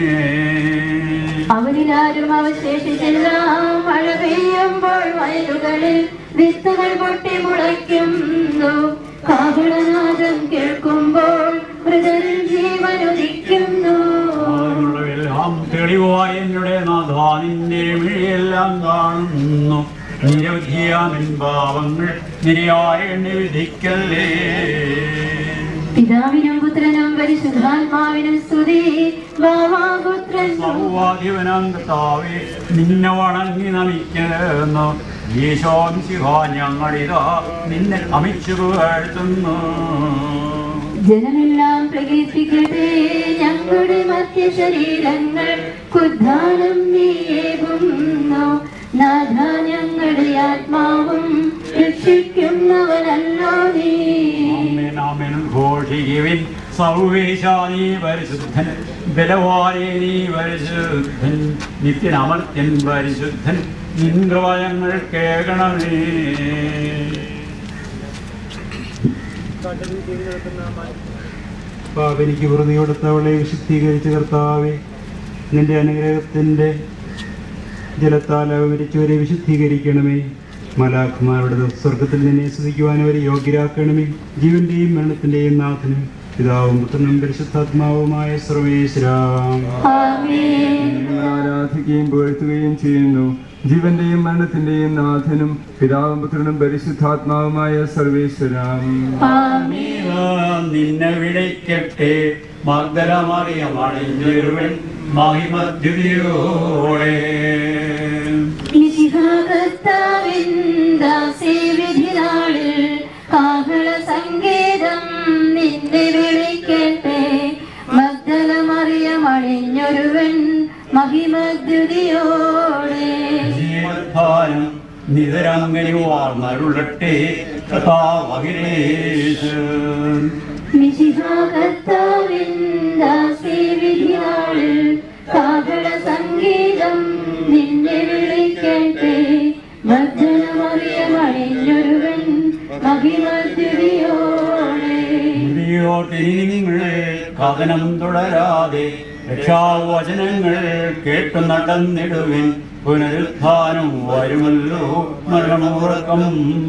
അവരിലാരും അവശേഷിച്ചില്ല മഴ പെയ്യുമ്പോൾ വയലുകളിൽ വിത്തുകൾ പൊട്ടി മുളയ്ക്കുന്നു കാഹളനാദം കേൾക്കുമ്പോൾ മൃതരിൽ ജീവനുദിക്കുന്നു എല്ലാം തെളിവായ എന്നുടെ നാഥ നിന്റെ മിഴിയെല്ലാം കാണുന്നു നിരവധിയാമിൻ ഭാവങ്ങൾ നിരയായ എണ്ണി വിധിക്കല്ലേ പിതാവിനും പുത്രനും പരിശുദ്ധാത്മാവിനും സ്തുതി ഭാവാപുത്രൻ സർവാധിപനാം കർത്താവേ നിന്നെ വണങ്ങി നമിക്കുന്നു ഈശോം ശിവ ഞങ്ങളിതാ നിന്നെ അമിച്ചു പുകഴ്ത്തുന്നു ജനമെല്ലാം പ്രകീർത്തിക്കട്ടെ ഞങ്ങളുടെ മധ്യ ശരീരങ്ങൾ കുദ്ധാനം നീയേകുന്നു നാഥ ഞങ്ങളുടെ ആത്മാവും രക്ഷിക്കുന്നവനല്ലോ നീ നാമൻ ഘോഷിക്കുവിൻ സർവേശാനീ പരിശുദ്ധൻ ബലവാനേ നീ പരിശുദ്ധൻ നിത്യനമർത്യൻ പരിശുദ്ധൻ നിൻകവയങ്ങൾ കേൾക്കണമേ പാപനിക്ക് വെറുതെ കൊടുത്തവളെ വിശുദ്ധീകരിച്ച കർത്താവെ നിന്റെ അനുഗ്രഹത്തിന്റെ ജലത്താൽ അവമരിച്ചവരെ വിശുദ്ധീകരിക്കണമേ മലാഖുമാരുടെ സ്വർഗത്തിൽ നിന്നെ സ്തുതിക്കുവാൻ അവരെ യോഗ്യരാക്കണമേ ജീവന്റെയും മരണത്തിന്റെയും നാഥനും പിതാവും പുത്രനും പരിശുദ്ധാത്മാവുമായ സർവേശ്വരാം ഞങ്ങൾ ആരാധിക്കുകയും പുകഴ്ത്തുകയും ചെയ്യുന്നു ജീവന്റെയും മരണത്തിന്റെയും നാഥനും പിതാവും പുത്രനും പരിശുദ്ധാത്മാവുമായ സർവേശ്വരാം നിന്നെ വിളിക്കട്ടെ മർദ്ദനമറിയമണിഞ്ഞൊരുവൻ മഹിമദ്യുതിയോടെ വിധിനാളിൽ കാഹള സംഗീതം നിന്നെ വിളിക്കട്ടെ മഗ്ദലമറിയമണിഞ്ഞൊരുവൻ മഹിമദ്യുതിയോടെ ജീവത്ഭാരം നിതരങ്ങനി വാർന്നരുളട്ടെ കഥാവഹിരേശൻ വിധിനാളിൽ കാഹള സംഗീതം നിന്നെ വിളിക്കട്ടെ മഗ്ദലമറിയമണിഞ്ഞൊരുവൻ മഹിമദ്യുതിയോടെ നിങ്ങളെ കഥനം തുടരാതെ രക്ഷാവചനങ്ങൾ കേട്ടു നടന്നിടുവിൻ പുനരുത്ഥാനം വരുമല്ലോ മരണമുറക്കം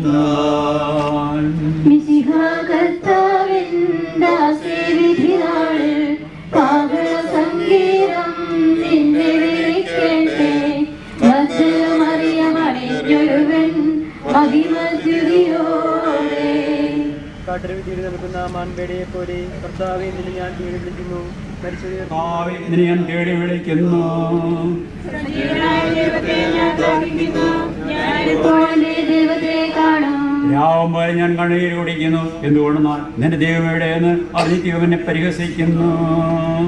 വിധിനാളിൽ കാഹള സംഗീതം നിന്നെ വിളിക്കട്ടെ മറിയമണിഞ്ഞൊരുവൻ മഹിമദ്യുതിയോടെ കാട്ടരവിധിയിൽ നിൽക്കുന്ന മാൻപേടയെ പോലെ കർത്താവെ നിന്നെ ഞാൻ കീഴിൽ വിളിക്കുന്നു മരിച്ചവരെ ഇതിനെ ഞാൻ തേടി വിളിക്കുന്നു ഞാനിപ്പോഴെന്റെ ദൈവത്തെ കാണും രാവുമ്പോൾ ഞാൻ കണ്ണീര് കുടിക്കുന്നു എന്തുകൊണ്ടെന്നാൽ നിന്റെ ദൈവം എവിടെയെന്ന് അറിഞ്ഞിട്ട് എന്നെ പരിഹസിക്കുന്നു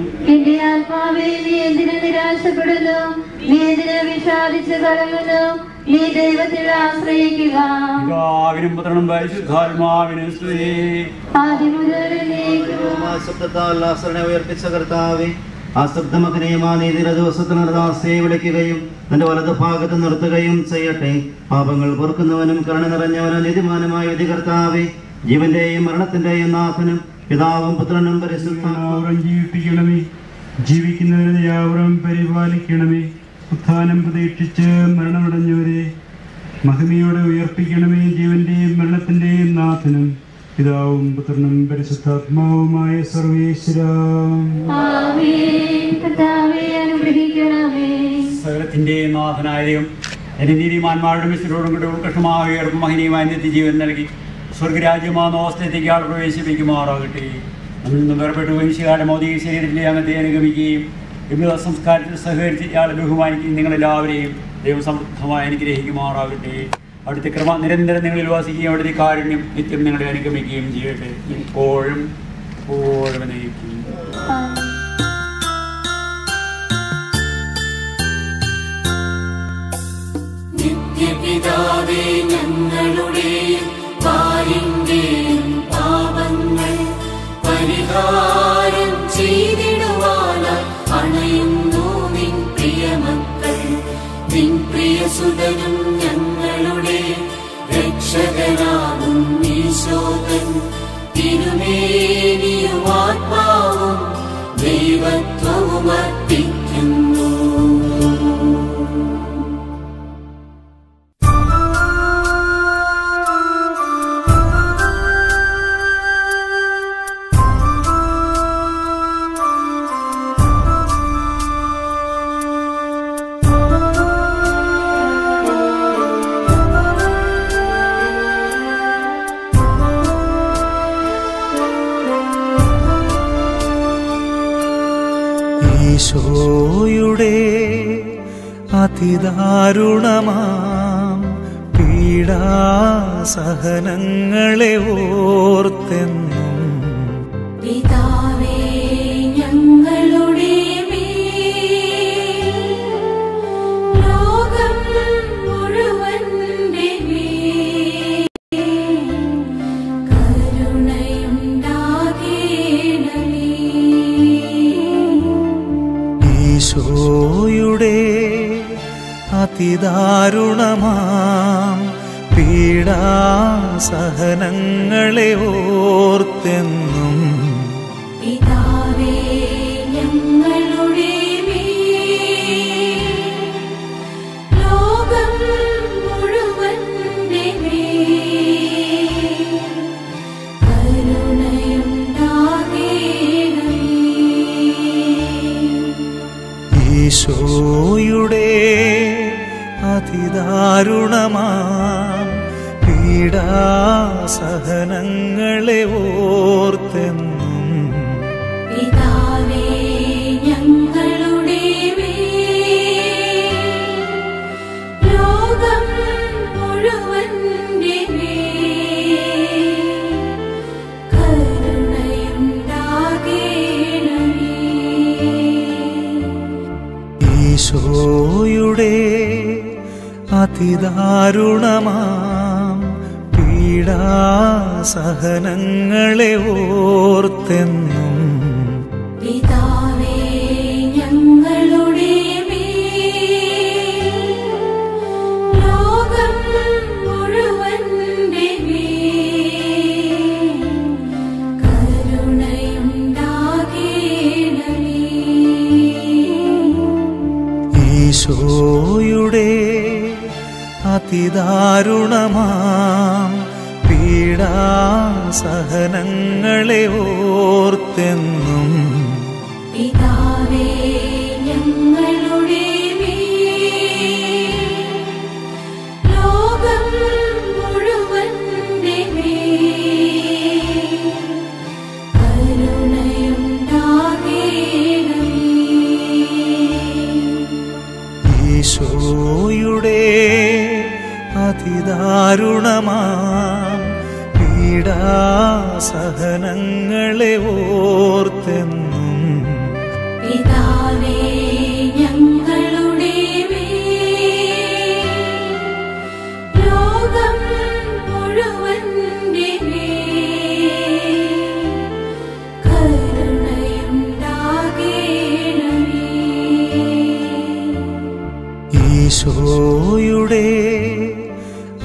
എന്റെ ആത്മാവെ നീ എന്തിനു നിരാശപ്പെടുന്നു നീ എന്തിനു വിഷാദിച്ച് കലങ്ങുന്നു നീ ദൈവത്തിൽ ആശ്രയിക്കുക പിതാവിനും പുത്രനും പരിശുദ്ധാത്മാവിനും സ്തുതി ആദ്യം മുതൽ എന്നേക്കും. ശബ്ദത്താൽ ആസരണ ഉയർപ്പിച്ച കർത്താവെ ആ ശബ്ദമകനീയമാ നീതിയുടെ ദിവസത്തിൽ നിർദാസയെ വിളിക്കുകയും തന്റെ വലതു ഭാഗത്ത് നിർത്തുകയും ചെയ്യട്ടെ പാപങ്ങൾ പൊറുക്കുന്നവനും കരുണ നിറഞ്ഞവനും നീതിമാനുമായ വിധി കർത്താവെ ജീവന്റെയും മരണത്തിന്റെയും നാഥനും പിതാവും പുത്രനും പരിശുദ്ധ യാവറും ജീവിപ്പിക്കണമേ ജീവിക്കുന്നവരെ യാവറും പരിപാലിക്കണമേ ഉത്ഥാനം പ്രതീക്ഷിച്ച് മരണമടഞ്ഞവരെ മഹിമയോടെ ഉയർപ്പിക്കണമേ ജീവന്റെയും മരണത്തിന്റെയും നാഥനും പിതാവും പുത്രനും പരിശുദ്ധാത്മാവുമായ സർവേശ്വര ആമേൻ. കർത്താവേ അനുഗ്രഹിക്കണമേ സകലത്തിന്റെ നാഥനായ ദൈവം എന്റെ നീതിമാന്മാരുടെ മിശ്രോടും കൂടെ ഉത്കൃഷ്ടമായ ഉയർപ്പും മഹനീയമായ നിത്യജീവൻ നൽകി സ്വർഗരാജ്യമാകുന്ന അവസ്ഥയിലേക്ക് ആൾ പ്രവേശിപ്പിക്കുമാറാകട്ടെ നമ്മിൽ നിന്ന് വേർപെട്ട് വംശികാരുടെ മൗതിക ശരീരത്തിലെ അംഗത്തെ അനുഗമിക്കുകയും വിവിധ സംസ്കാരത്തിൽ സഹകരിച്ച് ഇയാളെ ബഹുമാനിക്കുകയും നിങ്ങളെല്ലാവരെയും ദൈവം സമൃദ്ധമായി അനുഗ്രഹിക്കുമാറാകട്ടെ അവിടുത്തെ ക്രമ നിരന്തരം നിങ്ങളിൽ വാസിക്കുകയും അവിടുത്തെ കാരുണ്യം നിത്യം നിങ്ങളെ അനുഗമിക്കുകയും ചെയ്യട്ടെ ഇപ്പോഴും എപ്പോഴും നയിക്കും നിത്യപിതാവേ ഞങ്ങളുടെയും പാലിന്റെയും പാപങ്ങൾ പരിഹാരം ചെയ്തിടുവാനായി അണയുന്നു നിൻ പ്രിയമക്കൾ നിൻ പ്രിയസുതനും ഞങ്ങളുടെ രക്ഷകനാകും ഈശോകൻ തിരുമേനിയും ആത്മാവും ദൈവത്വവും അർപ്പിക്കുന്നു ഈശോയുടെ അതിദാരുണമാം പീഡാസഹനങ്ങളെ ഓർത്തെന്നും പിതാവേ ഞങ്ങളുടെ മേൽ ലോകം മുഴുവന്റെ മേൽ കരുണയുണ്ടാകേണമേ ഈശോയുടെ അതിദാരുണമാം പീഡാസഹനങ്ങളെ ഓർത്തെന്നും പിതാവേ ഞങ്ങളുടെ മേൽ ലോകം മുഴുവന്റെ മേൽ കരുണയുണ്ടാകേണമേ ഈശോയുടെ അതിദാരുണമാം പീഡാസഹനങ്ങളെ ഓർത്തെന്നും പിതാവേ ഞങ്ങളുടെ മേൽ ലോകം മുഴുവന്റെ മേൽ കരുണയുണ്ടാകേണമേ ഈശോയുടെ അതിദാരുണമാം പീഡാസഹനങ്ങളെ ഓർത്തെന്നും പിതാവേ ഞങ്ങളുടെ മേൽ ലോകം മുഴുവന്റെ മേൽ കരുണയുണ്ടാകേണമേ ഈശോയുടെ അതിദാരുണമാം പീഡാസഹനങ്ങളെ ഓർത്തെന്നും പിതാവേ ഞങ്ങളുടെ മേൽ ലോകം മുഴുവന്റെ മേൽ കരുണയുണ്ടാകേണമേ ഈശോയുടെ അതിദാരുണമാം പീഡാസഹനങ്ങളെ ഓർത്തെന്നും പിതാവേ ഞങ്ങളുടെ മേൽ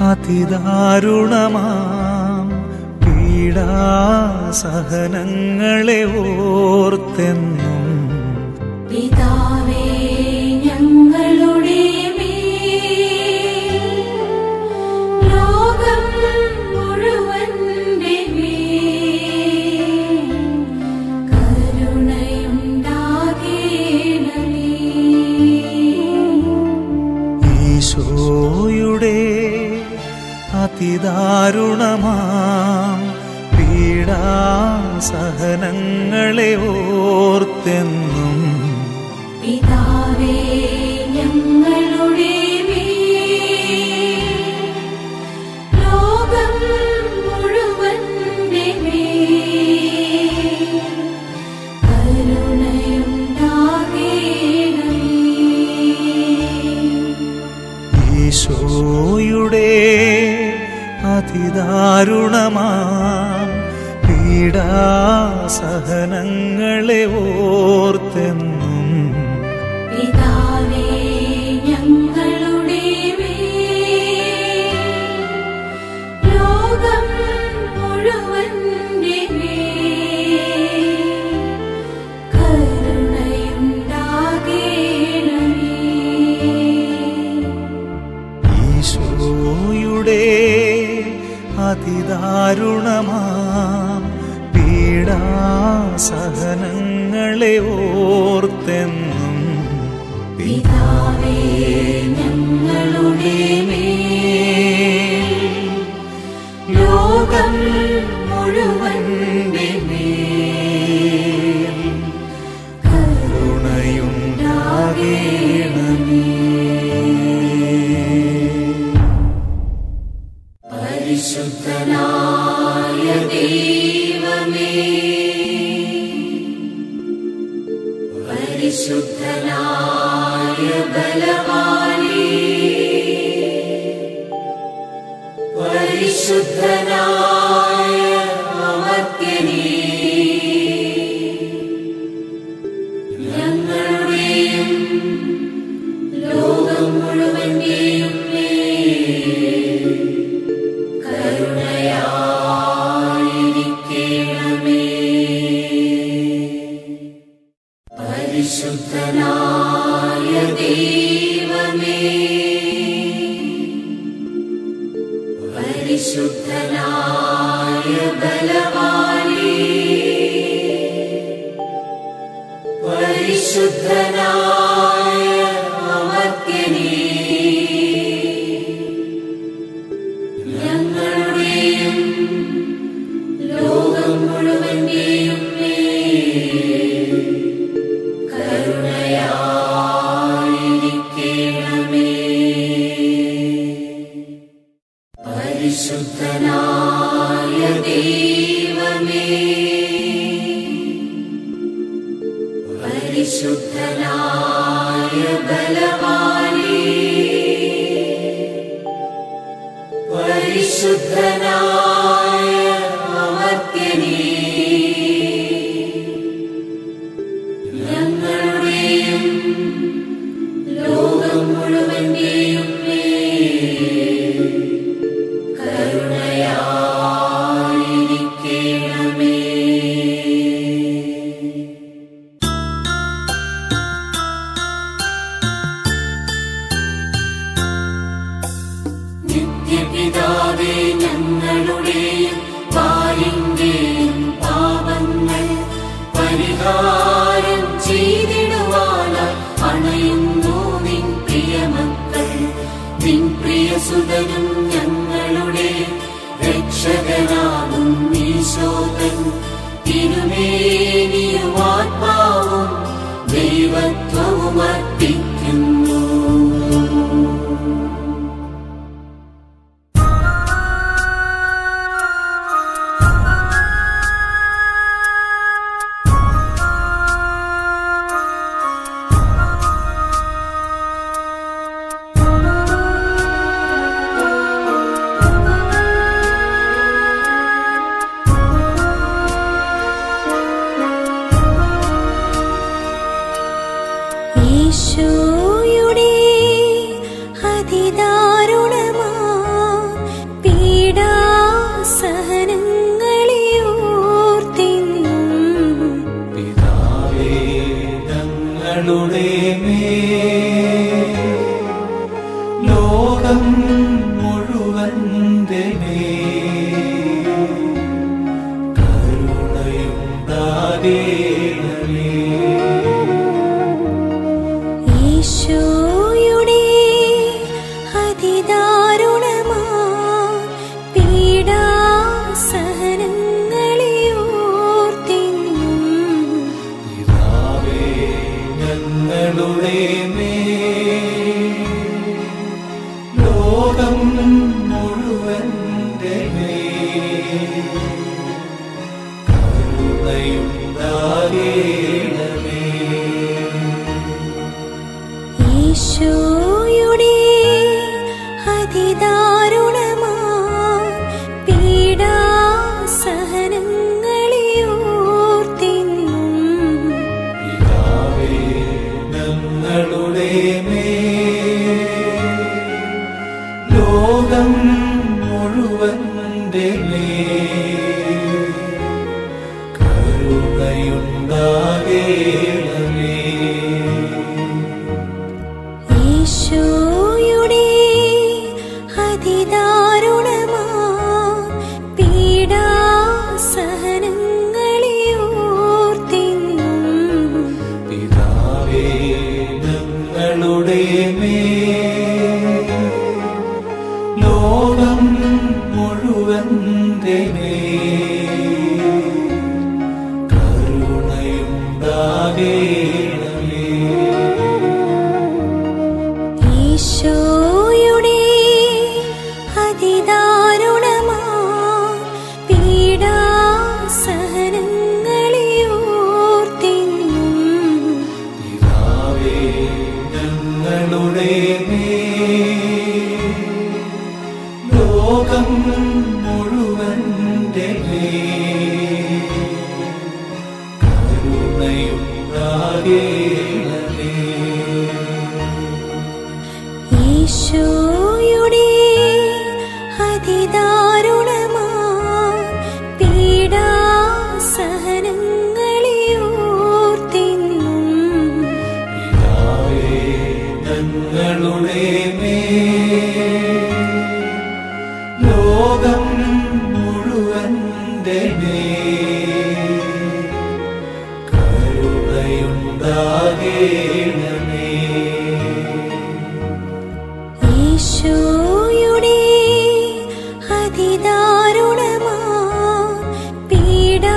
അതിദാരുണമാം പീഡാസഹനങ്ങളെ ഓർത്തെന്നും പിതാവേ ഞങ്ങളുടെ മേൽ ലോകം മുഴുവന്റെ മേൽ കരുണയുണ്ടാകേണമേ ഈശോയുടെ അതിദാരുണമാം പീഡാസഹനങ്ങളെ ഓർത്തെന്നും പിതാവേ ഞങ്ങളുടെ മേൽ ലോകം മുഴുവന്റെ മേൽ കരുണയുണ്ടാകേണമേ ഈശോയുടെ അതിദാരുണമാം പീഡാസഹനങ്ങളെ ഓർത്തെന്നും പിതാവേ ഞങ്ങളുടെ മേൽ ലോകം മുഴുവന്റെ മേൽ കരുണയുണ്ടാകേണമേ ഈശോയുടെ അതിദാരുണമാം പീഡാസഹനങ്ങളെ ഓർത്തെന്നും പിതാവേ ഞങ്ങളുടെ മേൽ ലോകം മുഴുവന്റെ മേൽ പരിശുദ്ധനായ ദൈവമേ പരിശുദ്ധനായ ബലവാനേ പരിശുദ്ധനായ അമർത്യനേ ഞങ്ങളുടെയും ലോകം മുഴുവന്റെയും മേൽ കരുണയായിരിക്കണമേ പരിശുദ്ധനായ ദൈവമേ പരിശുദ്ധനായ ബലവാനേ പരിശുദ്ധനായ അമർത്യനേ ഞങ്ങളുടെയും ലോകം മുഴുവന്റെയും മേൽ കരുണയായിരിക്കണമേ പരിശുദ്ധനായ ദൈവമേ പരിശുദ്ധനായ ബലവാനേ പരിശുദ്ധനായ അമർത്യനേ ഞങ്ങളുടെയും ലോകം മുഴുവന്റെയും മേൽ കരുണയായിരിക്കണമേ നിത്യപിതാവേ ഞങ്ങളുടെയും പാലിന്റെയും പാപങ്ങൾ പരിഹാരം ചെയ്തിടുവാനായി അണയുന്നു നിൻ പ്രിയമക്കൾ നിൻ പ്രിയസുതനും ഞങ്ങളുടെ രക്ഷകനാകും ഈശോതൻ തിരുമേനിയും ആത്മാവും ദൈവത്വവും അർപ്പിക്കുന്നു ഈശോയുടെ ഈശോയുടെ അതിദാരുണമാ പീഡാസഹനങ്ങളെ ഓർത്തിന്നും ഞങ്ങളുടെ ലോകം മുഴുവൻ്റെ കരുണയുണ്ടാകേണമേ ഈശോയുടെ അതിദാരുണമാ പീഡാസഹനങ്ങളെ ഓർത്തിന്നും ഞങ്ങളുടെ ലോകം മുഴുവൻ്റെ കരുണയുണ്ടാകേണമേ ഈശോയുടെ അതിദാരുണമാ പീഡാസഹനങ്ങളെ ഓർത്തിന്നും പിതാവേ ഞങ്ങളുടെ ലോകം മുഴുവൻ്റെ കരുണയുണ്ടാകേണമേ ഈശോയുടെ അതിദാരുണമാ പീഡാസഹനങ്ങളെ ഓർത്തിന്നും പിതാവേ ഞങ്ങളുടെ ലോകം മുഴുവൻ്റെ കരുണയുണ്ടാകേണമേ ഈശോയുടെ അതിദാരുണമാ പീഡാസഹനങ്ങളെ ഓർത്തിന്നും പിതാവേ ഞങ്ങളുടെ ലോകം മുഴുവൻ്റെ കരുണയുണ്ടാകേണമേ ഈശോയുടെ അതിദാരുണമാ പീഡാസഹനങ്ങളെ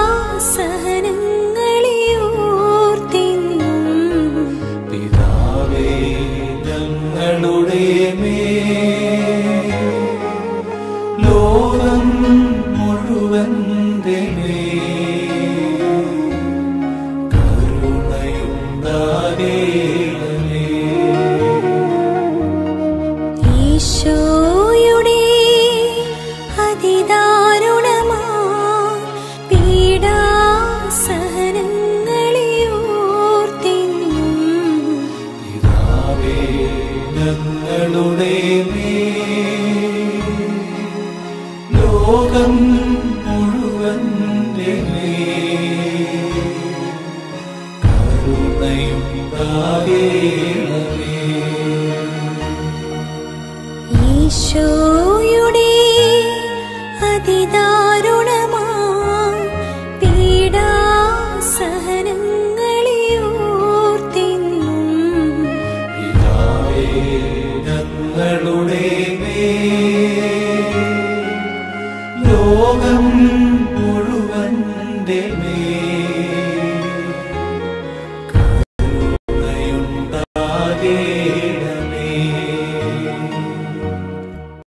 ഓർത്തിന്നും പിതാവേ ഞങ്ങളുടെ ലോകം മുഴുവൻ്റെ കരുണയുണ്ടാകേണമേ ഈശോയുടെ അതിദാരുണമാ പീഡാസഹനങ്ങളെ ഓർത്തിന്നും പിതാവേ ഞങ്ങളുടെ ലോകം മുഴുവൻ്റെ കരുണയുണ്ടാകേണമേ ഈശോയുടെ അതിദാരുണമാ പീഡാസഹനങ്ങളെ ഓർത്തിന്നും പിതാവേ ഞങ്ങളുടെ ലോകം മുഴുവൻ്റെ